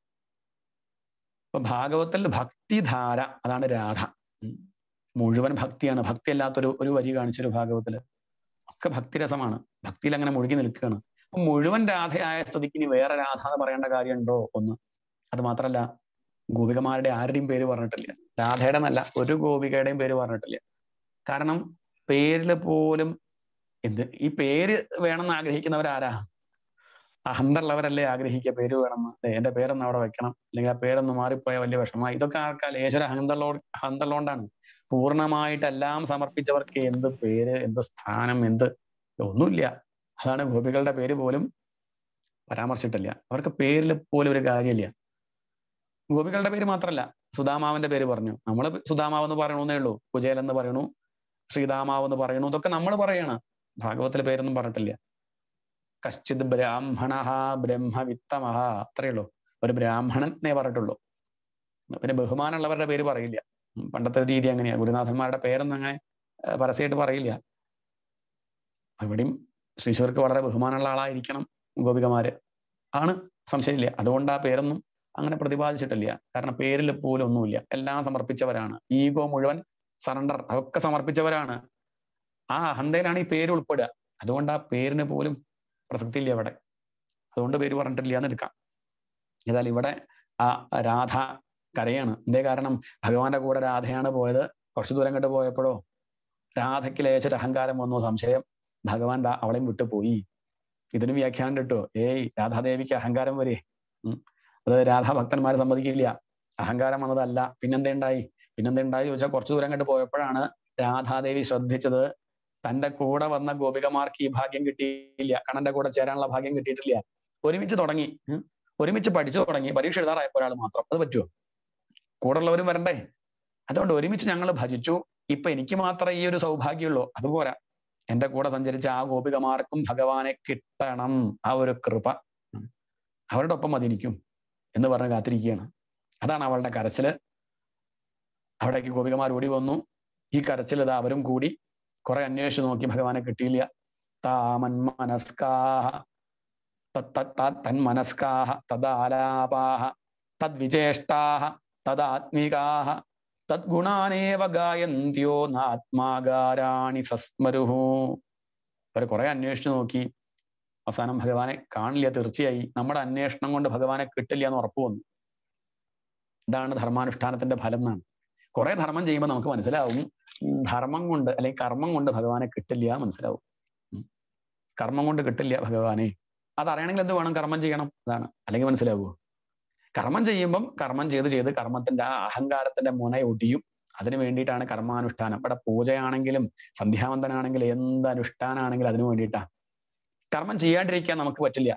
ഇപ്പൊ ഭാഗവത്തിൽ ഭക്തിധാര അതാണ് രാധ ഉം. മുഴുവൻ ഭക്തിയാണ് ഭക്തി അല്ലാത്തൊരു ഒരു വരി കാണിച്ചൊരു ഭാഗവത്തില് ഒക്കെ ഭക്തിരസമാണ് ഭക്തിയിൽ അങ്ങനെ മുഴുകി നിൽക്കുകയാണ് അപ്പൊ മുഴുവൻ രാധയായ സ്ഥിതിക്ക് ഇനി വേറെ രാധ എന്ന് പറയേണ്ട കാര്യമുണ്ടോ ഒന്ന് അത് മാത്രല്ല ഗോപികമാരുടെ ആരുടെയും പേര് പറഞ്ഞിട്ടില്ല രാധയുടെ എന്നല്ല ഒരു ഗോപികയുടെയും പേര് പറഞ്ഞിട്ടില്ല കാരണം പേരിൽ പോലും എന്ത് ഈ പേര് വേണമെന്ന് ആഗ്രഹിക്കുന്നവരാരാ അഹന്തള്ളവരല്ലേ ആഗ്രഹിക്കുക പേര് വേണമെന്ന് ദേ, എന്റെ പേരൊന്ന് അവിടെ വെക്കണം അല്ലെങ്കിൽ ആ പേരൊന്ന് മാറിപ്പോയ വലിയ വിഷമമായി ഇതൊക്കെ ആർക്കാ ലേശര അഹന്തള്ളോ അഹന്തള്ളോണ്ടാണ് പൂർണ്ണമായിട്ട് എല്ലാം സമർപ്പിച്ചവർക്ക് എന്ത് പേര് എന്ത് സ്ഥാനം എന്ത് ഒന്നുമില്ല അതാണ് ഗോപികളുടെ പേര് പോലും പരാമർശിച്ചിട്ടില്ല അവർക്ക് പേരിൽ പോലും ഒരു കാര്യമില്ല ഗോപികളുടെ പേര് മാത്രമല്ല സുധാമാവിന്റെ പേര് പറഞ്ഞു നമ്മൾ സുധാമാവ് എന്ന് പറയണമെന്നേ ഉള്ളൂ കുചേൽ എന്ന് പറയണു ശ്രീതാമാവ് എന്ന് പറയണു ഇതൊക്കെ നമ്മൾ പറയണം ഭാഗവത്തിലെ പേരൊന്നും പറഞ്ഞിട്ടില്ല കശ്ചിത് ബ്രാഹ്മണ ബ്രഹ്മവിത്തമഹ അത്രയേ ഉള്ളൂ ഒരു ബ്രാഹ്മണനെ പറഞ്ഞിട്ടുള്ളൂ പിന്നെ ബഹുമാനമുള്ളവരുടെ പേര് പറയില്ല ഉം പണ്ടത്തെ ഒരു രീതി അങ്ങനെയാ ഗുരുനാഥന്മാരുടെ പേരൊന്നും അങ്ങനെ ഏർ പരസ്യമായിട്ട് പറയില്ല അവിടെയും ശ്രീശ്വർക്ക് വളരെ ബഹുമാനമുള്ള ആളായിരിക്കണം ഗോപികമാര് ആണ് സംശയമില്ല അതുകൊണ്ട് ആ പേരൊന്നും അങ്ങനെ പ്രതിപാദിച്ചിട്ടില്ല കാരണം പേരിൽ പോലും ഒന്നുമില്ല എല്ലാം സമർപ്പിച്ചവരാണ് ഈഗോ മുഴുവൻ സറണ്ടർ അതൊക്കെ സമർപ്പിച്ചവരാണ് ആ അഹന്തയിലാണ് ഈ പേര് ഉൾപ്പെടുക അതുകൊണ്ട് ആ പേരിന് പോലും പ്രസക്തി ഇല്ല അവിടെ അതുകൊണ്ട് പേര് പറഞ്ഞിട്ടില്ല എന്ന് എടുക്കാം ഏതായാലും ഇവിടെ ആ രാധ കരയാണ് എന്തേ കാരണം ഭഗവാന്റെ കൂടെ രാധയാണ് പോയത് കുറച്ചു ദൂരം കണ്ടു പോയപ്പോഴോ രാധയ്ക്ക് ലേശൊരു അഹങ്കാരം വന്നു സംശയം ഭഗവാൻ ദാ അവളെയും വിട്ടു പോയി ഇതിന് വ്യാഖ്യാനം കിട്ടോ ഏയ് രാധാദേവിക്ക് അഹങ്കാരം വരെ ഉം അത് രാധാഭക്തന്മാരെ സമ്മതിക്കില്ല അഹങ്കാരം വന്നതല്ല പിന്നെന്തുണ്ടായി പിന്നെന്തുണ്ടായി ചോദിച്ചാൽ കുറച്ചു ദൂരം കണ്ടു പോയപ്പോഴാണ് രാധാദേവി ശ്രദ്ധിച്ചത് തന്റെ കൂടെ വന്ന ഗോപികമാർക്ക് ഈ ഭാഗ്യം കിട്ടിയില്ല കണ്ണന്റെ കൂടെ ചേരാനുള്ള ഭാഗ്യം കിട്ടിയിട്ടില്ല ഒരുമിച്ച് തുടങ്ങി ഉം. ഒരുമിച്ച് പഠിച്ചു തുടങ്ങി പരീക്ഷ എഴുതാറായപ്പോൾ ഒരാൾ മാത്രം അത് പറ്റുമോ കൂടെ ഉള്ളവരും വരണ്ടേ അതുകൊണ്ട് ഒരുമിച്ച് ഞങ്ങൾ ഭജിച്ചു ഇപ്പൊ എനിക്ക് മാത്രമേ ഈ ഒരു സൗഭാഗ്യമുള്ളൂ അതുപോരാ എന്റെ കൂടെ സഞ്ചരിച്ച ആ ഗോപികമാർക്കും ഭഗവാനെ കിട്ടണം ആ ഒരു കൃപ ഉം. അവരുടെ ഒപ്പം മതിരിക്കും എന്ന് പറഞ്ഞ് കാത്തിരിക്കുകയാണ് അതാണ് അവളുടെ കരച്ചില് അവിടേക്ക് ഗോപികമാർ ഓടി വന്നു ഈ കരച്ചിൽ ഇതാ അവരും കൂടി കുറെ അന്വേഷിച്ചു നോക്കി ഭഗവാനെ കിട്ടിയില്ല താമൻ മനസ്കാഹ തന്മനസ്കാഹ തദാലാപാഹ തദ്വിചേഷ്ടാഹ തദാത്മികാഹ തദ്ഗുണാനേവ ഗായന്ത്യോ നാത്മാകാരാണി സസ്മരുഹു അവർ കുറെ അന്വേഷിച്ചു നോക്കി അവസാനം ഭഗവാനെ കാണില്ല തീർച്ചയായി നമ്മുടെ അന്വേഷണം കൊണ്ട് ഭഗവാനെ കിട്ടില്ല എന്ന് ഉറപ്പു വന്നു ഇതാണ് ധർമാനുഷ്ഠാനത്തിന്റെ ഫലം എന്നാണ് കുറെ ധർമ്മം ചെയ്യുമ്പോൾ നമുക്ക് മനസ്സിലാവും ധർമ്മം കൊണ്ട് അല്ലെങ്കിൽ കർമ്മം കൊണ്ട് ഭഗവാനെ കിട്ടില്ല എന്ന് മനസ്സിലാവും ഉം. കർമ്മം കൊണ്ട് കിട്ടില്ല ഭഗവാനെ അതറിയണമെങ്കിൽ എന്ത് വേണം കർമ്മം ചെയ്യണം അതാണ് അല്ലെങ്കിൽ മനസ്സിലാവുമോ കർമ്മം ചെയ്യുമ്പം കർമ്മം ചെയ്ത് ചെയ്ത് കർമ്മത്തിന്റെ ആ അഹങ്കാരത്തിന്റെ മുന ഒടിയും അതിനു വേണ്ടിയിട്ടാണ് കർമാനുഷ്ഠാനം ഇവിടെ പൂജയാണെങ്കിലും സന്ധ്യാവന്തനാണെങ്കിലും എന്ത് അനുഷ്ഠാനാണെങ്കിലും അതിനു വേണ്ടിയിട്ടാ കർമ്മം ചെയ്യാണ്ടിരിക്കാൻ നമുക്ക് പറ്റില്ല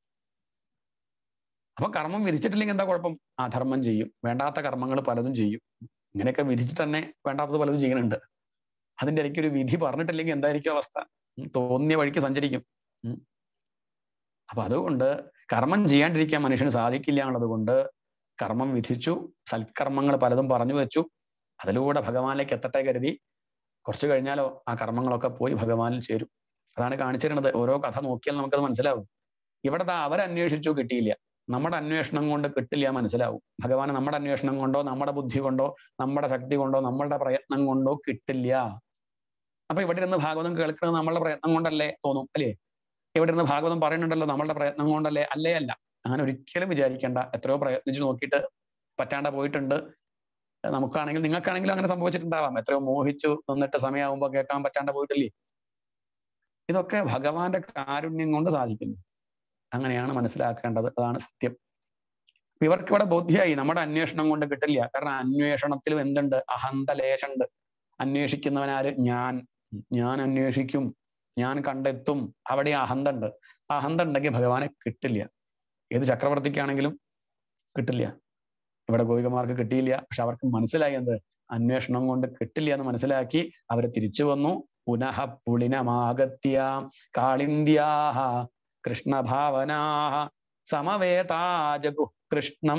അപ്പൊ കർമ്മം വിധിച്ചിട്ടില്ലെങ്കിൽ എന്താ കുഴപ്പം അധർമ്മം ചെയ്യും വേണ്ടാത്ത കർമ്മങ്ങൾ പലതും ചെയ്യും ഇങ്ങനെയൊക്കെ വിധിച്ചിട്ട് തന്നെ വേണ്ടാത്തത് പലതും ചെയ്യുന്നുണ്ട് അതിന്റെ ഇടയ്ക്ക് ഒരു വിധി പറഞ്ഞിട്ടില്ലെങ്കിൽ എന്തായിരിക്കും അവസ്ഥ ഉം, തോന്നിയ വഴിക്ക് സഞ്ചരിക്കും ഉം. അപ്പൊ അതുകൊണ്ട് കർമ്മം ചെയ്യാണ്ടിരിക്കാൻ മനുഷ്യന് സാധിക്കില്ല എന്നുള്ളത് കൊണ്ട് കർമ്മം വിധിച്ചു സൽക്കർമ്മങ്ങൾ പലതും പറഞ്ഞു വെച്ചു അതിലൂടെ ഭഗവാനിലേക്ക് എത്തട്ടെ കരുതി കുറച്ച് കഴിഞ്ഞാലോ ആ കർമ്മങ്ങളൊക്കെ പോയി ഭഗവാനിൽ ചേരും അതാണ് കാണിച്ചിരുന്നത് ഓരോ കഥ നോക്കിയാൽ നമുക്കത് മനസ്സിലാവും ഇവിടെ ദാ അവരന്വേഷിച്ചു കിട്ടിയില്ല നമ്മുടെ അന്വേഷണം കൊണ്ട് കിട്ടില്ല മനസ്സിലാവും ഭഗവാന് നമ്മുടെ അന്വേഷണം കൊണ്ടോ നമ്മുടെ ബുദ്ധി കൊണ്ടോ നമ്മുടെ ശക്തി കൊണ്ടോ നമ്മളുടെ പ്രയത്നം കൊണ്ടോ കിട്ടില്ല അപ്പൊ ഇവിടെ ഇരുന്ന് ഭാഗവതം കേൾക്കുന്നത് നമ്മളുടെ പ്രയത്നം കൊണ്ടല്ലേ തോന്നും അല്ലേ ഇവിടെ ഇരുന്ന് ഭാഗവതം പറയുന്നുണ്ടല്ലോ നമ്മളുടെ പ്രയത്നം കൊണ്ടല്ലേ അല്ലേ അല്ല അങ്ങനെ ഒരിക്കലും വിചാരിക്കേണ്ട എത്രയോ പ്രയത്നിച്ച് നോക്കിയിട്ട് പറ്റാണ്ട പോയിട്ടുണ്ട് നമുക്കാണെങ്കിൽ നിങ്ങൾക്കാണെങ്കിലും അങ്ങനെ സംഭവിച്ചിട്ടുണ്ടാവാം എത്രയോ മോഹിച്ചു നിന്നിട്ട് സമയമാകുമ്പോൾ കേൾക്കാൻ പറ്റാണ്ട പോയിട്ടില്ലേ ഇതൊക്കെ ഭഗവാന്റെ കാരുണ്യം കൊണ്ട് സാധിക്കുന്നു അങ്ങനെയാണ് മനസ്സിലാക്കേണ്ടത് അതാണ് സത്യം അപ്പൊ ഇവർക്ക് ഇവിടെ ബോധ്യമായി നമ്മുടെ അന്വേഷണം കൊണ്ട് കിട്ടില്ല കാരണം അന്വേഷണത്തിലും എന്തുണ്ട് അഹന്ത ലേശുണ്ട് അന്വേഷിക്കുന്നവനാര് ഞാൻ ഞാൻ അന്വേഷിക്കും ഞാൻ കണ്ടെത്തും അവിടെ അഹന്ത ഉണ്ട് അഹന്ത ഉണ്ടെങ്കിൽ ഭഗവാനെ കിട്ടില്ല ഏത് ചക്രവർത്തിക്കാണെങ്കിലും കിട്ടില്ല ഇവിടെ ഗോപികമാർക്ക് കിട്ടിയില്ല പക്ഷെ അവർക്ക് മനസ്സിലായി എന്ത് അന്വേഷണം കൊണ്ട് കിട്ടില്ല എന്ന് മനസ്സിലാക്കി അവർ തിരിച്ചു വന്നു പുനഃ പുളിനമാഗത്യ കാളിന്ത്യാഹ കൃഷ്ണഭാവനാഹ സമവേതാജഗു കൃഷ്ണം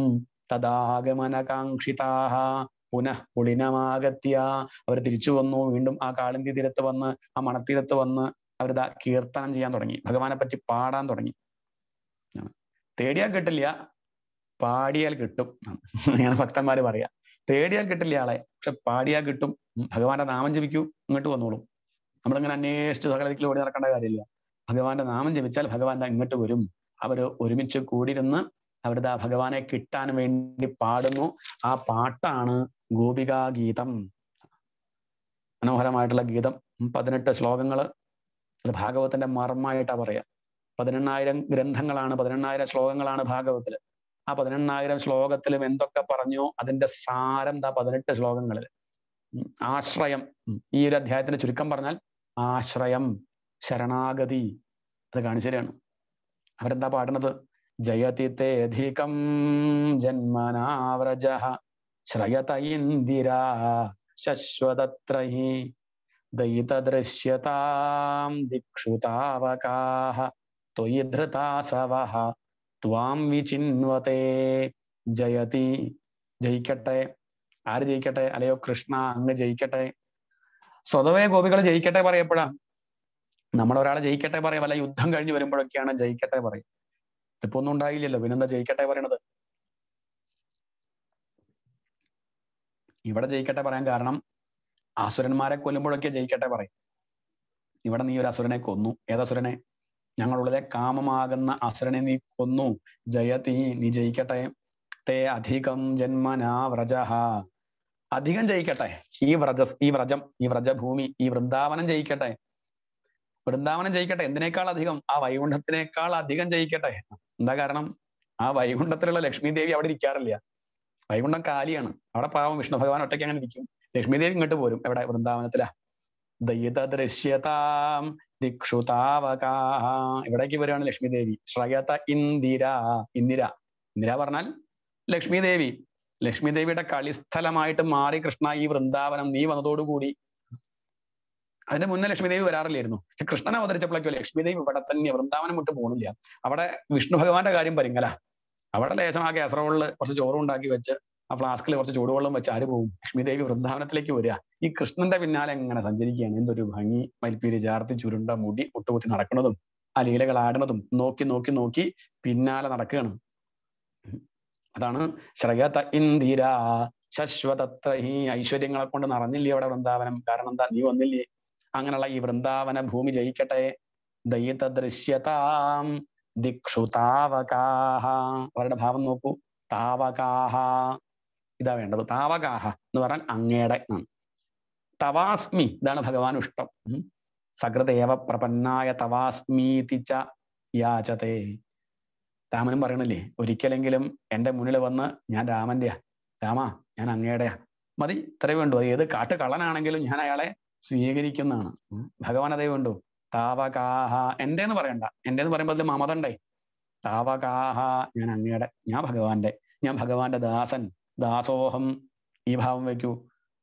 തദാഗമനകാംക്ഷിതാഹ പുനഃ പുളിനമാഗത്യ അവർ തിരിച്ചു വന്നു വീണ്ടും ആ കാളിന്തി തീരത്ത് വന്ന് ആ മണത്തീരത്ത് വന്ന് അവരിതാ കീർത്തനം ചെയ്യാൻ തുടങ്ങി ഭഗവാനെ പറ്റി പാടാൻ തുടങ്ങി തേടിയാൽ കിട്ടില്ല പാടിയാൽ കിട്ടും അങ്ങനെയാണ് ഭക്തന്മാര് പറയാ തേടിയാൽ കിട്ടില്ല ആളെ പക്ഷെ പാടിയാൽ കിട്ടും ഉം, ഭഗവാന്റെ നാമം ജപിക്കൂ ഇങ്ങോട്ട് വന്നോളും നമ്മളിങ്ങനെ അന്വേഷിച്ച് സകലത്തിൽ ഓടി നടക്കേണ്ട കാര്യമില്ല ഭഗവാന്റെ നാമം ജപിച്ചാൽ ഭഗവാൻ ദാ ഇങ്ങോട്ട് വരും അവര് ഒരുമിച്ച് കൂടിയിരുന്ന് അവരിതാ ഭഗവാനെ കിട്ടാൻ വേണ്ടി പാടുന്നു ആ പാട്ടാണ് ഗോപികാ ഗീതം മനോഹരമായിട്ടുള്ള ഗീതം ഉം, പതിനെട്ട് ശ്ലോകങ്ങള് അത് ഭാഗവത്തിന്റെ മർമ്മമായിട്ടാ പറയാ പതിനെണ്ണായിരം ഗ്രന്ഥങ്ങളാണ് പതിനെണ്ണായിരം ശ്ലോകങ്ങളാണ് ഭാഗവത്തില് ആ പതിനെണ്ണായിരം ശ്ലോകത്തിലും എന്തൊക്കെ പറഞ്ഞോ അതിന്റെ സാരം ദാ പതിനെട്ട് ശ്ലോകങ്ങളിൽ ഉം, ആശ്രയം ഉം, ഈ ഒരു അധ്യായത്തിന്റെ ചുരുക്കം പറഞ്ഞാൽ ആശ്രയം ശരണാഗതി അത് കാണിച്ചു തരാണ് അവരെന്താ പാടുന്നത് ജയതി തേധികം ജന്മനാവ്രജ ശ്രയത ഇന്ദിരാ ശശ്വതത്രഹി ദയിതദൃശ്യതാം ദിക്ഷു താവകാഹ ത്വയി ധൃതാസവഃ ത്വാം വിചിന്വത്തെ ജയതി ജയിക്കട്ടെ ആര് ജയിക്കട്ടെ അല്ലയോ കൃഷ്ണ അങ്ങ് ജയിക്കട്ടെ സ്വതവേ ഗോപികൾ ജയിക്കട്ടെ പറയപ്പെടാ നമ്മൾ ഒരാളെ ജയിക്കട്ടെ പറയാം വല്ല യുദ്ധം കഴിഞ്ഞ് വരുമ്പോഴൊക്കെയാണ് ജയിക്കട്ടെ പറയും ഇതിപ്പോ ഒന്നും ഉണ്ടായില്ലല്ലോ പിന്നെന്താ ജയിക്കട്ടെ പറയണത് ഇവിടെ ജയിക്കട്ടെ പറയാൻ കാരണം അസുരന്മാരെ കൊല്ലുമ്പോഴൊക്കെ ജയിക്കട്ടെ പറയും ഇവിടെ നീ ഒരു അസുരനെ കൊന്നു ഏതസുരനെ ഞങ്ങളുള്ളതെ കാമമാകുന്ന അസുരനെ നീ കൊന്നു ജയതി നീ ജയിക്കട്ടെ തേ അധികം ജന്മനാ വ്രജഹ അധികം ജയിക്കട്ടെ ഈ വ്രജ ഈ വ്രജം ഈ വ്രജഭൂമി ഈ വൃന്ദാവനം ജയിക്കട്ടെ വൃന്ദാവനം ജയിക്കട്ടെ എന്തിനേക്കാൾ അധികം ആ വൈകുണ്ഠത്തിനേക്കാൾ അധികം ജയിക്കട്ടെ എന്താ കാരണം ആ വൈകുണ്ഠത്തിലുള്ള ലക്ഷ്മി ദേവി അവിടെ ഇരിക്കാറില്ല വൈകുണ്ഠം കാലിയാണ് അവിടെ പാവം വിഷ്ണു ഭഗവാൻ ഒറ്റയ്ക്ക് അങ്ങനെ ഇരിക്കും ലക്ഷ്മി ദേവി ഇങ്ങോട്ട് പോരും എവിടെ വൃന്ദാവനത്തിലാ ദയിതദൃശ്യതാം ദിക്ഷുതാവകാ ഇവിടേക്ക് വരികയാണ് ലക്ഷ്മി ദേവി ശ്രയത ഇന്ദിര ഇന്ദിര ഇന്ദിര പറഞ്ഞാൽ ലക്ഷ്മി ദേവി ലക്ഷ്മി ദേവിയുടെ കളിസ്ഥലമായിട്ട് മാറി കൃഷ്ണ ഈ വൃന്ദാവനം നീ വന്നതോടുകൂടി അതിന്റെ മുന്നേ ലക്ഷ്മി ദേവി വരാറില്ലായിരുന്നു പക്ഷെ കൃഷ്ണൻ അവതരിച്ചപ്പോഴേക്കോ ലക്ഷ്മി ദേവി ഇവിടെ തന്നെ വൃന്ദാവനം വിട്ട് പോണില്ല അവിടെ വിഷ്ണു ഭഗവാന്റെ കാര്യം പരിങ്ങല അവിടെ ലേശം ആ കാസറോളിൽ കുറച്ച് ചോറും ഉണ്ടാക്കി വെച്ച് ആ ഫ്ലാസ്കിൽ കുറച്ച് ചൂടുവെള്ളം വെച്ച് ആര് പോകും ലക്ഷ്മി ദേവി വൃന്ദാവനത്തിലേക്ക് വരിക ഈ കൃഷ്ണന്റെ പിന്നാലെ എങ്ങനെ സഞ്ചരിക്കുകയാണ് എന്തൊരു ഭംഗി മൽപ്പീര് ചാർത്തി ചുരുണ്ട മുടി ഒട്ടുകുത്തി നടക്കുന്നതും ആ ലീലകൾ ആടുന്നതും നോക്കി നോക്കി നോക്കി പിന്നാലെ നടക്കുകയാണ് അതാണ് ശ്രയത ഇന്ദിര ശശ്വതത്ര ഈ ഐശ്വര്യങ്ങളെ കൊണ്ട് നിറഞ്ഞില്ലേ അവിടെ വൃന്ദാവനം കാരണം എന്താ നീ വന്നില്ലേ അങ്ങനെയുള്ള ഈ വൃന്ദാവന ഭൂമി ജയിക്കട്ടെ ദയിത ദൃശ്യതാം ദിക്ഷു താവകാഹ അവരുടെ ഭാവം നോക്കൂ താവകാഹ ഇതാ വേണ്ടത് താവകാഹ എന്ന് പറഞ്ഞാൽ അങ്ങയുടെ ആണ് തവാസ്മി ഇതാണ് ഭഗവാൻ ഇഷ്ടം ഉം. സകൃദേവ പ്രപന്നായ തവാസ്മീതി ച യാചതേ രാമനും പറയണില്ലേ ഒരിക്കലെങ്കിലും എൻ്റെ മുന്നിൽ വന്ന് ഞാൻ രാമന്റെയാ രാമ ഞാൻ അങ്ങയുടെയാ മതി ഇത്രേ വേണ്ടു അത് ഏത് കാട്ട് കള്ളനാണെങ്കിലും ഞാൻ അയാളെ സ്വീകരിക്കുന്നതാണ് ഉം. ഭഗവാൻ അതേ വേണ്ടു താവകാഹ എൻ്റെ എന്ന് പറയണ്ട എൻ്റെ എന്ന് പറയുമ്പോൾ അതിൽ മമത ഉണ്ടേ താവകാഹ ഞാൻ അങ്ങയുടെ ഞാൻ ഭഗവാന്റെ ഞാൻ ഭഗവാന്റെ ദാസൻ ദാസോഹം ഈ ഭാവം വെക്കൂ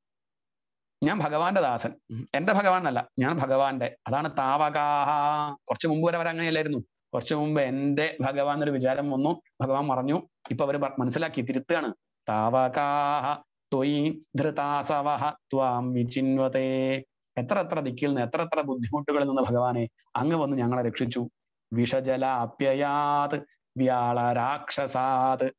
ഞാൻ ഭഗവാന്റെ ദാസൻ ഉം. എന്റെ ഭഗവാൻ അല്ല ഞാൻ ഭഗവാന്റെ അതാണ് താവകാഹ കുറച്ച് മുമ്പ് വരെ അവർ അങ്ങനെയല്ലായിരുന്നു കുറച്ച് മുമ്പ് എന്റെ ഭഗവാൻ എന്നൊരു വിചാരം വന്നു ഭഗവാൻ മറഞ്ഞു ഇപ്പൊ അവര് പ- മനസ്സിലാക്കി തിരുത്തുകയാണ് താവകാഹ ത്വയി ധൃതാസവഹ ത്വാം വിചിന്വതേ എത്ര എത്ര ദിക്കിൽ നിന്ന് എത്ര എത്ര ബുദ്ധിമുട്ടുകളിൽ നിന്ന് ഭഗവാനെ അങ്ങ് വന്ന് ഞങ്ങളെ രക്ഷിച്ചു വിഷജല അപ്യയാത് വ്യാള രാക്ഷസാത്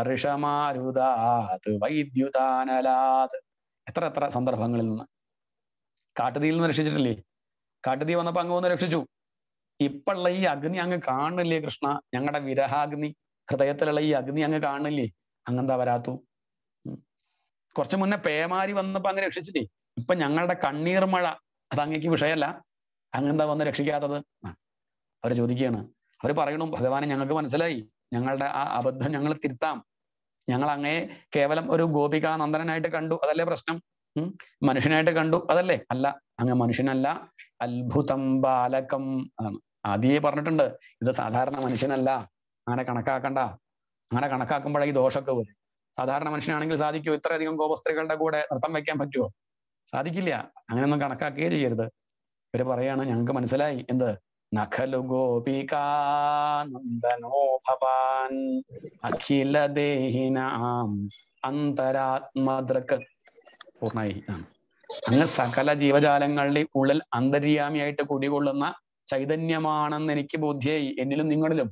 വർഷമാരുതാത് വൈദ്യുതാനലാത് എത്ര എത്ര സന്ദർഭങ്ങളിൽ നിന്ന് കാട്ടുതീയിൽ നിന്ന് രക്ഷിച്ചിട്ടില്ലേ കാട്ടുതീ വന്നപ്പോ അങ്ങ് വന്ന് രക്ഷിച്ചു ഇപ്പുള്ള ഈ അഗ്നി അങ്ങ് കാണുന്നില്ലേ കൃഷ്ണ ഞങ്ങളുടെ വിരഹാഗ്നി ഹൃദയത്തിലുള്ള ഈ അഗ്നി അങ്ങ് കാണുന്നില്ലേ അങ്ങെന്താ വരാത്തു ഉം. കുറച്ചു മുന്നേ പേമാരി വന്നപ്പോ അങ്ങ് രക്ഷിച്ചില്ലേ ഇപ്പൊ ഞങ്ങളുടെ കണ്ണീർ മഴ അത് അങ്ങേക്ക് വിഷയമല്ല അങ്ങെന്താ വന്ന് രക്ഷിക്കാത്തത് ആ. അവര് ചോദിക്കുകയാണ് അവര് പറയണു ഭഗവാനെ ഞങ്ങൾക്ക് മനസ്സിലായി ഞങ്ങളുടെ ആ അബദ്ധം ഞങ്ങൾ തിരുത്താം ഞങ്ങൾ അങ്ങയെ കേവലം ഒരു ഗോപികാ നന്ദനായിട്ട് കണ്ടു അതല്ലേ പ്രശ്നം ഉം മനുഷ്യനായിട്ട് കണ്ടു അതല്ലേ അല്ല അങ്ങ് മനുഷ്യനല്ല അത്ഭുതം ബാലകം ആണ് ആദ്യമേ പറഞ്ഞിട്ടുണ്ട് ഇത് സാധാരണ മനുഷ്യനല്ല അങ്ങനെ കണക്കാക്കണ്ട അങ്ങനെ കണക്കാക്കുമ്പോഴേ ഈ ദോഷമൊക്കെ വരും സാധാരണ മനുഷ്യനാണെങ്കിൽ സാധിക്കുമോ ഇത്രയധികം ഗോപസ്ത്രീകളുടെ കൂടെ നൃത്തം വെക്കാൻ പറ്റുമോ സാധിക്കില്ല അങ്ങനെയൊന്നും കണക്കാക്കുകയേ ചെയ്യരുത് ഇവര് പറയാണ് ഞങ്ങൾക്ക് മനസ്സിലായി എന്ത് നഖലു ഗോപികാനന്ദനോ ഭവാൻ അഖില ദേഹിനാം അന്തരാത്മദൃക് പൂർണ്ണായി ആ. അങ്ങ് സകല ജീവജാലങ്ങളുടെ ഉള്ളിൽ അന്തര്യാമിയായിട്ട് കുടികൊള്ളുന്ന ചൈതന്യമാണെന്ന് എനിക്ക് ബോധ്യായി എന്നിലും നിങ്ങളിലും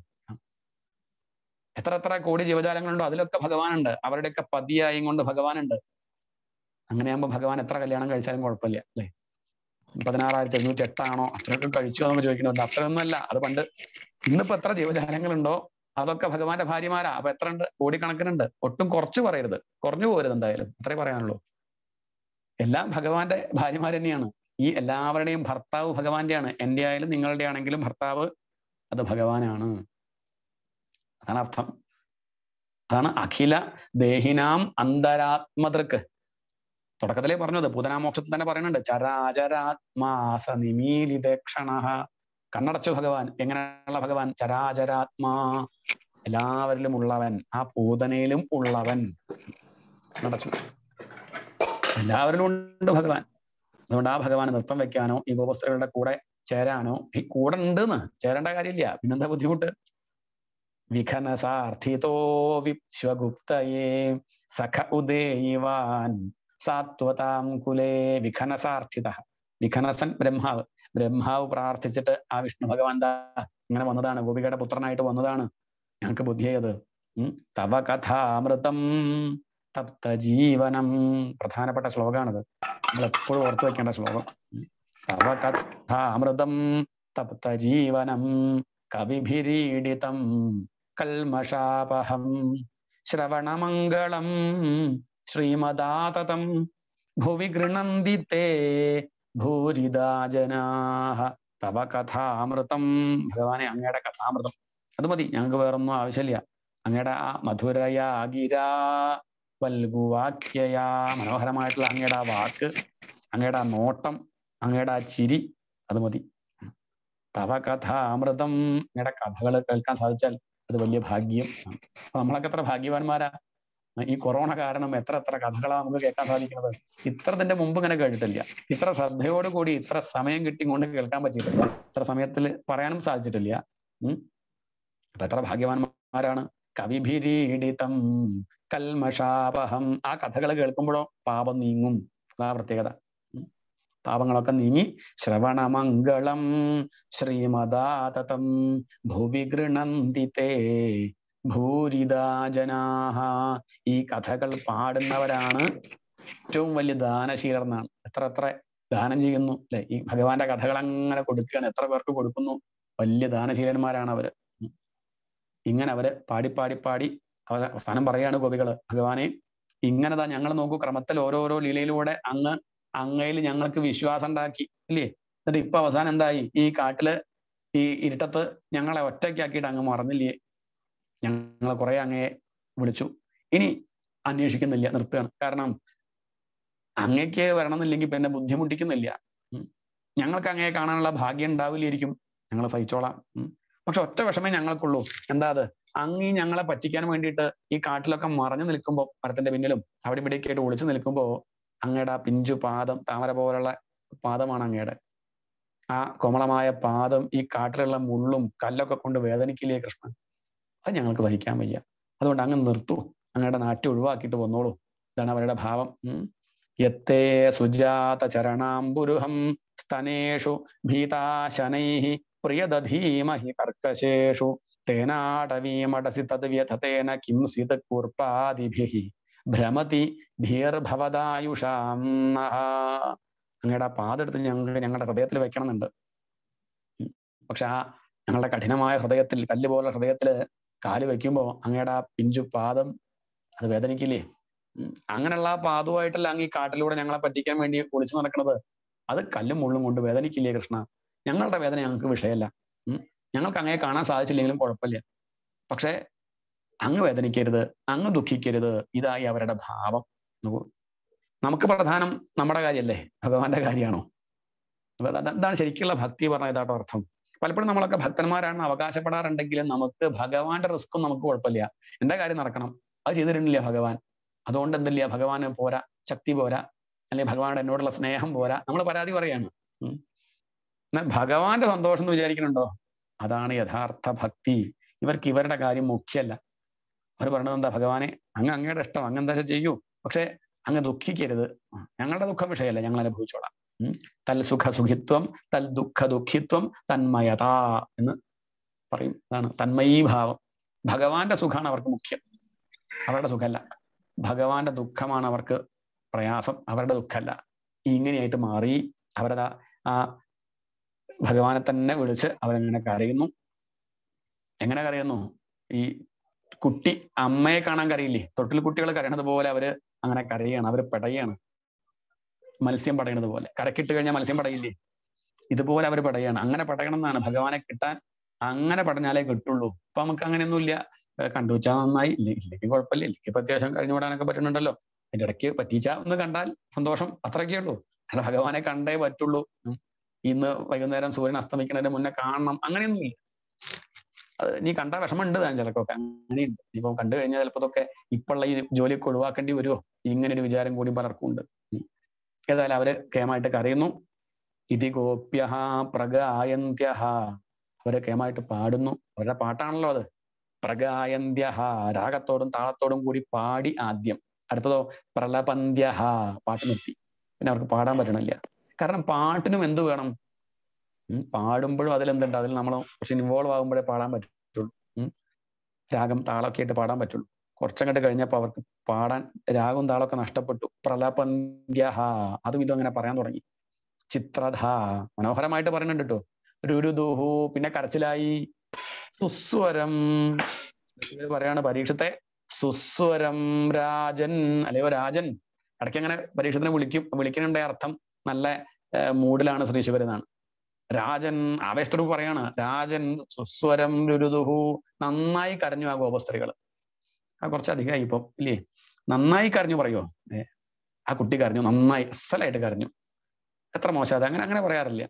എത്ര എത്ര കോടി ജീവജാലങ്ങളുണ്ടോ അതിലൊക്കെ ഭഗവാനുണ്ട് അവരുടെയൊക്കെ പതിയായും കൊണ്ട് ഭഗവാനുണ്ട് അങ്ങനെയാകുമ്പോൾ ഭഗവാൻ എത്ര കല്യാണം കഴിച്ചാലും കുഴപ്പമില്ല അല്ലേ പതിനാറായിരത്തി എഴുന്നൂറ്റി എട്ടാണോ അത്രയൊക്കെ കഴിച്ചോ എന്ന് ചോദിക്കണമല്ലോ അത്രയൊന്നുമല്ല അത് പണ്ട് ഇന്നിപ്പോ എത്ര ജീവജാലങ്ങളുണ്ടോ അതൊക്കെ ഭഗവാന്റെ ഭാര്യമാരാ അപ്പൊ എത്ര ഉണ്ട് കോടിക്കണക്കിനുണ്ട് ഒട്ടും കുറച്ച് പറയരുത് കുറഞ്ഞു പോരുത് എന്തായാലും അത്രേ പറയാനുള്ളൂ എല്ലാം ഭഗവാന്റെ ഭാര്യമാർ തന്നെയാണ് ഈ എല്ലാവരുടെയും ഭർത്താവ് ഭഗവാന്റെയാണ് എന്റെ ആയാലും നിങ്ങളുടെ ആണെങ്കിലും ഭർത്താവ് അത് ഭഗവാനാണ് അതാണ് അർത്ഥം അതാണ് അഖില ദേഹിനാം അന്തരാത്മതൃക്ക് തുടക്കത്തിലേ പറഞ്ഞത് പൂതനാമോക്ഷത്തിൽ തന്നെ പറയുന്നുണ്ട് ചരാചരാത്മാസ നിമീലിതക്ഷണ കണ്ണടച്ചു ഭഗവാൻ എങ്ങനെയുള്ള ഭഗവാൻ ചരാചരാത്മാ എല്ലാവരിലും ഉള്ളവൻ ആ പൂതനയിലും ഉള്ളവൻ കണ്ണടച്ചു എല്ലാവരിലും ഉണ്ട് ഭഗവാൻ അതുകൊണ്ട് ആ ഭഗവാന് നൃത്തം വെക്കാനോ ഈ ഗോപസ്ത്രീകളുടെ കൂടെ ചേരാനോ ഈ കൂടെ ഉണ്ടെന്ന് ചേരേണ്ട കാര്യമില്ല പിന്നെന്താ ബുദ്ധിമുട്ട് വിഘനസാർത്ഥിതോ വിശ്വഗുപ്തയേ സഖ ഉദേയിവാൻ സാത്വതാം കുലേ വിഘനസാർത്ഥിത വിഘനസൻ ബ്രഹ്മാവ് ബ്രഹ്മാവ് പ്രാർത്ഥിച്ചിട്ട് ആ വിഷ്ണു ഭഗവാൻ ദാ ഇങ്ങനെ വന്നതാണ് ഗോപികയുടെ പുത്രനായിട്ട് വന്നതാണ് ഞങ്ങൾക്ക് ബുദ്ധിയായത് ഉം. തവ കഥാമൃതം തപ്ത ജീവനം പ്രധാനപ്പെട്ട ശ്ലോകമാണിത് നമ്മൾ എപ്പോഴും ഓർത്തു വെക്കേണ്ട ശ്ലോകം ഉം. തവ കഥാമൃതം തപ്ത ജീവനം കവിഭിരീഡിതം കൽമഷാപഹം ശ്രവണമംഗളം ശ്രീമദാതതം ഭുവി ഗൃണന്തി തേ ഭൂരിദാ ജനാഹ തവ കഥാമൃതം ഭഗവാനെ അങ്ങയുടെ കഥാമൃതം അത് മതി ഞങ്ങൾക്ക് വേറൊന്നും ആവശ്യമില്ല അങ്ങയുടെ ആ മധുരയാ ഗിരാ വൽഗുവാക്യയാ മനോഹരമായിട്ടുള്ള അങ്ങയുടെ ആ വാക്ക് അങ്ങയുടെ ആ നോട്ടം അങ്ങയുടെ ആ ചിരി അത് മതി തവ കഥാമൃതം അങ്ങയുടെ കഥകൾ കേൾക്കാൻ സാധിച്ചാൽ അത് വലിയ ഭാഗ്യം അപ്പൊ നമ്മളൊക്കെ എത്ര ഭാഗ്യവാന്മാരാ ഈ കൊറോണ കാരണം എത്ര എത്ര കഥകളാ നമുക്ക് കേൾക്കാൻ സാധിക്കുന്നത് ഇത്ര ഇതിന്റെ മുമ്പ് ഇങ്ങനെ കേട്ടിട്ടില്ല ഇത്ര ശ്രദ്ധയോട് കൂടി ഇത്ര സമയം കിട്ടി കൊണ്ട് കേൾക്കാൻ പറ്റിയിട്ടില്ല ഇത്ര സമയത്തിൽ പറയാനും സാധിച്ചിട്ടില്ല ഉം അപ്പൊ എത്ര ഭാഗ്യവാന്മാരാണ് കവിഭിരീഡിതം കൽമഷാപഹം ആ കഥകൾ കേൾക്കുമ്പോഴോ പാപം നീങ്ങും അതാ പ്രത്യേകത ഉം. പാപങ്ങളൊക്കെ നീങ്ങി ശ്രവണമംഗളം ശ്രീമദാതതം ഭുവി ഗൃണന്തി തേ ഭൂരിദാ ജനാഹ ഈ കഥകൾ പാടുന്നവരാണ് ഏറ്റവും വലിയ ദാനശീലർ എന്നാണ് എത്ര എത്ര ദാനം ചെയ്യുന്നു അല്ലെ ഈ ഭഗവാന്റെ കഥകൾ അങ്ങനെ കൊടുക്കുകയാണ് എത്ര പേർക്ക് കൊടുക്കുന്നു വലിയ ദാനശീലന്മാരാണ് അവര് ഉം. ഇങ്ങനെ അവര് പാടി പാടി പാടി അവർ അവസാനം പറയാണ് ഗോപികള് ഭഗവാനെ ഇങ്ങനെതാ ഞങ്ങൾ നോക്കൂ ക്രമത്തിൽ ഓരോരോ ലീലയിലൂടെ അങ്ങ് അങ്ങയിൽ ഞങ്ങൾക്ക് വിശ്വാസം ഉണ്ടാക്കി ഇല്ലേ എന്നിട്ട് ഇപ്പൊ അവസാനം എന്തായി ഈ കാട്ടില് ഈ ഇരുട്ടത്ത് ഞങ്ങളെ ഒറ്റയ്ക്കാക്കിയിട്ട് അങ്ങ് മറന്നില്ലേ ഞങ്ങളെ കുറെ അങ്ങയെ വിളിച്ചു ഇനി അന്വേഷിക്കുന്നില്ല നിർത്തുകയാണ് കാരണം അങ്ങേക്ക് വരണമെന്നില്ലെങ്കിൽ പിന്നെ ബുദ്ധിമുട്ടിക്കുന്നില്ല ഉം. ഞങ്ങൾക്ക് അങ്ങയെ കാണാനുള്ള ഭാഗ്യം ഉണ്ടാവില്ലായിരിക്കും ഞങ്ങൾ സഹിച്ചോളാം ഉം. പക്ഷെ ഒറ്റ വിഷമേ ഞങ്ങൾക്കുള്ളൂ എന്താ അത് അങ്ങ് ഈ ഞങ്ങളെ പറ്റിക്കാൻ വേണ്ടിയിട്ട് ഈ കാട്ടിലൊക്കെ മറഞ്ഞു നിൽക്കുമ്പോൾ മരത്തിന്റെ പിന്നിലും അവിടെ ഇവിടെയൊക്കെ ആയിട്ട് ഒളിച്ചു നിൽക്കുമ്പോൾ അങ്ങയുടെ ആ പിഞ്ചു പാദം താമര പോലുള്ള പാദമാണ് അങ്ങയുടെ ആ കോമളമായ പാദം ഈ കാട്ടിലുള്ള മുള്ളും കല്ലൊക്കെ കൊണ്ട് വേദനിക്കില്ലേ കൃഷ്ണൻ അത് ഞങ്ങൾക്ക് സഹിക്കാൻ വയ്യ അതുകൊണ്ട് അങ്ങ് നിർത്തൂ അങ്ങയുടെ നാട്ടി ഒഴിവാക്കിയിട്ട് വന്നോളൂ ഇതാണ് അവരുടെ ഭാവം ഉം. യത്തേ സുജാത ചരണാംബുരുഹം സ്തനേഷു ഭീതാശനൈ പ്രിയദധീമഹി കർക്കശേഷു തേനാടവീമടസി തത് വ്യഥതേന കിം സിത കൂർപ്പാദിഭിः ഭ്രമതി ധീർഭവദായുഷാം നഃ. അങ്ങയുടെ ആ പാതെടുത്ത് ഞങ്ങൾക്ക് ഞങ്ങളുടെ ഹൃദയത്തിൽ വെക്കണമെന്നുണ്ട് ഉം. പക്ഷെ ആ ഞങ്ങളുടെ കഠിനമായ ഹൃദയത്തിൽ കല്ല് പോലെ ഹൃദയത്തില് കാല് വെക്കുമ്പോ അങ്ങയുടെ ആ പിഞ്ചു പാദം അത് വേദനിക്കില്ലേ ഉം. അങ്ങനെയുള്ള ആ പാദവുമായിട്ടല്ല അങ്ങ് ഈ കാട്ടിലൂടെ ഞങ്ങളെ പറ്റിക്കാൻ വേണ്ടി ഒളിച്ചു നടക്കുന്നത് അത് കല്ലും മുള്ളും കൊണ്ട് വേദനിക്കില്ലേ കൃഷ്ണ ഞങ്ങളുടെ വേദന ഞങ്ങൾക്ക് വിഷയമല്ല ഉം. ഞങ്ങൾക്ക് അങ്ങയെ കാണാൻ സാധിച്ചില്ലെങ്കിലും കുഴപ്പമില്ല പക്ഷെ അങ്ങ് വേദനിക്കരുത് അങ്ങ് ദുഃഖിക്കരുത് ഇതായി അവരുടെ ഭാവം നോക്കൂ. നമുക്ക് പ്രധാനം നമ്മുടെ കാര്യമല്ലേ ഭഗവാന്റെ കാര്യമാണോ അപ്പൊ അത് അതാണ് ശരിക്കുള്ള ഭക്തി പറഞ്ഞ ഇതാട്ടോ അർത്ഥം പലപ്പോഴും നമ്മളൊക്കെ ഭക്തന്മാരാണെന്ന് അവകാശപ്പെടാറുണ്ടെങ്കിലും നമുക്ക് ഭഗവാന്റെ റിസ്ക്കും നമുക്ക് കുഴപ്പമില്ല എന്റെ കാര്യം നടക്കണം അത് ചെയ്തിരുന്നില്ല ഭഗവാൻ അതുകൊണ്ട് എന്തില്ല ഭഗവാന് പോരാ ശക്തി പോരാ അല്ലെങ്കിൽ ഭഗവാനോട് എന്നോടുള്ള സ്നേഹം പോരാ നമ്മൾ പരാതി പറയാണ് ഉം. എന്നാൽ ഭഗവാന്റെ സന്തോഷം എന്ന് വിചാരിക്കുന്നുണ്ടോ അതാണ് യഥാർത്ഥ ഭക്തി ഇവർക്ക് ഇവരുടെ കാര്യം മുഖ്യമല്ല അവർ പറയണത് എന്താ ഭഗവാനെ അങ്ങ് അങ്ങയുടെ ഇഷ്ടം അങ്ങ് എന്താ വെച്ചാ ചെയ്യൂ പക്ഷെ അങ്ങ് ദുഃഖിക്കരുത് ഉം. ഞങ്ങളുടെ ദുഃഖം വിഷയമല്ല ഞങ്ങൾ അനുഭവിച്ചോളാം ഉം. തൽ സുഖ സുഖിത്വം തൽ ദുഃഖ ദുഃഖിത്വം തന്മയത എന്ന് പറയും അതാണ് തന്മയീഭാവം ഭഗവാന്റെ സുഖമാണ് അവർക്ക് മുഖ്യം അവരുടെ സുഖമല്ല ഭഗവാന്റെ ദുഃഖമാണ് അവർക്ക് പ്രയാസം അവരുടെ ദുഃഖമല്ല ഇങ്ങനെയായിട്ട് മാറി അവരുടെ ആ ഭഗവാനെ തന്നെ വിളിച്ച് അവരെങ്ങനെ കരയുന്നു എങ്ങനെ കരയുന്നു ഈ കുട്ടി അമ്മയെ കാണാൻ കരയില്ലേ തൊട്ടിൽ കുട്ടികൾ കരയണത് പോലെ അവര് അങ്ങനെ കരയാണ് അവര് പെടയാണ് മത്സ്യം പടയണത് പോലെ കരക്കിട്ട് കഴിഞ്ഞാൽ മത്സ്യം പടയില്ലേ ഇതുപോലെ അവർ പടയാണ് അങ്ങനെ പടയണം എന്നാണ് ഭഗവാനെ കിട്ടാൻ അങ്ങനെ പടഞ്ഞാലേ കിട്ടുള്ളൂ ഇപ്പൊ നമുക്ക് അങ്ങനെയൊന്നുമില്ല ഏർ കണ്ടു വെച്ചാൽ നന്നായി ഇല്ല ഇല്ലെങ്കിൽ കുഴപ്പമില്ല ഇല്ലെങ്കിൽ ഇപ്പൊ അത്യാവശ്യം കഴിഞ്ഞു വിടാനൊക്കെ പറ്റുന്നുണ്ടല്ലോ അതിന്റെ ഇടയ്ക്ക് പറ്റിച്ച ഒന്ന് കണ്ടാൽ സന്തോഷം അത്രയൊക്കെ ഉള്ളൂ അല്ല ഭഗവാനെ കണ്ടേ പറ്റുള്ളൂ ഉം. ഇന്ന് വൈകുന്നേരം സൂര്യൻ അസ്തമിക്കുന്നതിന് മുന്നേ കാണണം അങ്ങനെയൊന്നുമില്ല അത് നീ കണ്ട വിഷമമുണ്ട് താൻ ചിലക്കൊക്കെ അങ്ങനെയുണ്ട് ഇപ്പൊ കണ്ടു കഴിഞ്ഞാൽ ചിലപ്പോ ഇതൊക്കെ ഇപ്പോഴുള്ള ഈ ജോലിയൊക്കെ ഒഴിവാക്കേണ്ടി വരുമോ ഇങ്ങനെ ഒരു വിചാരം കൂടി പലർക്കും ഉണ്ട് ഉം. ഏതായാലും അവര് കേമായിട്ട് കരയുന്നു ഇതി ഗോപ്യ പ്രഗായന്ത്യ അവര് കേമായിട്ട് പാടുന്നു അവരുടെ പാട്ടാണല്ലോ അത് പ്രഗായന്ത്യ രാഗത്തോടും താളത്തോടും കൂടി പാടി ആദ്യം അടുത്തതോ പ്രലപന്ത്യ പാട്ട് നിർത്തി പിന്നെ അവർക്ക് പാടാൻ പറ്റണില്ല കാരണം പാട്ടിനും എന്ത് വേണം ഉം, പാടുമ്പോഴും അതിലെന്തുണ്ട് അതിൽ നമ്മൾ കുറച്ച് ഇൻവോൾവ് ആകുമ്പോഴേ പാടാൻ പറ്റുള്ളൂ ഉം. രാഗം താളമൊക്കെ ആയിട്ട് പാടാൻ പറ്റുള്ളൂ കുറച്ചങ്ങോട്ട് കഴിഞ്ഞപ്പോൾ അവർക്ക് പാടാൻ രാഗവും താളമൊക്കെ നഷ്ടപ്പെട്ടു പ്രലപന്ത്യ അതും ഇതും അങ്ങനെ പറയാൻ തുടങ്ങി ചിത്രധ മനോഹരമായിട്ട് പറയുന്നുണ്ട് കേട്ടോ രുരുദുഹു പിന്നെ കരച്ചിലായി സുസ്വരം ഇവര് പറയാണ് പരീക്ഷത്തെ സുസ്വരം രാജൻ അല്ലയോ രാജൻ ഇടയ്ക്ക് അങ്ങനെ പരീക്ഷത്തിനെ വിളിക്കും വിളിക്കുന്നുണ്ടെ അർത്ഥം നല്ല മൂഡിലാണ് ശ്രീ ശിവരെന്നാണ് രാജൻ ആവേശത്തോട് പറയാണ് രാജൻ സുസ്വരം രുരുദുഹു നന്നായി കരഞ്ഞു ആ ഗോപസ്ത്രീകൾ ആ കുറച്ച് അധികമായി ഇപ്പൊ ഇല്ലേ നന്നായി കരഞ്ഞു പറയോ ഏ ആ കുട്ടി കരഞ്ഞു നന്നായി അസലായിട്ട് കരഞ്ഞു എത്ര മോശം അത് അങ്ങനെ അങ്ങനെ പറയാറില്ല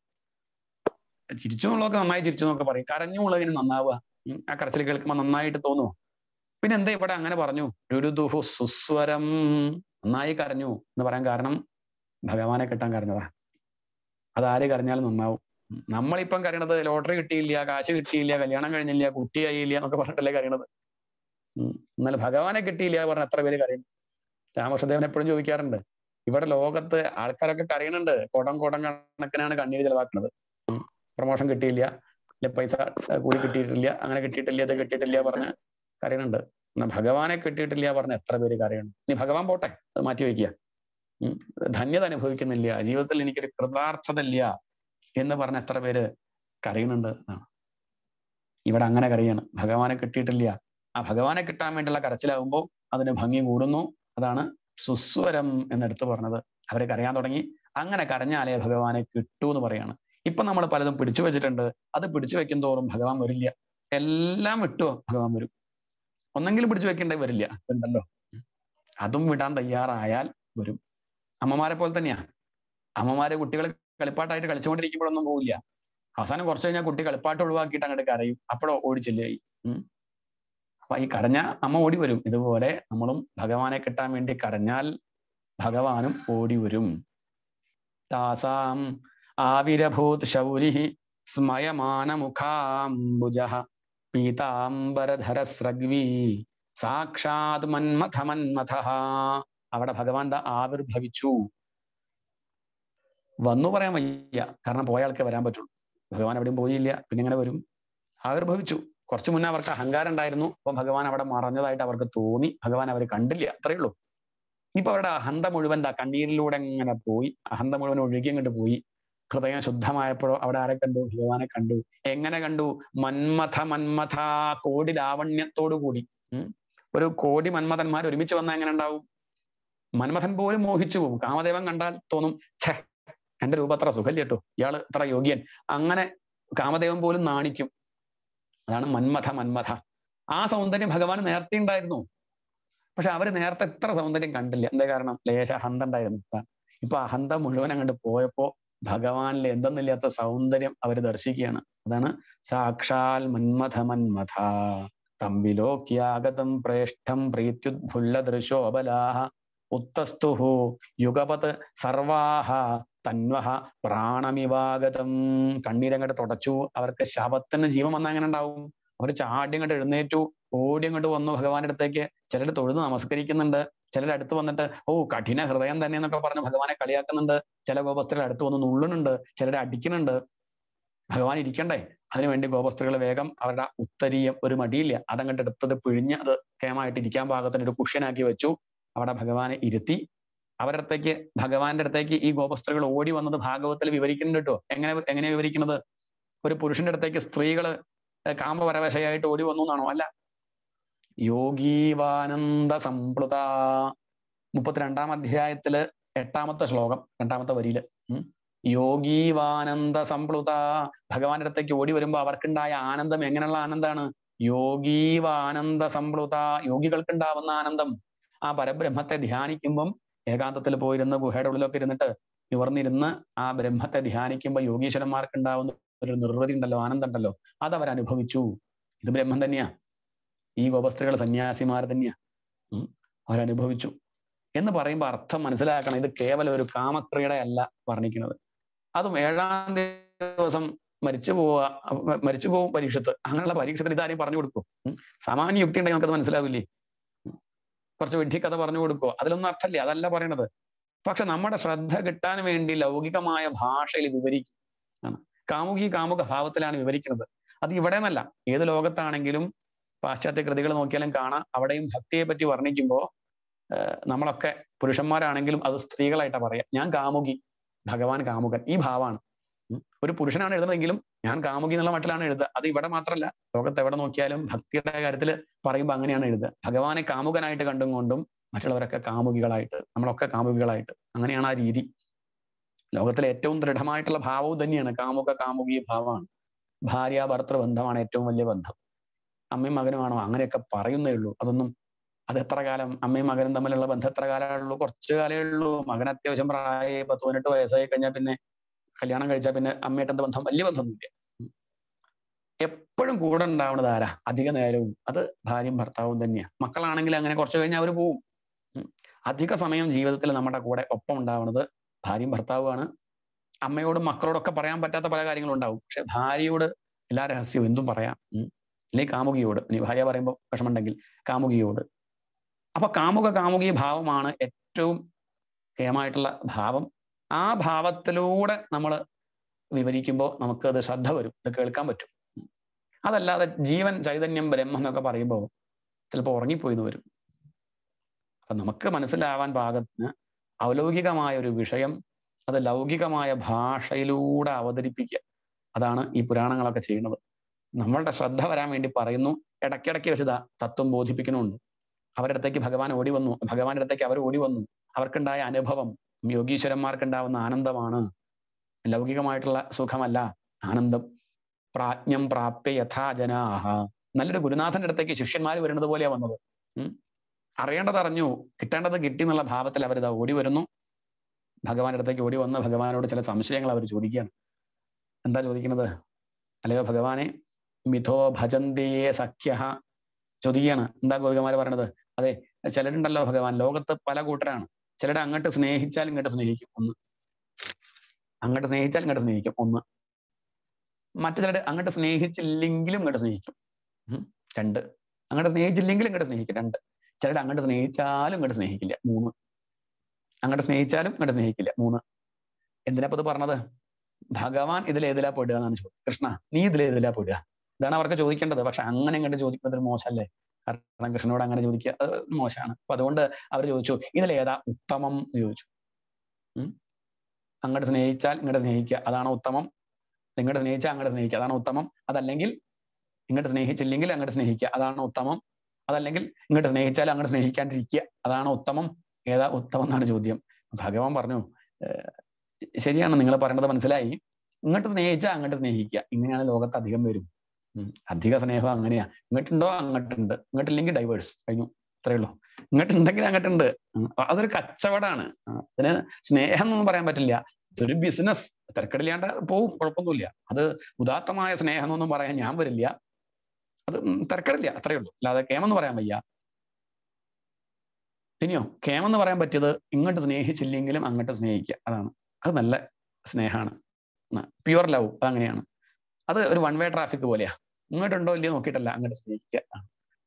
ചിരിച്ചു എന്നുള്ളതൊക്കെ നന്നായി ചിരിച്ചു എന്നൊക്കെ പറയും കരഞ്ഞു എന്നുള്ളതിന് നന്നാവുക ഉം. ആ കരച്ചിൽ കേൾക്കുമ്പോൾ നന്നായിട്ട് തോന്നുമോ പിന്നെ എന്താ ഇവിടെ അങ്ങനെ പറഞ്ഞു രുരുദുഹു സുസ്വരം നന്നായി കരഞ്ഞു എന്ന് പറയാൻ കാരണം ഭഗവാനെ കിട്ടാൻ കരഞ്ഞതാ അതാര് കരഞ്ഞാലും നന്നാവും ഉം. നമ്മളിപ്പം കരയണത് ലോട്ടറി കിട്ടിയില്ല കാശ് കിട്ടിയില്ല കല്യാണം കഴിഞ്ഞില്ല കുട്ടിയായില്ല എന്നൊക്കെ പറഞ്ഞിട്ടല്ലേ കരയണത് ഉം. എന്നാൽ ഭഗവാനെ കിട്ടിയില്ല പറഞ്ഞ എത്ര പേര് കരയുന്നു രാമകൃഷ്ണദേവൻ എപ്പോഴും ചോദിക്കാറുണ്ട് ഇവിടെ ലോകത്ത് ആൾക്കാരൊക്കെ കരയണുണ്ട് കോടം കോടം കണക്കിനാണ് കണ്ണീര് ചെലവാക്കുന്നത് പ്രൊമോഷൻ കിട്ടിയില്ല ഇല്ല പൈസ ഏർ കൂലി കിട്ടിയിട്ടില്ല അങ്ങനെ കിട്ടിയിട്ടില്ല ഇത് കിട്ടിയിട്ടില്ല പറഞ്ഞ് കരയണുണ്ട് എന്നാ ഭഗവാനെ കിട്ടിയിട്ടില്ല പറഞ്ഞ എത്ര പേര് കരയണം ഇനി ഭഗവാൻ പോട്ടെ അത് മാറ്റി വയ്ക്കുക ഉം. ധന്യത അനുഭവിക്കുന്നില്ല ജീവിതത്തിൽ എനിക്കൊരു കൃതാർത്ഥത ഇല്ല എന്ന് പറഞ്ഞ എത്ര പേര് കരയുന്നുണ്ട് എന്നാണ് ഇവിടെ അങ്ങനെ കരയാണ് ഭഗവാനെ കിട്ടിയിട്ടില്ല ആ ഭഗവാനെ കിട്ടാൻ വേണ്ടിയുള്ള കരച്ചിലാകുമ്പോൾ അതിന് ഭംഗി കൂടുന്നു അതാണ് സുസ്വരം എന്നെടുത്ത് പറഞ്ഞത് അവര് കരയാൻ തുടങ്ങി അങ്ങനെ കരഞ്ഞാലേ ഭഗവാനെ കിട്ടൂ എന്ന് പറയാണ് ഇപ്പൊ നമ്മൾ പലതും പിടിച്ചു വെച്ചിട്ടുണ്ട് അത് പിടിച്ചു വെക്കും തോറും ഭഗവാൻ വരില്ല എല്ലാം വിട്ടുവോ ഭഗവാൻ വരും ഒന്നെങ്കിലും പിടിച്ചു വെക്കേണ്ടേ വരില്ല ഉണ്ടല്ലോ അതും വിടാൻ തയ്യാറായാൽ വരും അമ്മമാരെ പോലെ തന്നെയാ അമ്മമാരെ കുട്ടികൾ കളിപ്പാട്ടായിട്ട് കളിച്ചുകൊണ്ടിരിക്കുമ്പോഴൊന്നും പോവില്ല അവസാനം കുറച്ച് കഴിഞ്ഞാൽ കുട്ടി കളിപ്പാട്ട് ഒഴിവാക്കിയിട്ട് അങ്ങോട്ട് കരയും അപ്പോഴോ ഓടിച്ചില്ലായി ഉം അപ്പൊ ഈ കരഞ്ഞ അമ്മ ഓടി വരും ഇതുപോലെ നമ്മളും ഭഗവാനെ കിട്ടാൻ വേണ്ടി കരഞ്ഞാൽ ഭഗവാനും ഓടി വരും താസാം ആവിരഭൂത് ശൗരി സ്മയമാനമുഖാംബുജ പീതാംബരധരസ്രഗ്വി സാക്ഷാത് മന്മഥ മന്മഥ അവിടെ ഭഗവാൻ ദാ ആവിർഭവിച്ചു വന്നു പറയാൻ വയ്യ കാരണം പോയ ആൾക്കേ വരാൻ പറ്റുള്ളൂ ഭഗവാൻ എവിടെയും പോയില്ല പിന്നെ എങ്ങനെ വരും ആവിർഭവിച്ചു കുറച്ചു മുന്നേ അവർക്ക് അഹങ്കാരം ഉണ്ടായിരുന്നു അപ്പൊ ഭഗവാൻ അവിടെ മറഞ്ഞതായിട്ട് അവർക്ക് തോന്നി ഭഗവാൻ അവർ കണ്ടില്ല അത്രയേ ഉള്ളൂ ഇപ്പൊ അവരുടെ അഹന്ത മുഴുവൻ ദാ കണ്ണീരിലൂടെ ഇങ്ങനെ പോയി അഹന്ത മുഴുവൻ ഒഴുകി അങ്ങോട്ട് പോയി ഹൃദയം ശുദ്ധമായപ്പോഴോ അവിടെ ആരെ കണ്ടു ഭഗവാനെ കണ്ടു എങ്ങനെ കണ്ടു മന്മഥ മന്മഥ കോടി ലാവണ്യത്തോടു കൂടി ഉം ഒരു കോടി മന്മഥന്മാർ ഒരുമിച്ച് വന്നാൽ എങ്ങനെ ഉണ്ടാവും മന്മഥൻ പോലും മോഹിച്ചു പോകും കാമദേവൻ കണ്ടാൽ തോന്നും ഛേ എന്റെ രൂപം അത്ര സുഖല്ല കേട്ടോ ഇയാള് ഇത്ര യോഗ്യൻ അങ്ങനെ കാമദേവൻ പോലും നാണിക്കും അതാണ് മന്മഥ മന്മഥ ആ സൗന്ദര്യം ഭഗവാൻ നേരത്തെ ഉണ്ടായിരുന്നു പക്ഷെ അവര് നേരത്തെ ഇത്ര സൗന്ദര്യം കണ്ടില്ല എന്താ കാരണം ലേശ അഹന്ത ഉണ്ടായിരുന്നു ഇപ്പൊ അഹന്ത മുഴുവൻ അങ്ങോട്ട് പോയപ്പോ ഭഗവാനിൽ എന്തെന്നില്ലാത്ത സൗന്ദര്യം അവർ ദർശിക്കുകയാണ് അതാണ് സാക്ഷാൽ മന്മഥ മന്മഥ തമ്പിലോക്യാഗതം പ്രേഷ്ഠം പ്രീത്യുദ്ഭുല്ല ദൃശോബലാഹ ഉത്തസ്തുഹു യുഗപത് സർവാഹ തന്വഹ പ്രാണമിവാഗതം കണ്ണീരങ്ങോട്ട് തുടച്ചു അവർക്ക് ശവത്തിന് ജീവൻ വന്നാൽ എങ്ങനെ ഉണ്ടാവും അവർ ചാടി അങ്ങോട്ട് എഴുന്നേറ്റു ഓടി അങ്ങോട്ട് വന്നു ഭഗവാന്റെ അടുത്തേക്ക് ചിലർ തൊഴുത് നമസ്കരിക്കുന്നുണ്ട് ചിലർ അടുത്ത് വന്നിട്ട് ഓ കഠിന ഹൃദയം തന്നെ എന്നൊക്കെ പറഞ്ഞ് ഭഗവാനെ കളിയാക്കുന്നുണ്ട് ചില ഗോപസ്ത്രീകൾ അടുത്ത് വന്ന് നുള്ളുന്നുണ്ട് ചിലരെ അടിക്കുന്നുണ്ട് ഭഗവാൻ ഇരിക്കണ്ടേ അതിനുവേണ്ടി ഗോപസ്ത്രീകൾ വേഗം അവരുടെ ഉത്തരീയം ഒരു മടിയില്ല അതങ്ങോട്ട് എടുത്തത് പിഴിഞ്ഞ് അത് കേമായിട്ട് ഇരിക്കാൻ പാകത്തിന് ഒരു കുഷ്യനാക്കി വെച്ചു അവിടെ ഭഗവാനെ ഇരുത്തി അവരുടെ അടുത്തേക്ക് ഭഗവാന്റെ അടുത്തേക്ക് ഈ ഗോപസ്ത്രീകൾ ഓടി വന്നത് ഭാഗവത്തിൽ വിവരിക്കുന്നുണ്ട് കേട്ടോ എങ്ങനെ എങ്ങനെ വിവരിക്കുന്നത് ഒരു പുരുഷന്റെ അടുത്തേക്ക് സ്ത്രീകള് കാമപരവശയായിട്ട് ഓടി വന്നു എന്നാണോ അല്ല യോഗീവാനന്ദ സംപ്ലുത മുപ്പത്തിരണ്ടാം അധ്യായത്തില് എട്ടാമത്തെ ശ്ലോകം രണ്ടാമത്തെ വരിയില് ഉം യോഗീവാനന്ദ സംപ്ലുത ഭഗവാന്റെ അടുത്തേക്ക് ഓടി വരുമ്പോ അവർക്കുണ്ടായ ആനന്ദം എങ്ങനെയുള്ള ആനന്ദാണ് യോഗീവാനന്ദ സംപ്ലുത യോഗികൾക്കുണ്ടാവുന്ന ആനന്ദം ആ പരബ്രഹ്മത്തെ ധ്യാനിക്കുമ്പം ഏകാന്തത്തിൽ പോയിരുന്ന് ഗുഹയുടെ ഉള്ളിലൊക്കെ ഇരുന്നിട്ട് നിവർന്നിരുന്ന് ആ ബ്രഹ്മത്തെ ധ്യാനിക്കുമ്പോൾ യോഗീശ്വരന്മാർക്ക് ഉണ്ടാവുന്ന ഒരു നിർവൃതി ഉണ്ടല്ലോ ആനന്ദം ഉണ്ടല്ലോ അത് അവർ അനുഭവിച്ചു ഇത് ബ്രഹ്മം തന്നെയാ ഈ ഗോപസ്ത്രീകൾ സന്യാസിമാർ തന്നെയാ ഉം അവരനുഭവിച്ചു എന്ന് പറയുമ്പോൾ അർത്ഥം മനസ്സിലാക്കണം ഇത് കേവലം ഒരു കാമക്രിയയുടെ അല്ല വർണ്ണിക്കുന്നത് അതും ഏഴാം ദിവസം മരിച്ചു പോവുക മരിച്ചു പോകും പരീക്ഷത്ത് അങ്ങനെയുള്ള പരീക്ഷത്തിന് ഇതാരെയും പറഞ്ഞു കൊടുക്കും സാമാന്യ യുക്തി ഉണ്ടെങ്കിൽ നമുക്കത് മനസ്സിലാവില്ലേ കുറച്ച് വിഡ്ഢിക്കഥ പറഞ്ഞു കൊടുക്കുമോ അതിലൊന്നും അർത്ഥമില്ല അതല്ല പറയണത് പക്ഷെ നമ്മുടെ ശ്രദ്ധ കിട്ടാൻ വേണ്ടി ലൗകികമായ ഭാഷയിൽ വിവരിക്കും ആണ് കാമുകി കാമുക ഭാവത്തിലാണ് വിവരിക്കുന്നത് അത് ഇവിടെ നിന്നല്ല ഏത് ലോകത്താണെങ്കിലും പാശ്ചാത്യ കൃതികൾ നോക്കിയാലും കാണാം അവിടെയും ഭക്തിയെ പറ്റി വർണ്ണിക്കുമ്പോൾ നമ്മളൊക്കെ പുരുഷന്മാരാണെങ്കിലും അത് സ്ത്രീകളായിട്ടാ പറയാം ഞാൻ കാമുകി ഭഗവാൻ കാമുകൻ ഈ ഭാവമാണ് ഒരു പുരുഷനാണ് എഴുതുന്നതെങ്കിലും ഞാൻ കാമുകി എന്നുള്ള മട്ടിലാണ് എഴുതുക അത് ഇവിടെ മാത്രമല്ല ലോകത്ത് എവിടെ നോക്കിയാലും ഭക്തിയുടെ കാര്യത്തിൽ പറയുമ്പോൾ അങ്ങനെയാണ് എഴുതുക ഭഗവാനെ കാമുകനായിട്ട് കണ്ടും കൊണ്ടും മറ്റുള്ളവരൊക്കെ കാമുകികളായിട്ട് നമ്മളൊക്കെ കാമുകികളായിട്ട് അങ്ങനെയാണ് ആ രീതി ലോകത്തിലെ ഏറ്റവും ദൃഢമായിട്ടുള്ള ഭാവവും തന്നെയാണ് കാമുക കാമുകി ഭാവമാണ് ഭാര്യ ഭർത്തൃ ബന്ധമാണ് ഏറ്റവും വലിയ ബന്ധം അമ്മയും മകനുമാണോ അങ്ങനെയൊക്കെ പറയുന്നേ ഉള്ളൂ അതൊന്നും അത് എത്ര കാലം അമ്മയും മകനും തമ്മിലുള്ള ബന്ധം എത്ര കാലമേ ഉള്ളൂ കുറച്ചു കാലമേ ഉള്ളൂ മകൻ അത്യാവശ്യം പ്രായമായി പത്ത് പതിനെട്ട് വയസ്സായി കഴിഞ്ഞാൽ പിന്നെ കല്യാണം കഴിച്ചാൽ പിന്നെ അമ്മയായിട്ട് എന്ത് ബന്ധം വലിയ ബന്ധമൊന്നുമില്ല എപ്പോഴും കൂടെ ഉണ്ടാവുന്നത് ആരാ അധിക നേരവും അത് ഭാര്യയും ഭർത്താവും തന്നെയാണ് മക്കളാണെങ്കിൽ അങ്ങനെ കുറച്ച് കഴിഞ്ഞാൽ അവർ പോവും അധിക സമയം ജീവിതത്തിൽ നമ്മുടെ കൂടെ ഒപ്പം ഉണ്ടാവുന്നത് ഭാര്യയും ഭർത്താവുമാണ് അമ്മയോടും മക്കളോടൊക്കെ പറയാൻ പറ്റാത്ത പല കാര്യങ്ങളും ഉണ്ടാവും പക്ഷെ ഭാര്യയോട് എല്ലാ രഹസ്യവും എന്തും പറയാം അല്ലെങ്കിൽ കാമുകിയോട് ഇനി ഭാര്യ പറയുമ്പോൾ വിഷമുണ്ടെങ്കിൽ കാമുകിയോട് അപ്പൊ കാമുക കാമുകി ഭാവമാണ് ഏറ്റവും കേമായിട്ടുള്ള ഭാവം ആ ഭാവത്തിലൂടെ നമ്മൾ വിവരിക്കുമ്പോൾ നമുക്ക് അത് ശ്രദ്ധ വരും ഇത് കേൾക്കാൻ പറ്റും അതല്ലാതെ ജീവൻ ചൈതന്യം ബ്രഹ്മം എന്നൊക്കെ പറയുമ്പോൾ ചിലപ്പോൾ ഉറങ്ങിപ്പോയിന്ന് വരും അപ്പൊ നമുക്ക് മനസ്സിലാവാൻ പാകത്തിന് ഔലൗകികമായ ഒരു വിഷയം അത് ലൗകികമായ ഭാഷയിലൂടെ അവതരിപ്പിക്കുക അതാണ് ഈ പുരാണങ്ങളൊക്കെ ചെയ്യുന്നത് നമ്മളുടെ ശ്രദ്ധ വരാൻ വേണ്ടി പറയുന്നു ഇടയ്ക്കിടയ്ക്ക് വെച്ചതാ തത്വം ബോധിപ്പിക്കുന്നുണ്ട് അവരുടെ അടുത്തേക്ക് ഭഗവാൻ ഓടി വന്നു ഭഗവാന്റെ അടുത്തേക്ക് അവർ ഓടി വന്നു അവർക്കുണ്ടായ അനുഭവം യോഗീശ്വരന്മാർക്ക് ഉണ്ടാവുന്ന ആനന്ദമാണ് ലൗകികമായിട്ടുള്ള സുഖമല്ല ആനന്ദം പ്രാജ്ഞം പ്രാപ്യ യഥാ ജനാഹ നല്ലൊരു ഗുരുനാഥന്റെ അടുത്തേക്ക് ശിഷ്യന്മാർ വരുന്നത് പോലെയാ വന്നത് ഉം. അറിയേണ്ടത് അറിഞ്ഞു കിട്ടേണ്ടത് കിട്ടി എന്നുള്ള ഭാവത്തിൽ അവരിതാ ഓടി വരുന്നു ഭഗവാന്റെ അടുത്തേക്ക് ഓടി വന്ന് ഭഗവാനോട് ചില സംശയങ്ങൾ അവർ ചോദിക്കുകയാണ് എന്താ ചോദിക്കുന്നത് അല്ലയോ ഭഗവാനെ മിഥോ ഭജന്തേ സഖ്യ ചോദിക്കുകയാണ് എന്താ ഗോപികമാര് പറയണത് അതെ ചിലരുണ്ടല്ലോ ഭഗവാൻ ലോകത്ത് പല കൂട്ടരാണ് ചിലരെ അങ്ങോട്ട് സ്നേഹിച്ചാൽ ഇങ്ങോട്ട് സ്നേഹിക്കും ഒന്ന് അങ്ങോട്ട് സ്നേഹിച്ചാൽ ഇങ്ങോട്ട് സ്നേഹിക്കും ഒന്ന് മറ്റു ചിലര് അങ്ങോട്ട് സ്നേഹിച്ചില്ലെങ്കിലും ഇങ്ങോട്ട് സ്നേഹിക്കും ഉം. രണ്ട് അങ്ങോട്ട് സ്നേഹിച്ചില്ലെങ്കിലും ഇങ്ങോട്ട് സ്നേഹിക്കും രണ്ട് ചിലർ അങ്ങോട്ട് സ്നേഹിച്ചാലും ഇങ്ങോട്ട് സ്നേഹിക്കില്ല മൂന്ന് അങ്ങോട്ട് സ്നേഹിച്ചാലും ഇങ്ങോട്ട് സ്നേഹിക്കില്ല മൂന്ന് എന്തിനാ ഇപ്പൊ ഇത് പറഞ്ഞത് ഭഗവാൻ ഇതിൽ ഏതിലാ പെടുക എന്നാണ് ചോദിച്ചത് കൃഷ്ണ നീ ഇതിൽ ഏതിലാ പെടുക ഇതാണ് അവർക്ക് ചോദിക്കേണ്ടത് പക്ഷെ അങ്ങനെ ഇങ്ങോട്ട് ചോദിക്കുന്നത് ഒരു മോശമല്ലേ കാരണം കൃഷ്ണനോട് അങ്ങനെ ചോദിക്കുക അത് ഒരു മോശമാണ് അപ്പൊ അതുകൊണ്ട് അവർ ചോദിച്ചു ഇതിൽ ഏതാ ഉത്തമം എന്ന് ചോദിച്ചു ഉം. അങ്ങോട്ട് സ്നേഹിച്ചാൽ ഇങ്ങോട്ട് സ്നേഹിക്കുക അതാണ് ഉത്തമം ഇങ്ങോട്ട് സ്നേഹിച്ചാൽ അങ്ങോട്ട് സ്നേഹിക്കുക അതാണ് ഉത്തമം അതല്ലെങ്കിൽ ഇങ്ങോട്ട് സ്നേഹിച്ചില്ലെങ്കിൽ അങ്ങോട്ട് സ്നേഹിക്കുക അതാണ് ഉത്തമം അതല്ലെങ്കിൽ ഇങ്ങോട്ട് സ്നേഹിച്ചാൽ അങ്ങോട്ട് സ്നേഹിക്കാണ്ടിരിക്കുക അതാണ് ഉത്തമം ഏതാ ഉത്തമം എന്നാണ് ചോദ്യം ഭഗവാൻ പറഞ്ഞു "ഏർ, ശരിയാണ് നിങ്ങൾ പറയണത് മനസ്സിലായി ഇങ്ങോട്ട് സ്നേഹിച്ചാൽ അങ്ങോട്ട് സ്നേഹിക്കുക ഇങ്ങനെയാണ് ലോകത്ത് അധികം വരും ഉം. അധിക സ്നേഹം അങ്ങനെയാ ഇങ്ങോട്ടുണ്ടോ അങ്ങോട്ടുണ്ട് ഇങ്ങോട്ടില്ലെങ്കിൽ ഡൈവേഴ്സ് കഴിഞ്ഞു അത്രേ ഉള്ളൂ ഇങ്ങോട്ടുണ്ടെങ്കിൽ അങ്ങോട്ടുണ്ട് ഉം. അതൊരു കച്ചവടാണ് ആ, അതിന് സ്നേഹം എന്നൊന്നും പറയാൻ പറ്റില്ല ഇതൊരു ബിസിനസ് തിരക്കടില്ലാണ്ട് പോവും കുഴപ്പമൊന്നുമില്ല അത് ഉദാത്തമായ സ്നേഹം എന്നൊന്നും പറയാൻ ഞാൻ വരില്ല അത് ഉം തിരക്കടില്ല അത്രേ ഉള്ളൂ അല്ലാതെ കേമെന്ന് പറയാൻ വയ്യ ഇനിയോ കേമെന്ന് പറയാൻ പറ്റിയത് ഇങ്ങോട്ട് സ്നേഹിച്ചില്ലെങ്കിലും അങ്ങോട്ട് സ്നേഹിക്കുക അതാണ് അത് നല്ല സ്നേഹമാണ് പ്യുവർ ലവ് അത് അങ്ങനെയാണ് അത് ഒരു വൺ വേ ട്രാഫിക് പോലെയാ ഇങ്ങോട്ടുണ്ടോ ഇല്ലയോ നോക്കിയിട്ടല്ല അങ്ങോട്ട് സ്നേഹിക്കുക ആണ്.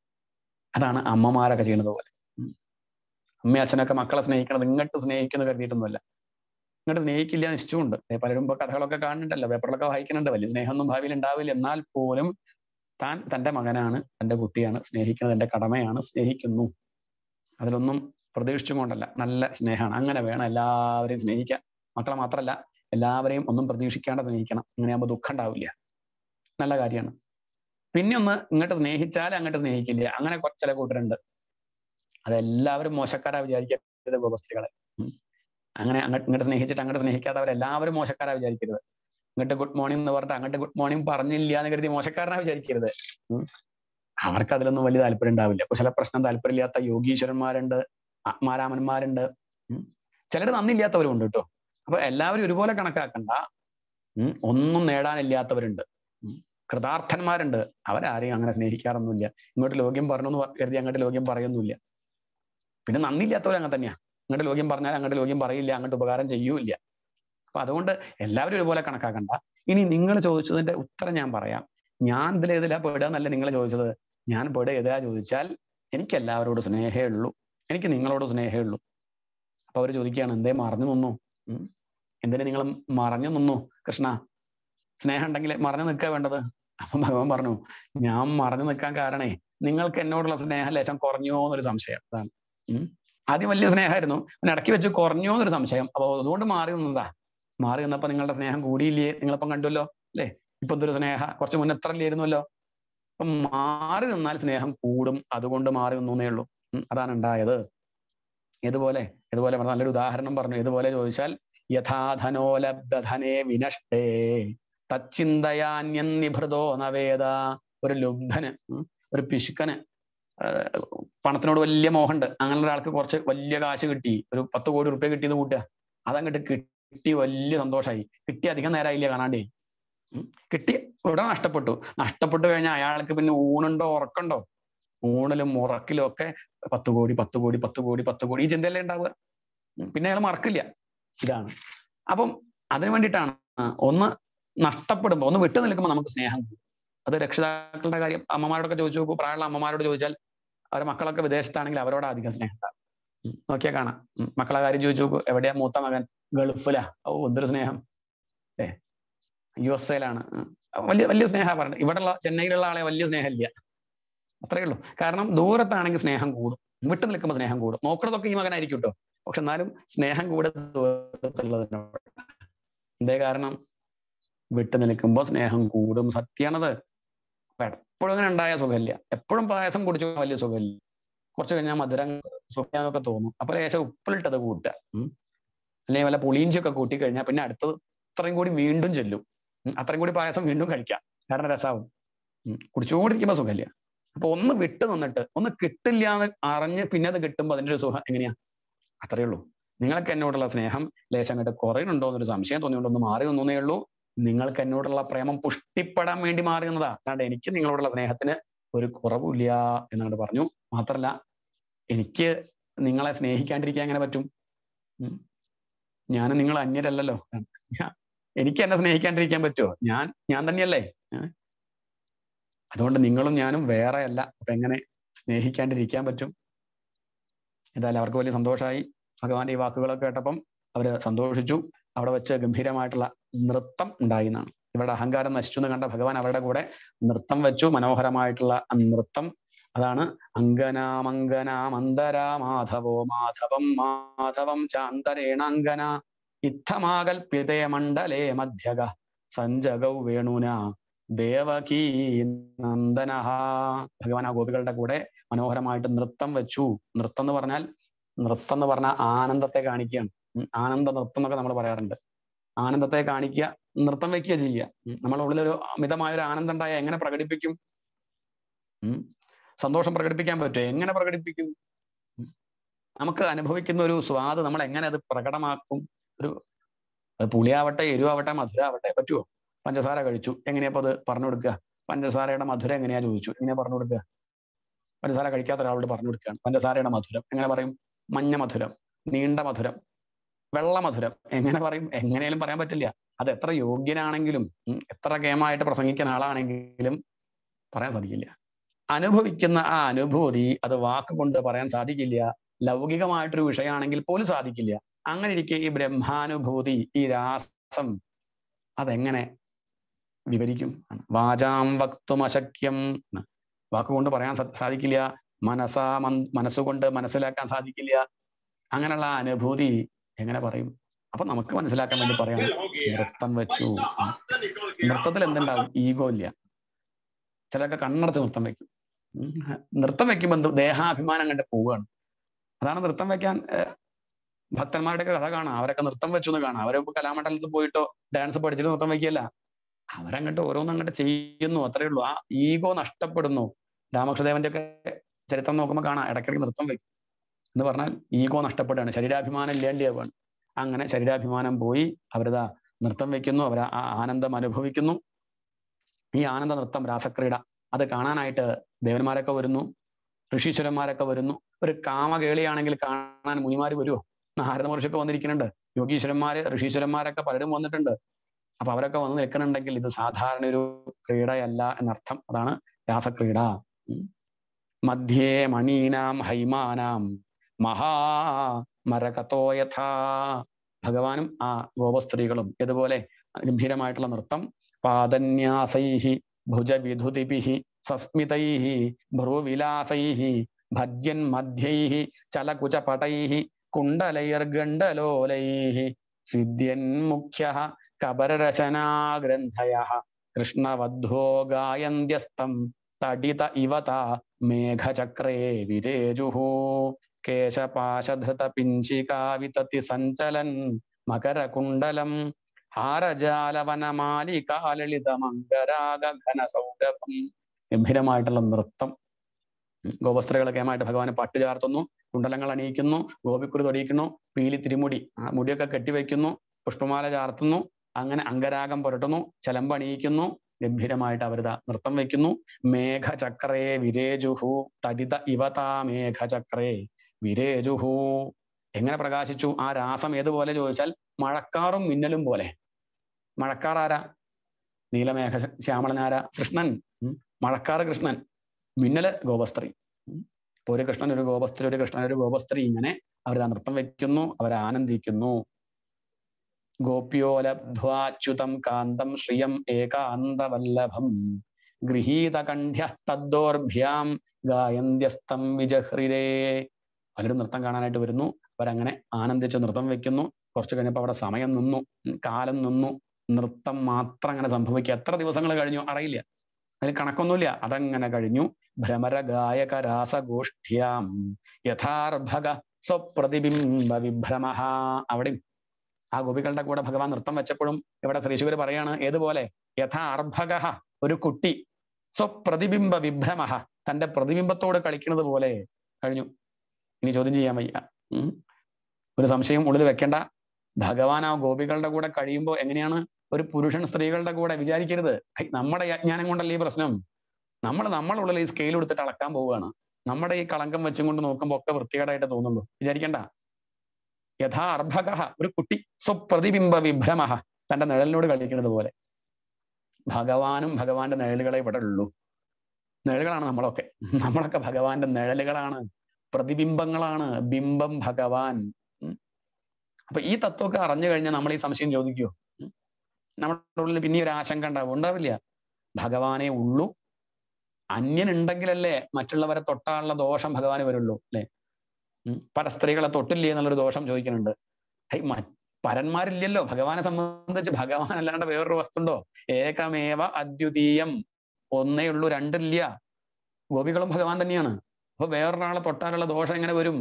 അതാണ് അമ്മമാരൊക്കെ ചെയ്യുന്നത് പോലെ ഉം. അമ്മയും അച്ഛനൊക്കെ മക്കളെ സ്നേഹിക്കണത് ഇങ്ങോട്ട് സ്നേഹിക്കുന്നു കരുതിയിട്ടൊന്നുമല്ല ഇങ്ങോട്ട് സ്നേഹിക്കില്ല എന്ന് നിശ്ചയമുണ്ട് ഏ, പലരും ഇപ്പൊ കഥകളൊക്കെ കാണുന്നുണ്ടല്ലോ പേപ്പറിലൊക്കെ വായിക്കുന്നുണ്ട് വലിയ സ്നേഹമൊന്നും ഭാവിയിൽ ഉണ്ടാവില്ല എന്നാൽ പോലും താൻ തന്റെ മകനാണ് തന്റെ കുട്ടിയാണ് സ്നേഹിക്കുന്നത് എന്റെ കടമയാണ് സ്നേഹിക്കുന്നു അതിലൊന്നും പ്രതീക്ഷിച്ചും കൊണ്ടല്ല നല്ല സ്നേഹമാണ് അങ്ങനെ വേണം എല്ലാവരെയും സ്നേഹിക്കാൻ മക്കളെ മാത്രമല്ല എല്ലാവരെയും ഒന്നും പ്രതീക്ഷിക്കാണ്ട് സ്നേഹിക്കണം അങ്ങനെയാകുമ്പോൾ ദുഃഖം ഉണ്ടാവില്ല നല്ല കാര്യമാണ് പിന്നെ ഒന്ന് ഇങ്ങോട്ട് സ്നേഹിച്ചാൽ അങ്ങോട്ട് സ്നേഹിക്കില്ല അങ്ങനെ കുറച്ച് ചില കൂട്ടരുണ്ട് അതെല്ലാവരും മോശക്കാരാ വിചാരിക്കരുത് ഗോപസ്ത്രീകളെ ഉം. അങ്ങനെ അങ്ങോട്ട് ഇങ്ങോട്ട് സ്നേഹിച്ചിട്ട് അങ്ങോട്ട് സ്നേഹിക്കാത്തവരെല്ലാവരും മോശക്കാരാ വിചാരിക്കരുത് ഇങ്ങോട്ട് ഗുഡ് മോർണിംഗ് എന്ന് പറഞ്ഞിട്ട് അങ്ങോട്ട് ഗുഡ് മോർണിംഗ് പറഞ്ഞില്ല എന്ന് കരുതി മോശക്കാരനാ വിചാരിക്കരുത് ഉം. അവർക്ക് അതിലൊന്നും വലിയ താല്പര്യം ഉണ്ടാവില്ല കുശല പ്രശ്നം താല്പര്യമില്ലാത്ത യോഗീശ്വരന്മാരുണ്ട് ആത്മാരാമന്മാരുണ്ട് ഉം. ചിലർ നന്ദിയില്ലാത്തവരും ഉണ്ട് കേട്ടോ അപ്പൊ എല്ലാവരും ഒരുപോലെ കണക്കാക്കണ്ട ഉം. ഒന്നും നേടാനില്ലാത്തവരുണ്ട് ഉം. കൃതാർത്ഥന്മാരുണ്ട് അവരാരെയും അങ്ങനെ സ്നേഹിക്കാറൊന്നുമില്ല ഇങ്ങോട്ട് ലോക്യം പറഞ്ഞു എന്ന് കരുതി അങ്ങോട്ട് ലോക്യം പറയൊന്നുമില്ല പിന്നെ നന്ദിയില്ലാത്തവർ അങ്ങനെ തന്നെയാ അങ്ങോട്ട് ലോക്യം പറഞ്ഞാൽ അങ്ങോട്ട് ലോക്യം പറയില്ല അങ്ങോട്ട് ഉപകാരം ചെയ്യൂല അപ്പൊ അതുകൊണ്ട് എല്ലാവരും ഒരുപോലെ കണക്കാക്കണ്ട ഇനി നിങ്ങൾ ചോദിച്ചതിന്റെ ഉത്തരം ഞാൻ പറയാം ഞാൻ ഇതിൽ ഏതിലാ പെടുക എന്നല്ല നിങ്ങൾ ചോദിച്ചത് ഞാൻ പെടുക ഏതിലാ ചോദിച്ചാൽ എനിക്ക് എല്ലാവരോടും സ്നേഹേ ഉള്ളൂ എനിക്ക് നിങ്ങളോട് സ്നേഹേ ഉള്ളൂ അപ്പൊ അവർ ചോദിക്കുകയാണ് എന്തേ മറഞ്ഞു നിന്നു ഉം. എന്തിനു നിങ്ങൾ മറഞ്ഞു നിന്നു കൃഷ്ണ സ്നേഹം ഉണ്ടെങ്കിൽ മറഞ്ഞു നിൽക്കുക വേണ്ടത് അപ്പം ഭഗവാൻ പറഞ്ഞു ഞാൻ മറഞ്ഞു നിൽക്കാൻ കാരണേ നിങ്ങൾക്ക് എന്നോടുള്ള സ്നേഹം ലേശം കുറഞ്ഞോ എന്നൊരു സംശയം അതാണ് ഉം. ആദ്യം വലിയ സ്നേഹമായിരുന്നു പിന്നെ ഇടയ്ക്ക് വെച്ച് കുറഞ്ഞോ എന്നൊരു സംശയം അപ്പൊ അതുകൊണ്ട് മാറി നിന്നതാ മാറി നിന്നപ്പോ നിങ്ങളുടെ സ്നേഹം കൂടിയില്ലേ നിങ്ങളിപ്പം കണ്ടുവല്ലോ അല്ലേ ഇപ്പൊ എന്തൊരു സ്നേഹ കുറച്ച് മുന്നേ എത്ര ഇല്ലായിരുന്നല്ലോ അപ്പൊ മാറി നിന്നാൽ സ്നേഹം കൂടും അതുകൊണ്ട് മാറി നിന്നേ ഉള്ളൂ ഉം. അതാണ് ഉണ്ടായത് ഇതുപോലെ ഇതുപോലെ പറഞ്ഞ നല്ലൊരു ഉദാഹരണം പറഞ്ഞു ഇതുപോലെ ചോദിച്ചാൽ യഥാധനോലബ്ധനെ വിനഷ്ടേ തച്ചിന്തയാന്യൻ നിഭൃതോ നവേദ ഒരു ലുബ്ധന് ഉം, ഒരു പിശുക്കന് ആ, പണത്തിനോട് വലിയ മോഹമുണ്ട് അങ്ങനെ ഒരാൾക്ക് കുറച്ച് വലിയ കാശ് കിട്ടി ഒരു പത്ത് കോടി റുപ്യ കിട്ടിയത് കൂട്ടുക അതങ്ങോട്ട് കിട്ടി വലിയ സന്തോഷമായി കിട്ടി അധികം നേരമായില്ല കാണാണ്ടേ ഉം. കിട്ടി ഉടനെ നഷ്ടപ്പെട്ടു നഷ്ടപ്പെട്ടു കഴിഞ്ഞാൽ അയാൾക്ക് പിന്നെ ഊണുണ്ടോ ഉറക്കുണ്ടോ ഊണിലും ഉറക്കിലും ഒക്കെ പത്ത് കോടി പത്ത് കോടി പത്ത് കോടി പത്ത് കോടി ഈ ചിന്തയല്ലേ ഉണ്ടാവുക ഉം. പിന്നെ അയാൾ മറക്കില്ല ഇതാണ് അപ്പം അതിനു വേണ്ടിയിട്ടാണ് ആ, ഒന്ന് നഷ്ടപ്പെടുമ്പോൾ ഒന്ന് വിട്ടു നിൽക്കുമ്പോൾ നമുക്ക് സ്നേഹം കൂടും അത് രക്ഷിതാക്കളുടെ കാര്യം അമ്മമാരോടൊക്കെ ചോദിച്ചു നോക്കൂ പ്രായമുള്ള അമ്മമാരോട് ചോദിച്ചാൽ അവരുടെ മക്കളൊക്കെ വിദേശത്താണെങ്കിൽ അവരോട് അധികം സ്നേഹം ഉണ്ടാവും ഉം. നോക്കിയാൽ കാണാം ഉം. മക്കളെ കാര്യം ചോദിച്ചു നോക്കൂ എവിടെയാ മൂത്ത മകൻ ഗൾഫിലാ ഓ എന്തൊരു സ്നേഹം ഏ യു എസ് എയിലാണ് വലിയ വലിയ സ്നേഹ പറഞ്ഞത് ഇവിടെയുള്ള ചെന്നൈയിലുള്ള ആളെ വലിയ സ്നേഹമില്ല അത്രയേ ഉള്ളൂ കാരണം ദൂരത്താണെങ്കിൽ സ്നേഹം കൂടും വിട്ടു നിൽക്കുമ്പോൾ സ്നേഹം കൂടും നോക്കുന്നതൊക്കെ ഈ മകനായിരിക്കും കേട്ടോ പക്ഷെ എന്നാലും സ്നേഹം കൂടെ ദൂരത്തുള്ളതിനോട് എന്തേ കാരണം വിട്ടു നിൽക്കുമ്പോൾ സ്നേഹം കൂടും സത്യാണത് അപ്പൊ എപ്പോഴും അങ്ങനെ ഉണ്ടായ സുഖമില്ല എപ്പോഴും പായസം കുടിച്ചു വലിയ സുഖമില്ല കുറച്ച് കഴിഞ്ഞാൽ മധുരം സുഖാന്നൊക്കെ തോന്നും അപ്പൊ ലേശം ഉപ്പിലിട്ടത് കൂട്ടുക ഉം. അല്ലെങ്കിൽ വല്ല പുളിയിഞ്ചിയൊക്കെ കൂട്ടി കഴിഞ്ഞാൽ പിന്നെ അടുത്തത് അത്രയും കൂടി വീണ്ടും ചെല്ലും ഉം, അത്രയും കൂടി പായസം വീണ്ടും കഴിക്കാം കാരണം രസാവും ഉം, കുടിച്ചുകൊണ്ടിരിക്കുമ്പോൾ സുഖമില്ല അപ്പൊ ഒന്ന് വിട്ടു നിന്നിട്ട് ഒന്ന് കിട്ടില്ല എന്ന് അറിഞ്ഞ് പിന്നെ അത് കിട്ടുമ്പോൾ അതിന്റെ ഒരു സുഖം എങ്ങനെയാ അത്രയേ ഉള്ളൂ നിങ്ങൾക്ക് എന്നോടുള്ള സ്നേഹം ലേശം അങ്ങോട്ട് കുറയുന്നുണ്ടോ എന്നൊരു സംശയം തോന്നിയുണ്ടോ ഒന്ന് മാറി നിന്നേ ഉള്ളൂ നിങ്ങൾക്ക് എന്നോടുള്ള പ്രേമം പുഷ്ടിപ്പെടാൻ വേണ്ടി മാറി നിന്നതാ അല്ലാണ്ട് എനിക്ക് നിങ്ങളോടുള്ള സ്നേഹത്തിന് ഒരു കുറവുമില്ല എന്നങ്ങോട്ട് പറഞ്ഞു മാത്രല്ല എനിക്ക് നിങ്ങളെ സ്നേഹിക്കാണ്ടിരിക്കാൻ എങ്ങനെ പറ്റും ഉം. ഞാൻ നിങ്ങൾ അന്യരല്ലല്ലോ ഞാ- എനിക്ക് എന്നെ സ്നേഹിക്കാണ്ടിരിക്കാൻ പറ്റുമോ ഞാൻ ഞാൻ തന്നെയല്ലേ ഏ? അതുകൊണ്ട് നിങ്ങളും ഞാനും വേറെ അല്ല അപ്പൊ എങ്ങനെ സ്നേഹിക്കാണ്ടിരിക്കാൻ പറ്റും എന്തായാലും അവർക്ക് വലിയ സന്തോഷമായി ഭഗവാന്റെ ഈ വാക്കുകളൊക്കെ കേട്ടപ്പം അവര് സന്തോഷിച്ചു അവിടെ വെച്ച് ഗംഭീരമായിട്ടുള്ള നൃത്തം ഉണ്ടായി എന്നാണ് ഇവരുടെ അഹങ്കാരം നശിച്ചു എന്ന് കണ്ട ഭഗവാൻ അവരുടെ കൂടെ നൃത്തം വെച്ചു മനോഹരമായിട്ടുള്ള ആ നൃത്തം അതാണ് അങ്കനാമങ്കനാമന്തരാ മാധവോ മാധവം മാധവം ചാന്തരേണാങ്കന ഇത്തമാകൽപ്യതേ മണ്ഡലേ മധ്യഗ സഞ്ജഗൗ വേണുന ദേവകീ നന്ദന ഭഗവാൻ ആ ഗോപികളുടെ കൂടെ മനോഹരമായിട്ട് നൃത്തം വെച്ചു നൃത്തം എന്ന് പറഞ്ഞാൽ നൃത്തം എന്ന് പറഞ്ഞാൽ ആനന്ദത്തെ കാണിക്കുകയാണ് ഉം, ആനന്ദ നൃത്തം എന്നൊക്കെ നമ്മൾ പറയാറുണ്ട് ആനന്ദത്തെ കാണിക്കുക നൃത്തം വെക്കുക ചെയ്യുക ഉം, നമ്മുടെ ഉള്ളിലൊരു അമിതമായ ഒരു ആനന്ദം ഉണ്ടായാൽ എങ്ങനെ പ്രകടിപ്പിക്കും ഉം, സന്തോഷം പ്രകടിപ്പിക്കാൻ പറ്റുമോ എങ്ങനെ പ്രകടിപ്പിക്കും ഉം, നമുക്ക് അനുഭവിക്കുന്ന ഒരു സ്വാദ് നമ്മൾ എങ്ങനെ അത് പ്രകടമാക്കും ഒരു അത് പുളിയാവട്ടെ എരിവാവട്ടെ മധുരാവട്ടെ പറ്റുമോ പഞ്ചസാര കഴിച്ചു എങ്ങനെയാ അത് പറഞ്ഞു കൊടുക്കുക പഞ്ചസാരയുടെ മധുരം എങ്ങനെയാ ചോദിച്ചു എങ്ങനെയാ പറഞ്ഞു കൊടുക്കുക പഞ്ചസാര കഴിക്കാത്ത ഒരാളോട് പറഞ്ഞു കൊടുക്കുകയാണ് പഞ്ചസാരയുടെ മധുരം എങ്ങനെ പറയും മഞ്ഞ മധുരം നീണ്ട മധുരം വെള്ള മധുരം എങ്ങനെ പറയും എങ്ങനെയാലും പറയാൻ പറ്റില്ല അത് എത്ര യോഗ്യനാണെങ്കിലും ഉം, എത്ര കേമായിട്ട് പ്രസംഗിക്കുന്ന ആളാണെങ്കിലും പറയാൻ സാധിക്കില്ല അനുഭവിക്കുന്ന ആ അനുഭൂതി അത് വാക്കുകൊണ്ട് പറയാൻ സാധിക്കില്ല ലൗകികമായിട്ടൊരു വിഷയമാണെങ്കിൽ പോലും സാധിക്കില്ല അങ്ങനെ ഇരിക്കെ ഈ ബ്രഹ്മാനുഭൂതി ഈ രാസം അതെങ്ങനെ വിവരിക്കും വാചാം വക്തും അശക്യം എന്ന്. വാക്കുകൊണ്ട് പറയാൻ സ- സാധിക്കില്ല മനസ്സാ മൻ- മനസ്സുകൊണ്ട് മനസ്സിലാക്കാൻ സാധിക്കില്ല അങ്ങനെയുള്ള ആ അനുഭൂതി എങ്ങനെ പറയും അപ്പൊ നമുക്ക് മനസ്സിലാക്കാൻ വേണ്ടി പറയാം നൃത്തം വെച്ചു ഉം. നൃത്തത്തിൽ എന്തുണ്ടാവും ഈഗോ ഇല്ല ചിലരൊക്കെ കണ്ണടച്ച് നൃത്തം വെക്കും ഉം. നൃത്തം വെക്കുമ്പോൾ എന്ത് ദേഹാഭിമാനം കണ്ട് പോവുകയാണ് അതാണ് നൃത്തം വെക്കാൻ ഏഹ്, ഭക്തന്മാരുടെയൊക്കെ കഥ കാണാം അവരൊക്കെ നൃത്തം വെച്ചു എന്ന് കാണാം അവരെ കലാമണ്ഡലത്തിൽ പോയിട്ടോ ഡാൻസ് പഠിച്ചിട്ട് നൃത്തം വെക്കുകയല്ല അവരങ്ങോട്ട് ഓരോന്നങ്ങോട്ട് ചെയ്യുന്നു അത്രയേ ഉള്ളൂ ആ ഈഗോ നഷ്ടപ്പെടുന്നു രാമകൃഷ്ണദേവന്റെ ഒക്കെ ചരിത്രം നോക്കുമ്പോൾ കാണാം ഇടയ്ക്കിടയ്ക്ക് നൃത്തം വെക്കും എന്ന് പറഞ്ഞാൽ ഈഗോ നഷ്ടപ്പെടുകയാണ് ശരീരാഭിമാനം ഇല്ലാണ്ടിയാവുകയാണ് അങ്ങനെ ശരീരാഭിമാനം പോയി അവരതാ നൃത്തം വെക്കുന്നു അവർ ആ ആനന്ദം അനുഭവിക്കുന്നു ഈ ആനന്ദ നൃത്തം രാസക്രീഡ അത് കാണാനായിട്ട് ദേവന്മാരൊക്കെ വരുന്നു ഋഷീശ്വരന്മാരൊക്കെ വരുന്നു ഒരു കാമകേളിയാണെങ്കിൽ കാണാൻ മുനിമാര് വരുമോ നാരദ മഹർഷിയൊക്കെ വന്നിരിക്കുന്നുണ്ട് യോഗീശ്വരന്മാര് ഋഷീശ്വരന്മാരൊക്കെ പലരും വന്നിട്ടുണ്ട് അപ്പൊ അവരൊക്കെ വന്ന് നിൽക്കുന്നുണ്ടെങ്കിൽ ഇത് സാധാരണ ഒരു ക്രീഡയല്ല എന്നർത്ഥം അതാണ് രാസക്രീഡ ഉം. മധ്യേ മണീനാം ഹൈമാനാം മഹാമരകത്തോ യഥാ ഭഗവാനും ആ ഗോപസ്ത്രീകളും ഇതുപോലെ ഗംഭീരമായിട്ടുള്ള നൃത്തം പാദന്യാസൈഹി ഭുജവിധുതിഭിः സസ്മിതൈः ഭ്രുവിലാസൈः ഭജ്യൻ മധ്യൈः ചലകുചപടൈः കുണ്ടലൈർഗണ്ഡലോലൈः സിദ്ധ്യൻ മുഖ്യः കബരരചനാഗ്രന്ഥയः കൃഷ്ണവദ്ധോ ഗായന്ത്യസ്തം തടിത ഇവത മേഘചക്രേ വിരേജുः കേശപാശധൃത പിഞ്ചികാവിതതി സഞ്ചലൻ മകരകുണ്ടലം ഹാരജാലവനമാലികാലളിതമംഗരാഗഘന ഗംഭീരമായിട്ടുള്ള നൃത്തം ഗോപസ്ത്രീകളൊക്കെ ആയിട്ട് ഭഗവാനെ പട്ട് ചാർത്തുന്നു കുണ്ടലങ്ങൾ അണിയിക്കുന്നു ഗോപിക്കുറി തൊടിയിക്കുന്നു പീലി തിരുമുടി ആ മുടിയൊക്കെ കെട്ടിവെക്കുന്നു പുഷ്പമാല ചാർത്തുന്നു അങ്ങനെ അംഗരാഗം പുരട്ടുന്നു ചലമ്പണിയിക്കുന്നു ഗംഭീരമായിട്ട് അവരിതാ നൃത്തം വെക്കുന്നു മേഘചക്രേ വിരേജുഹു തടിത ഇവതാ മേഘചക്രേ വിരേജുഹു എങ്ങനെ പ്രകാശിച്ചു ആ രാസം ഏതുപോലെ ചോദിച്ചാൽ മഴക്കാറും മിന്നലും പോലെ മഴക്കാർ ആരാ നീലമേഘ ശ്യാമളനാര കൃഷ്ണൻ ഉം. മഴക്കാറ് കൃഷ്ണൻ മിന്നല് ഗോപസ്ത്രീ ഉം. ഇപ്പൊ ഒരു കൃഷ്ണൻ ഒരു ഗോപസ്ത്രീ ഒരു കൃഷ്ണൻ ഒരു ഗോപസ്ത്രീ ഇങ്ങനെ അവർ നൃത്തം വെക്കുന്നു അവർ ആനന്ദിക്കുന്നു ഗോപ്യോലബ്ധ്വാച്യുതം കാന്തം ശ്രിയം ഏകാന്തവല്ലഭം ഗൃഹീതകണ്ഠ്യ തദ്ദോർഭ്യാം ഗായന്ത്യസ്തം വിജഹ്രിരേ പലരും നൃത്തം കാണാനായിട്ട് വരുന്നു അവരങ്ങനെ ആനന്ദിച്ച് നൃത്തം വെക്കുന്നു കുറച്ചു കഴിഞ്ഞപ്പോൾ അവിടെ സമയം നിന്നു ഉം, കാലം നിന്നു നൃത്തം മാത്രം അങ്ങനെ സംഭവിക്കുക എത്ര ദിവസങ്ങൾ കഴിഞ്ഞു അറിയില്ല അതിൽ കണക്കൊന്നുമില്ല അതങ്ങനെ കഴിഞ്ഞു ഭ്രമര ഗായക രാസഗോഷ്ഠ്യാം യഥാർഭക സ്വപ്രതിബിംബ വിഭ്രമ അവിടെയും ആ ഗോപികളുടെ കൂടെ ഭഗവാൻ നൃത്തം വെച്ചപ്പോഴും ഇവിടെ ശ്രീശുഗർ പറയാണ് ഏതുപോലെ യഥാ അർഭക ഒരു കുട്ടി സ്വപ്രതിബിംബ വിഭ്രമ തന്റെ പ്രതിബിംബത്തോട് കളിക്കുന്നത് പോലെ കഴിഞ്ഞു ഇനി ചോദ്യം ചെയ്യാൻ വയ്യ ഉം. ഒരു സംശയം ഉള്ളിൽ വെക്കേണ്ട ഭഗവാൻ ആ ഗോപികളുടെ കൂടെ കഴിയുമ്പോൾ എങ്ങനെയാണ് ഒരു പുരുഷൻ സ്ത്രീകളുടെ കൂടെ വിചാരിക്കരുത് ഹൈ, നമ്മുടെ ഈ അജ്ഞാനം കൊണ്ടല്ലേ ഈ പ്രശ്നം നമ്മൾ നമ്മളുള്ളിൽ ഈ സ്കെയിൽ എടുത്തിട്ട് അളക്കാൻ പോവുകയാണ് നമ്മുടെ ഈ കളങ്കം വെച്ചും കൊണ്ട് നോക്കുമ്പോൾ ഒക്കെ വൃത്തികേടായിട്ട് തോന്നുള്ളൂ വിചാരിക്കണ്ട യഥാ അർഭക ഒരു കുട്ടി സ്വപ്രതിബിംബ വിഭ്രമ തന്റെ നിഴലിനോട് കളിക്കുന്നത് പോലെ ഭഗവാനും ഭഗവാന്റെ നിഴലുകളെ ഇവിടെ ഉള്ളൂ നിഴലുകളാണ് നമ്മളൊക്കെ നമ്മളൊക്കെ ഭഗവാന്റെ നിഴലുകളാണ് പ്രതിബിംബങ്ങളാണ് ബിംബം ഭഗവാൻ ഉം. അപ്പൊ ഈ തത്വമൊക്കെ അറിഞ്ഞു കഴിഞ്ഞാൽ നമ്മൾ ഈ സംശയം ചോദിക്കുമോ ഉം. നമ്മുടെ ഉള്ളിൽ പിന്നെ ഒരു ആശങ്ക ഉണ്ടാവും ഉണ്ടാവില്ല ഭഗവാനേ ഉള്ളൂ അന്യൻ ഉണ്ടെങ്കിലല്ലേ മറ്റുള്ളവരെ തൊട്ടാനുള്ള ദോഷം ഭഗവാന് വരുള്ളൂ അല്ലെ ഉം. പല സ്ത്രീകളെ തൊട്ടില്ലേ എന്നുള്ളൊരു ദോഷം ചോദിക്കുന്നുണ്ട് ഹൈ മ- പരന്മാരില്ലല്ലോ ഭഗവാനെ സംബന്ധിച്ച് ഭഗവാൻ അല്ലാണ്ട് വേറൊരു വസ്തുണ്ടോ ഏകമേവ അദ്വിതീയം ഒന്നേ ഉള്ളൂ രണ്ടില്ല ഗോപികളും ഭഗവാൻ തന്നെയാണ് അപ്പൊ വേറൊരാളെ തൊട്ടാലുള്ള ദോഷം എങ്ങനെ വരും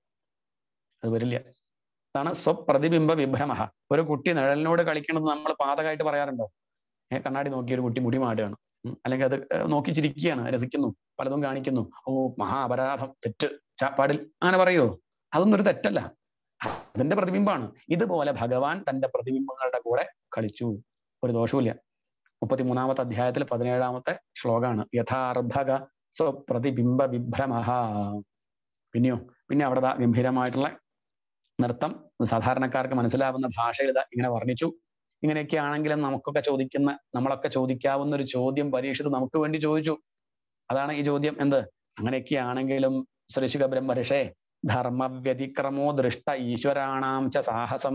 അത് വരില്ല അതാണ് സ്വപ്രതിബിംബ വിഭ്രമ ഒരു കുട്ടി നിഴലിനോട് കളിക്കണത് നമ്മൾ പാതകമായിട്ട് പറയാറുണ്ടോ ഏ കണ്ണാടി നോക്കി ഒരു കുട്ടി മുടി മാടുകയാണ് ഉം. അല്ലെങ്കിൽ അത് ഏർ നോക്കി ചിരിക്കുകയാണ് രസിക്കുന്നു പലതും കാണിക്കുന്നു ഓ മഹാ അപരാധം തെറ്റ് ചാ- പാടിൽ അങ്ങനെ പറയോ അതൊന്നും ഒരു തെറ്റല്ല അതിന്റെ പ്രതിബിംബമാണ് ഇതുപോലെ ഭഗവാൻ തന്റെ പ്രതിബിംബങ്ങളുടെ കൂടെ കളിച്ചു ഒരു ദോഷവുമില്ല മുപ്പത്തിമൂന്നാമത്തെ അധ്യായത്തിൽ പതിനേഴാമത്തെ ശ്ലോകാണ് യഥാർഭക സ്വപ്രതിബിംബ വിഭ്രമ പിന്നെയോ പിന്നെ അവിടെ ദാ ഗംഭീരമായിട്ടുള്ള നൃത്തം സാധാരണക്കാർക്ക് മനസ്സിലാവുന്ന ഭാഷയിൽ ഇതാ ഇങ്ങനെ വർണ്ണിച്ചു ഇങ്ങനെയൊക്കെ ആണെങ്കിലും നമുക്കൊക്കെ ചോദിക്കുന്ന നമ്മളൊക്കെ ചോദിക്കാവുന്ന ഒരു ചോദ്യം പരീക്ഷിച്ച് നമുക്ക് വേണ്ടി ചോദിച്ചു അതാണ് ഈ ചോദ്യം എന്ത് അങ്ങനെയൊക്കെ ആണെങ്കിലും ശ്രീശുഖ ബ്രഹ്മർഷേ ധർമ്മവ്യതിക്രമോ ദൃഷ്ട ഈശ്വരാണാം ച സാഹസം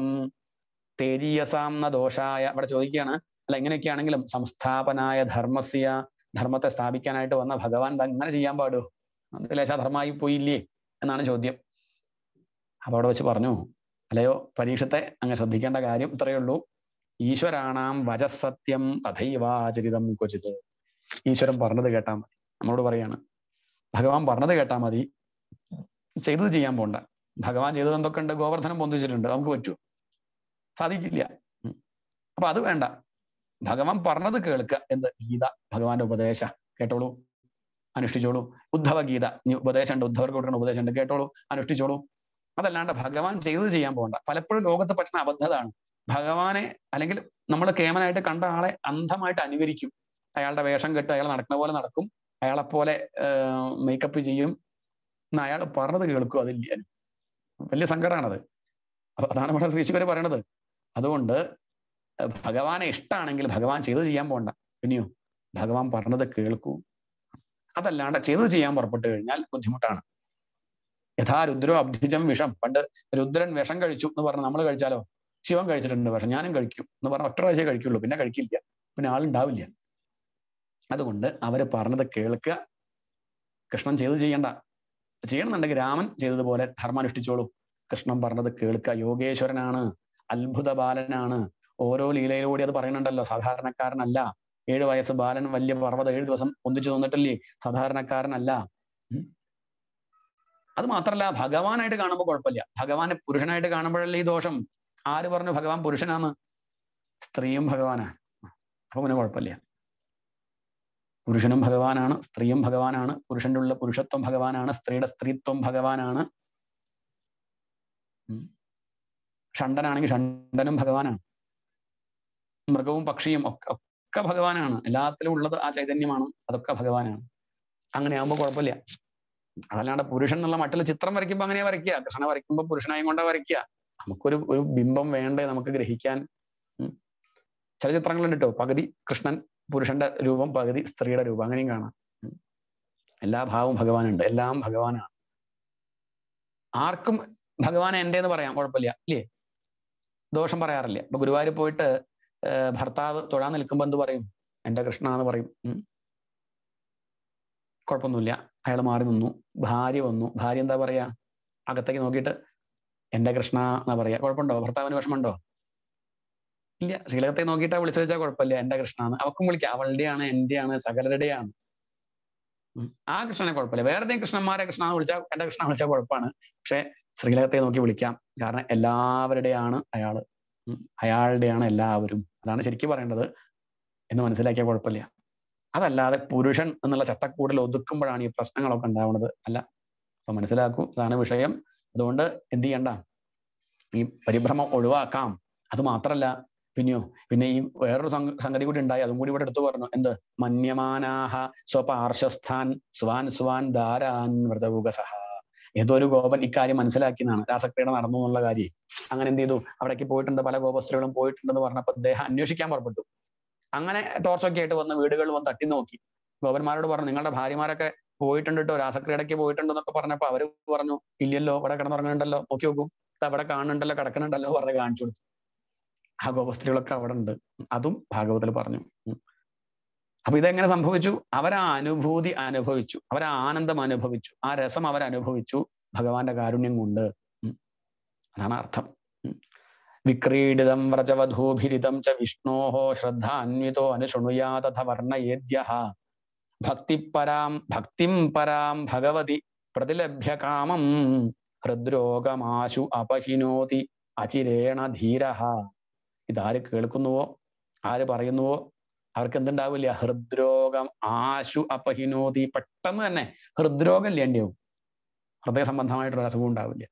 തേജീയസാം ന ദോഷായ ഇവിടെ ചോദിക്കുകയാണ് അല്ല ഇങ്ങനെയൊക്കെയാണെങ്കിലും സംസ്ഥാപനായ ധർമ്മസ്യ ധർമ്മത്തെ സ്ഥാപിക്കാനായിട്ട് വന്ന ഭഗവാൻ ഇത് അങ്ങനെ ചെയ്യാൻ പാടുമോ അത് ലേശാധർമ്മമായി പോയില്ലേ എന്നാണ് ചോദ്യം അപ്പൊ അവിടെ വെച്ച് പറഞ്ഞു അല്ലയോ പരീക്ഷത്തെ അങ്ങ് ശ്രദ്ധിക്കേണ്ട കാര്യം ഇത്രയേ ഉള്ളൂ ഈശ്വരാണാം വചസത്യം തഥൈവാചരിതം ക്വചിത് ഈശ്വരൻ പറഞ്ഞത് കേട്ടാൽ മതി നമ്മളോട് പറയാണ് ഭഗവാൻ പറഞ്ഞത് കേട്ടാൽ മതി ചെയ്തത് ചെയ്യാൻ പോണ്ട ഭഗവാൻ ചെയ്തത് എന്തൊക്കെ ഉണ്ട് ഗോവർദ്ധനം പൊന്തിച്ചിട്ടുണ്ട് നമുക്ക് പറ്റൂ സാധിക്കില്ല ഉം. അപ്പൊ അത് വേണ്ട ഭഗവാൻ പറഞ്ഞത് കേൾക്കുക എന്ത് ഗീത ഭഗവാന്റെ ഉപദേശ കേട്ടോളൂ അനുഷ്ഠിച്ചോളൂ ഉദ്ധവ ഗീത ഇനി ഉപദേശമുണ്ട് ഉദ്ധവർക്ക് കൊടുക്കുന്ന ഉപദേശമുണ്ട് കേട്ടോളൂ അനുഷ്ഠിച്ചോളൂ അതല്ലാണ്ട് ഭഗവാൻ ചെയ്തത് ചെയ്യാൻ പോകണ്ട പലപ്പോഴും ലോകത്ത് പറ്റുന്ന അബദ്ധതാണ് ഭഗവാനെ അല്ലെങ്കിൽ നമ്മൾ കേമനായിട്ട് കണ്ട ആളെ അന്ധമായിട്ട് അനുകരിക്കും അയാളുടെ വേഷം കെട്ട് അയാൾ നടക്കുന്ന പോലെ നടക്കും അയാളെ പോലെ മേക്കപ്പ് ചെയ്യും എന്ന് അയാൾ പറഞ്ഞത് കേൾക്കും അതില്ല വലിയ സങ്കടമാണത് അപ്പൊ അതാണ് ഇവിടെ ശ്രീശുക്കര് പറയണത് അതുകൊണ്ട് ഭഗവാനെ ഇഷ്ടമാണെങ്കിൽ ഭഗവാൻ ചെയ്തത് ചെയ്യാൻ പോണ്ട പിന്നെയോ ഭഗവാൻ പറഞ്ഞത് കേൾക്കൂ അതല്ലാണ്ട് ചെയ്തത് ചെയ്യാൻ പുറപ്പെട്ടു കഴിഞ്ഞാൽ ബുദ്ധിമുട്ടാണ് യഥാ രുദ്രോ അബ്ധിജം വിഷം പണ്ട് രുദ്രൻ വിഷം കഴിച്ചു എന്ന് പറഞ്ഞ് നമ്മൾ കഴിച്ചാലോ ശിവൻ കഴിച്ചിട്ടുണ്ട് വിഷം ഞാനും കഴിക്കും എന്ന് പറഞ്ഞ ഒറ്റ പ്രാവശ്യമേ കഴിക്കുള്ളൂ പിന്നെ കഴിക്കില്ല പിന്നെ ആളുണ്ടാവില്ല അതുകൊണ്ട് അവര് പറഞ്ഞത് കേൾക്കുക കൃഷ്ണൻ ചെയ്ത് ചെയ്യണ്ട ചെയ്യണമെന്നുണ്ടെങ്കിൽ രാമൻ ചെയ്തതുപോലെ ധർമാനുഷ്ഠിച്ചോളൂ കൃഷ്ണൻ പറഞ്ഞത് കേൾക്കുക യോഗേശ്വരനാണ് അത്ഭുത ബാലനാണ് ഓരോ ലീലയിലൂടെ അത് പറയുന്നുണ്ടല്ലോ സാധാരണക്കാരനല്ല ഏഴ് വയസ്സ് ബാലൻ വലിയ പർവ്വതം ഏഴ് ദിവസം ഒന്നിച്ചു തന്നിട്ടില്ലേ സാധാരണക്കാരനല്ല ഉം. അത് മാത്രല്ല ഭഗവാനായിട്ട് കാണുമ്പോൾ കുഴപ്പമില്ല ഭഗവാനെ പുരുഷനായിട്ട് കാണുമ്പോഴല്ലേ ഈ ദോഷം ആര് പറഞ്ഞു ഭഗവാൻ പുരുഷനാന്ന് സ്ത്രീയും ഭഗവാനാ അപ്പൊ പിന്നെ കുഴപ്പമില്ല പുരുഷനും ഭഗവാനാണ് സ്ത്രീയും ഭഗവാനാണ് പുരുഷന്റെ ഉള്ള പുരുഷത്വം ഭഗവാനാണ് സ്ത്രീയുടെ സ്ത്രീത്വം ഭഗവാനാണ് ഉം. ഷണ്ടനാണെങ്കിൽ ഷണ്ടനും ഭഗവാനാണ് മൃഗവും പക്ഷിയും ഒക്കെ ഒക്കെ ഭഗവാനാണ് എല്ലാത്തിലും ഉള്ളത് ആ ചൈതന്യമാണ് അതൊക്കെ ഭഗവാനാണ് അങ്ങനെ ആകുമ്പോൾ കുഴപ്പമില്ല അതല്ലാണ്ട് പുരുഷൻ എന്നുള്ള മട്ടിൽ ചിത്രം വരയ്ക്കുമ്പോൾ അങ്ങനെ വരയ്ക്കുക കൃഷ്ണനെ വരയ്ക്കുമ്പോൾ പുരുഷനായും കൊണ്ടാ വരയ്ക്കുക നമുക്കൊരു ഒരു ബിംബം വേണ്ടേ നമുക്ക് ഗ്രഹിക്കാൻ ഉം. ചില ചിത്രങ്ങളുണ്ട് കേട്ടോ പകുതി കൃഷ്ണൻ പുരുഷന്റെ രൂപം പകുതി സ്ത്രീയുടെ രൂപം അങ്ങനെയും കാണാം ഉം. എല്ലാ ഭാവവും ഭഗവാനുണ്ട് എല്ലാം ഭഗവാനാണ് ആർക്കും ഭഗവാൻ എൻ്റെ എന്ന് പറയാം കുഴപ്പമില്ല ഇല്ലേ ദോഷം പറയാറില്ല ഇപ്പൊ ഗുരുവായൂർ പോയിട്ട് ഏർ ഭർത്താവ് തൊഴാൻ നിൽക്കുമ്പോൾ എന്ത് പറയും എൻ്റെ കൃഷ്ണ എന്ന് പറയും ഉം. കുഴപ്പമൊന്നുമില്ല അയാൾ മാറി നിന്നു ഭാര്യ വന്നു ഭാര്യ എന്താ പറയാ അകത്തേക്ക് നോക്കിയിട്ട് എൻ്റെ കൃഷ്ണ എന്നാ പറയാ കുഴപ്പമുണ്ടോ ഭർത്താവിന് വിഷമമുണ്ടോ ഇല്ല ശ്രീലകത്തെ നോക്കിയിട്ടാ വിളിച്ചു വെച്ചാൽ കുഴപ്പമില്ല എൻ്റെ കൃഷ്ണ എന്ന് അവക്കും വിളിക്കാം അവളുടെയാണ് എന്റെയാണ് സകലരുടെയാണ് ഉം. ആ കൃഷ്ണനെ കുഴപ്പമില്ല വേറെ ഏതെങ്കിലും കൃഷ്ണന്മാരെ കൃഷ്ണ എന്ന് വിളിച്ചാൽ എൻ്റെ കൃഷ്ണ വിളിച്ചാൽ കുഴപ്പമാണ് പക്ഷെ ശ്രീലകത്തെ നോക്കി വിളിക്കാം കാരണം എല്ലാവരുടെയാണ് അയാള് ഉം. അയാളുടെയാണ് എല്ലാവരും അതാണ് ശരിക്കും പറയേണ്ടത് എന്ന് മനസ്സിലാക്കിയാൽ കുഴപ്പമില്ല അതല്ലാതെ പുരുഷൻ എന്നുള്ള ചട്ടക്കൂടിൽ ഒതുക്കുമ്പോഴാണ് ഈ പ്രശ്നങ്ങളൊക്കെ ഉണ്ടാവുന്നത് അല്ല അപ്പൊ മനസ്സിലാക്കൂ അതാണ് വിഷയം അതുകൊണ്ട് എന്ത് ചെയ്യണ്ട ഈ പരിഭ്രമം ഒഴിവാക്കാം അത് മാത്രല്ല പിന്നെയോ പിന്നെ ഈ വേറൊരു സംഗ- സംഗതി കൂടി ഉണ്ടായി അതും കൂടി ഇവിടെ എടുത്തു പറഞ്ഞു എന്ത് മന്യമാനാഹ സ്വപാർശ്വസ്ഥാൻ സ്വാൻ സ്വാൻ ധാരാൻ വ്രതവുകസഹ ഏതോ ഒരു ഗോപൻ ഇക്കാര്യം മനസ്സിലാക്കിയതാണ് രാസക്രീഡ നടന്നു എന്നുള്ള കാര്യം അങ്ങനെ എന്ത് ചെയ്തു അവിടേക്ക് പോയിട്ടുണ്ട് പല ഗോപസ്ത്രീകളും പോയിട്ടുണ്ടെന്ന് പറഞ്ഞപ്പോൾ അദ്ദേഹം അന്വേഷിക്കാൻ പുറപ്പെട്ടു അങ്ങനെ ടോർച്ചൊക്കെ ആയിട്ട് വന്ന് വീടുകളിൽ വന്ന് തട്ടി നോക്കി ഗോപന്മാരോട് പറഞ്ഞു നിങ്ങളുടെ ഭാര്യമാരൊക്കെ പോയിട്ടുണ്ട് കേട്ടോ രാസക്രീഡയ്ക്ക് പോയിട്ടുണ്ടെന്നൊക്കെ പറഞ്ഞപ്പോ അവര് പറഞ്ഞു ഇല്ലല്ലോ ഇവിടെ കിടന്നുറങ്ങുന്നുണ്ടല്ലോ നോക്കി നോക്കൂ ദാ ഇവിടെ കാണുന്നുണ്ടല്ലോ കിടക്കുന്നുണ്ടല്ലോ പറഞ്ഞ് കാണിച്ചു കൊടുത്തു ആ ഗോപസ്ത്രീകളൊക്കെ അവിടെ ഉണ്ട് അതും ഭാഗവത്തിൽ പറഞ്ഞു ഉം. അപ്പൊ ഇതെങ്ങനെ സംഭവിച്ചു അവരാ അനുഭൂതി അനുഭവിച്ചു അവരാ ആനന്ദം അനുഭവിച്ചു ആ രസം അവരനുഭവിച്ചു ഭഗവാന്റെ കാരുണ്യം കൊണ്ട് ഉം. അതാണ് അർത്ഥം ഉം. വിക്രീഡിതം വ്രജവധൂഭിരിതം ച വിഷ്ണോഹോ ശ്രദ്ധാന്വിതോ അനുശൃണുയാതഥ വർണ്ണയേദ്യ ഭക്തിപരാം ഭക്തിം പരാം ഭഗവതി പ്രതിലഭ്യ കാമം ഹൃദ്രോഗമാശു അപഹിനോതി അചിരേണ ധീര ഇതാര് കേൾക്കുന്നുവോ ആര് പറയുന്നുവോ അവർക്ക് എന്തുണ്ടാവില്ല ഹൃദ്രോഗം ആശു അപഹിനോതി പെട്ടെന്ന് തന്നെ ഹൃദ്രോഗം ഇല്ലേണ്ടിയാവും ഹൃദയ സംബന്ധമായിട്ടുള്ള അസുഖം ഉണ്ടാവില്ല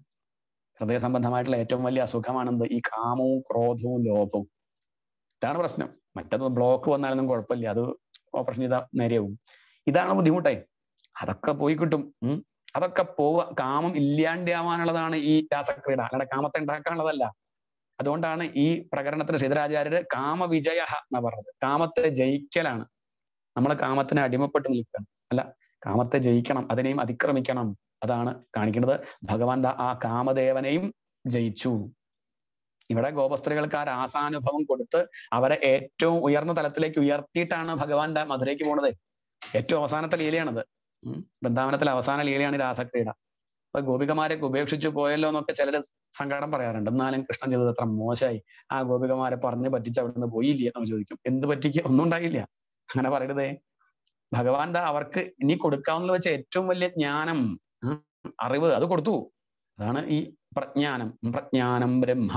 ഹൃദയ സംബന്ധമായിട്ടുള്ള ഏറ്റവും വലിയ അസുഖമാണെന്ത് ഈ കാമവും ക്രോധവും ലോഭവും ഇതാണ് പ്രശ്നം മറ്റത് ബ്ലോക്ക് വന്നാലൊന്നും കുഴപ്പമില്ല അത് ഓപ്പറേഷൻ ചെയ്താൽ നേരെയാവും ഇതാണ് ബുദ്ധിമുട്ടേ അതൊക്കെ പോയി കിട്ടും ഉം. അതൊക്കെ പോവുക കാമം ഇല്ലാണ്ടാവാനുള്ളതാണ് ഈ രാസക്രീഡ അല്ലാതെ കാമത്തെ ഉണ്ടാക്കാനുള്ളതല്ല അതുകൊണ്ടാണ് ഈ പ്രകരണത്തിൽ ശ്രീധരാചാര്യര് കാമവിജയ എന്നാ പറഞ്ഞത് കാമത്തെ ജയിക്കലാണ് നമ്മൾ കാമത്തിന് അടിമപ്പെട്ട് നിൽക്കണം അല്ല കാമത്തെ ജയിക്കണം അതിനെയും അതിക്രമിക്കണം അതാണ് കാണിക്കുന്നത് ഭഗവാൻ ദാ ആ കാമദേവനെയും ജയിച്ചു ഇവിടെ ഗോപസ്ത്രീകൾക്ക് ആ രാസാനുഭവം കൊടുത്ത് അവരെ ഏറ്റവും ഉയർന്ന തലത്തിലേക്ക് ഉയർത്തിയിട്ടാണ് ഭഗവാന്റെ മധുരയ്ക്ക് പോണത് ഏറ്റവും അവസാനത്തെ ലീലയാണത് ഉം. വൃന്ദാവനത്തിലെ അവസാന ലീലയാണ് ഈ രാസക്രീഡ അപ്പൊ ഗോപികമാരെ ഉപേക്ഷിച്ചു പോയല്ലോ എന്നൊക്കെ ചിലര് സങ്കടം പറയാറുണ്ട് എന്നാലും കൃഷ്ണൻ ചെയ്തത് അത്ര മോശമായി ആ ഗോപികമാരെ പറഞ്ഞ് പറ്റിച്ച് അവിടുന്ന് പോയില്ലേ എന്ന് ചോദിക്കും എന്ത് പറ്റിക്ക് ഒന്നും ഉണ്ടായില്ല അങ്ങനെ പറയരുതേ ഭഗവാൻ ദാ അവർക്ക് ഇനി കൊടുക്കാവുന്ന വെച്ച ഏറ്റവും വലിയ ജ്ഞാനം ഉം, അറിവ് അത് കൊടുത്തു അതാണ് ഈ പ്രജ്ഞാനം പ്രജ്ഞാനം ബ്രഹ്മ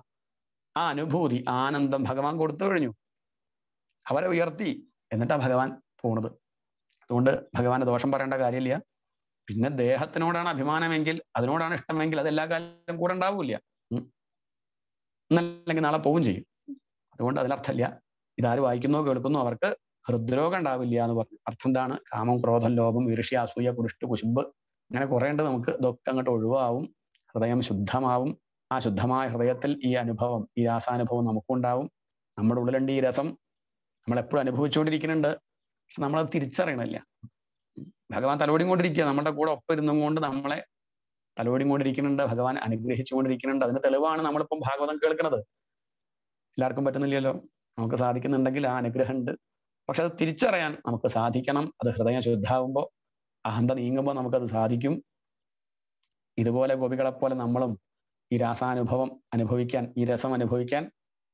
ആ അനുഭൂതി ആനന്ദം ഭഗവാൻ കൊടുത്തു കഴിഞ്ഞു അവരെ ഉയർത്തി എന്നിട്ടാ ഭഗവാൻ പോണത് അതുകൊണ്ട് ഭഗവാന്റെ ദോഷം പറയേണ്ട കാര്യമില്ല പിന്നെ ദേഹത്തിനോടാണ് അഭിമാനമെങ്കിൽ അതിനോടാണ് ഇഷ്ടമെങ്കിൽ അത് എല്ലാ കാലത്തും കൂടെ ഉണ്ടാവില്ല എന്നല്ലെങ്കിൽ നാളെ പോവും ചെയ്യും അതുകൊണ്ട് അതിനർത്ഥമില്ല ഇതാര് വായിക്കുന്നോ കേൾക്കുന്നോ അവർക്ക് ഹൃദ്രോഗം ഉണ്ടാവില്ല എന്ന് പറഞ്ഞു അർത്ഥം എന്താണ് കാമം ക്രോധം ലോപം ഈർഷ്യ അസൂയ കുരിഷ്ട കുശുമ്പ് ഇങ്ങനെ കുറേ ഉണ്ട് നമുക്ക് ഇതൊക്കെ അങ്ങോട്ട് ഒഴിവാവും ഹൃദയം ശുദ്ധമാവും ആ ശുദ്ധമായ ഹൃദയത്തിൽ ഈ അനുഭവം ഈ രാസാനുഭവം നമുക്കുണ്ടാവും നമ്മുടെ ഉള്ളിലുണ്ട് ഈ രസം നമ്മൾ എപ്പോഴും അനുഭവിച്ചുകൊണ്ടിരിക്കുന്നുണ്ട് പക്ഷെ നമ്മളത് തിരിച്ചറിയണില്ല ഭഗവാൻ തലോടിയും കൊണ്ടിരിക്കുക നമ്മുടെ കൂടെ ഒപ്പം ഇരുന്നും കൊണ്ട് നമ്മളെ തലോടിയും കൊണ്ടിരിക്കുന്നുണ്ട് ഭഗവാൻ അനുഗ്രഹിച്ചുകൊണ്ടിരിക്കുന്നുണ്ട് അതിന് തെളിവാണ് നമ്മളിപ്പം ഭാഗവതം കേൾക്കുന്നത് എല്ലാവർക്കും പറ്റുന്നില്ലല്ലോ നമുക്ക് സാധിക്കുന്നുണ്ടെങ്കിൽ ആ അനുഗ്രഹം ഉണ്ട് പക്ഷെ അത് തിരിച്ചറിയാൻ നമുക്ക് സാധിക്കണം അത് ഹൃദയം ശുദ്ധാവുമ്പോൾ അഹന്ത നീങ്ങുമ്പോൾ നമുക്കത് സാധിക്കും ഇതുപോലെ ഗോപികളെ പോലെ നമ്മളും ഈ രാസാനുഭവം അനുഭവിക്കാൻ ഈ രസം അനുഭവിക്കാൻ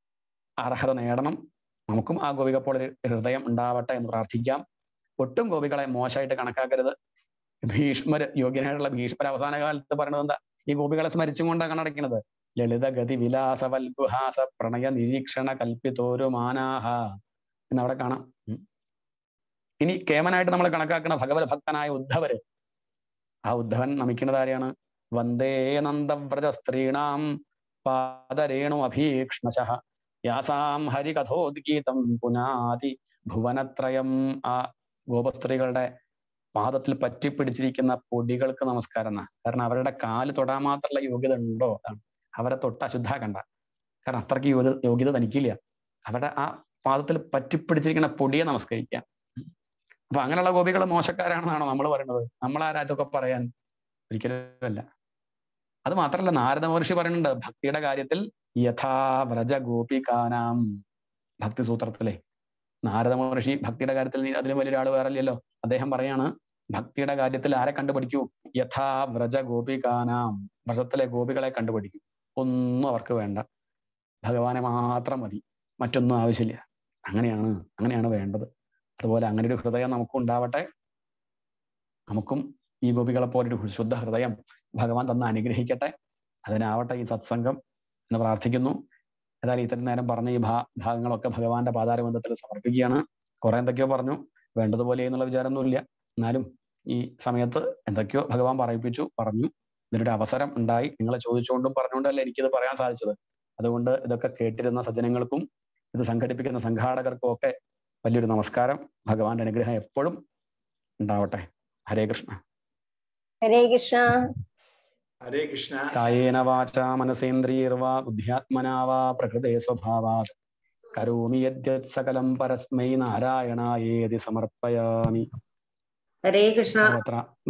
അർഹത നേടണം നമുക്കും ആ ഗോപിക പോലെ ഒരു ഹൃദയം ഉണ്ടാവട്ടെ എന്ന് പ്രാർത്ഥിക്കാം ഒട്ടും ഗോപികളെ മോശമായിട്ട് കണക്കാക്കരുത് ഭീഷ്മര് യോഗ്യനായിട്ടുള്ള ഭീഷ്മർ അവസാന കാലത്ത് പറയുന്നത് എന്താ ഈ ഗോപികളെ സ്മരിച്ചും കൊണ്ടാണ് കണടക്കുന്നത് ലളിതഗതി വിലാസ വൽഗുഹാസ പ്രണയ നിരീക്ഷണ കൽപ്പിതോരു മാനാഹ എന്നവിടെ കാണാം ഉം. ഇനി കേമനായിട്ട് നമ്മൾ കണക്കാക്കുന്ന ഭഗവത് ഭക്തനായ ഉദ്ധവര് ആ ഉദ്ധവൻ നമിക്കുന്നത് ആരെയാണ് വന്ദേ നന്ദവ്രജ സ്ത്രീണാം പാദരേണു അഭീക്ഷ്ണശ യാസാം ഹരികഥോദ്ഗീതം പുനാതി ഭുവനത്രയം ആ ഗോപസ്ത്രീകളുടെ പാദത്തിൽ പറ്റിപ്പിടിച്ചിരിക്കുന്ന പൊടികൾക്ക് നമസ്കാരം എന്നാ കാരണം അവരുടെ കാല് തൊടാൻ മാത്രമുള്ള യോഗ്യത ഉണ്ടോ അതാണ് അവരെ തൊട്ട് അശുദ്ധാക്കണ്ട കാരണം അത്രയ്ക്ക് യോഗ്യത യോഗ്യത തനിക്കില്ല അവരുടെ ആ പാദത്തിൽ പറ്റിപ്പിടിച്ചിരിക്കുന്ന പൊടിയെ നമസ്കരിക്കാം അപ്പൊ അങ്ങനെയുള്ള ഗോപികൾ മോശക്കാരാണെന്നാണോ നമ്മൾ പറയുന്നത് നമ്മളാരാ ഇതൊക്കെ പറയാൻ ഒരിക്കലും അല്ല അത് മാത്രമല്ല നാരദ മഹർഷി പറയുന്നുണ്ട് ഭക്തിയുടെ കാര്യത്തിൽ യഥാ വ്രജ ഗോപികാനാം ഭക്തി സൂത്രത്തിലെ നാരദ മഹർഷി ഭക്തിയുടെ കാര്യത്തിൽ നീ അതിലും വലിയൊരാൾ വേറെ ഇല്ലല്ലോ അദ്ദേഹം പറയാണ് ഭക്തിയുടെ കാര്യത്തിൽ ആരെ കണ്ടുപിടിക്കൂ യഥാ വ്രജ ഗോപികാനാം വ്രജത്തിലെ ഗോപികളെ കണ്ടുപിടിക്കൂ ഒന്നും അവർക്ക് വേണ്ട ഭഗവാനെ മാത്രം മതി മറ്റൊന്നും ആവശ്യമില്ല അങ്ങനെയാണ് അങ്ങനെയാണ് വേണ്ടത് അതുപോലെ അങ്ങനെ ഒരു ഹൃദയം നമുക്കും ഉണ്ടാവട്ടെ നമുക്കും ഈ ഗോപികളെ പോലെ ഒരു ശുദ്ധ ഹൃദയം ഭഗവാൻ തന്ന് അനുഗ്രഹിക്കട്ടെ അതിനാവട്ടെ ഈ സത്സംഗം എന്ന് പ്രാർത്ഥിക്കുന്നു ഏതായാലും ഇത്രയും നേരം പറഞ്ഞ ഈ ഭാ ഭാഗങ്ങളൊക്കെ ഭഗവാന്റെ പാതാരബന്ധത്തിൽ സമർപ്പിക്കുകയാണ് കുറെ എന്തൊക്കെയോ പറഞ്ഞു വേണ്ടതുപോലെ എന്നുള്ള വിചാരമൊന്നുമില്ല എന്നാലും ഈ സമയത്ത് എന്തൊക്കെയോ ഭഗവാൻ പറയിപ്പിച്ചു പറഞ്ഞു ഇതിനൊരു അവസരം ഉണ്ടായി നിങ്ങൾ ചോദിച്ചുകൊണ്ടും പറഞ്ഞുകൊണ്ടല്ല എനിക്കിത് പറയാൻ സാധിച്ചത് അതുകൊണ്ട് ഇതൊക്കെ കേട്ടിരുന്ന സജ്ജനങ്ങൾക്കും ഇത് സംഘടിപ്പിക്കുന്ന സംഘാടകർക്കും ഒക്കെ വലിയൊരു നമസ്കാരം ഭഗവാന്റെ അനുഗ്രഹം എപ്പോഴും ഉണ്ടാവട്ടെ ഹരേ കൃഷ്ണ ഹരേ കൃഷ്ണ ഹരേ കൃഷ്ണ കായേന വാച മനസേന്ദ്രിയർവാ ബുദ്ധ്യാത്മനാ വാ പ്രകൃതേ സ്വഭാവാത് കരോമി യദ്യത് സകലം പരസ്മൈ നാരായണായേതി സമർപ്പയാമി ഹരേ കൃഷ്ണ സർവത്ര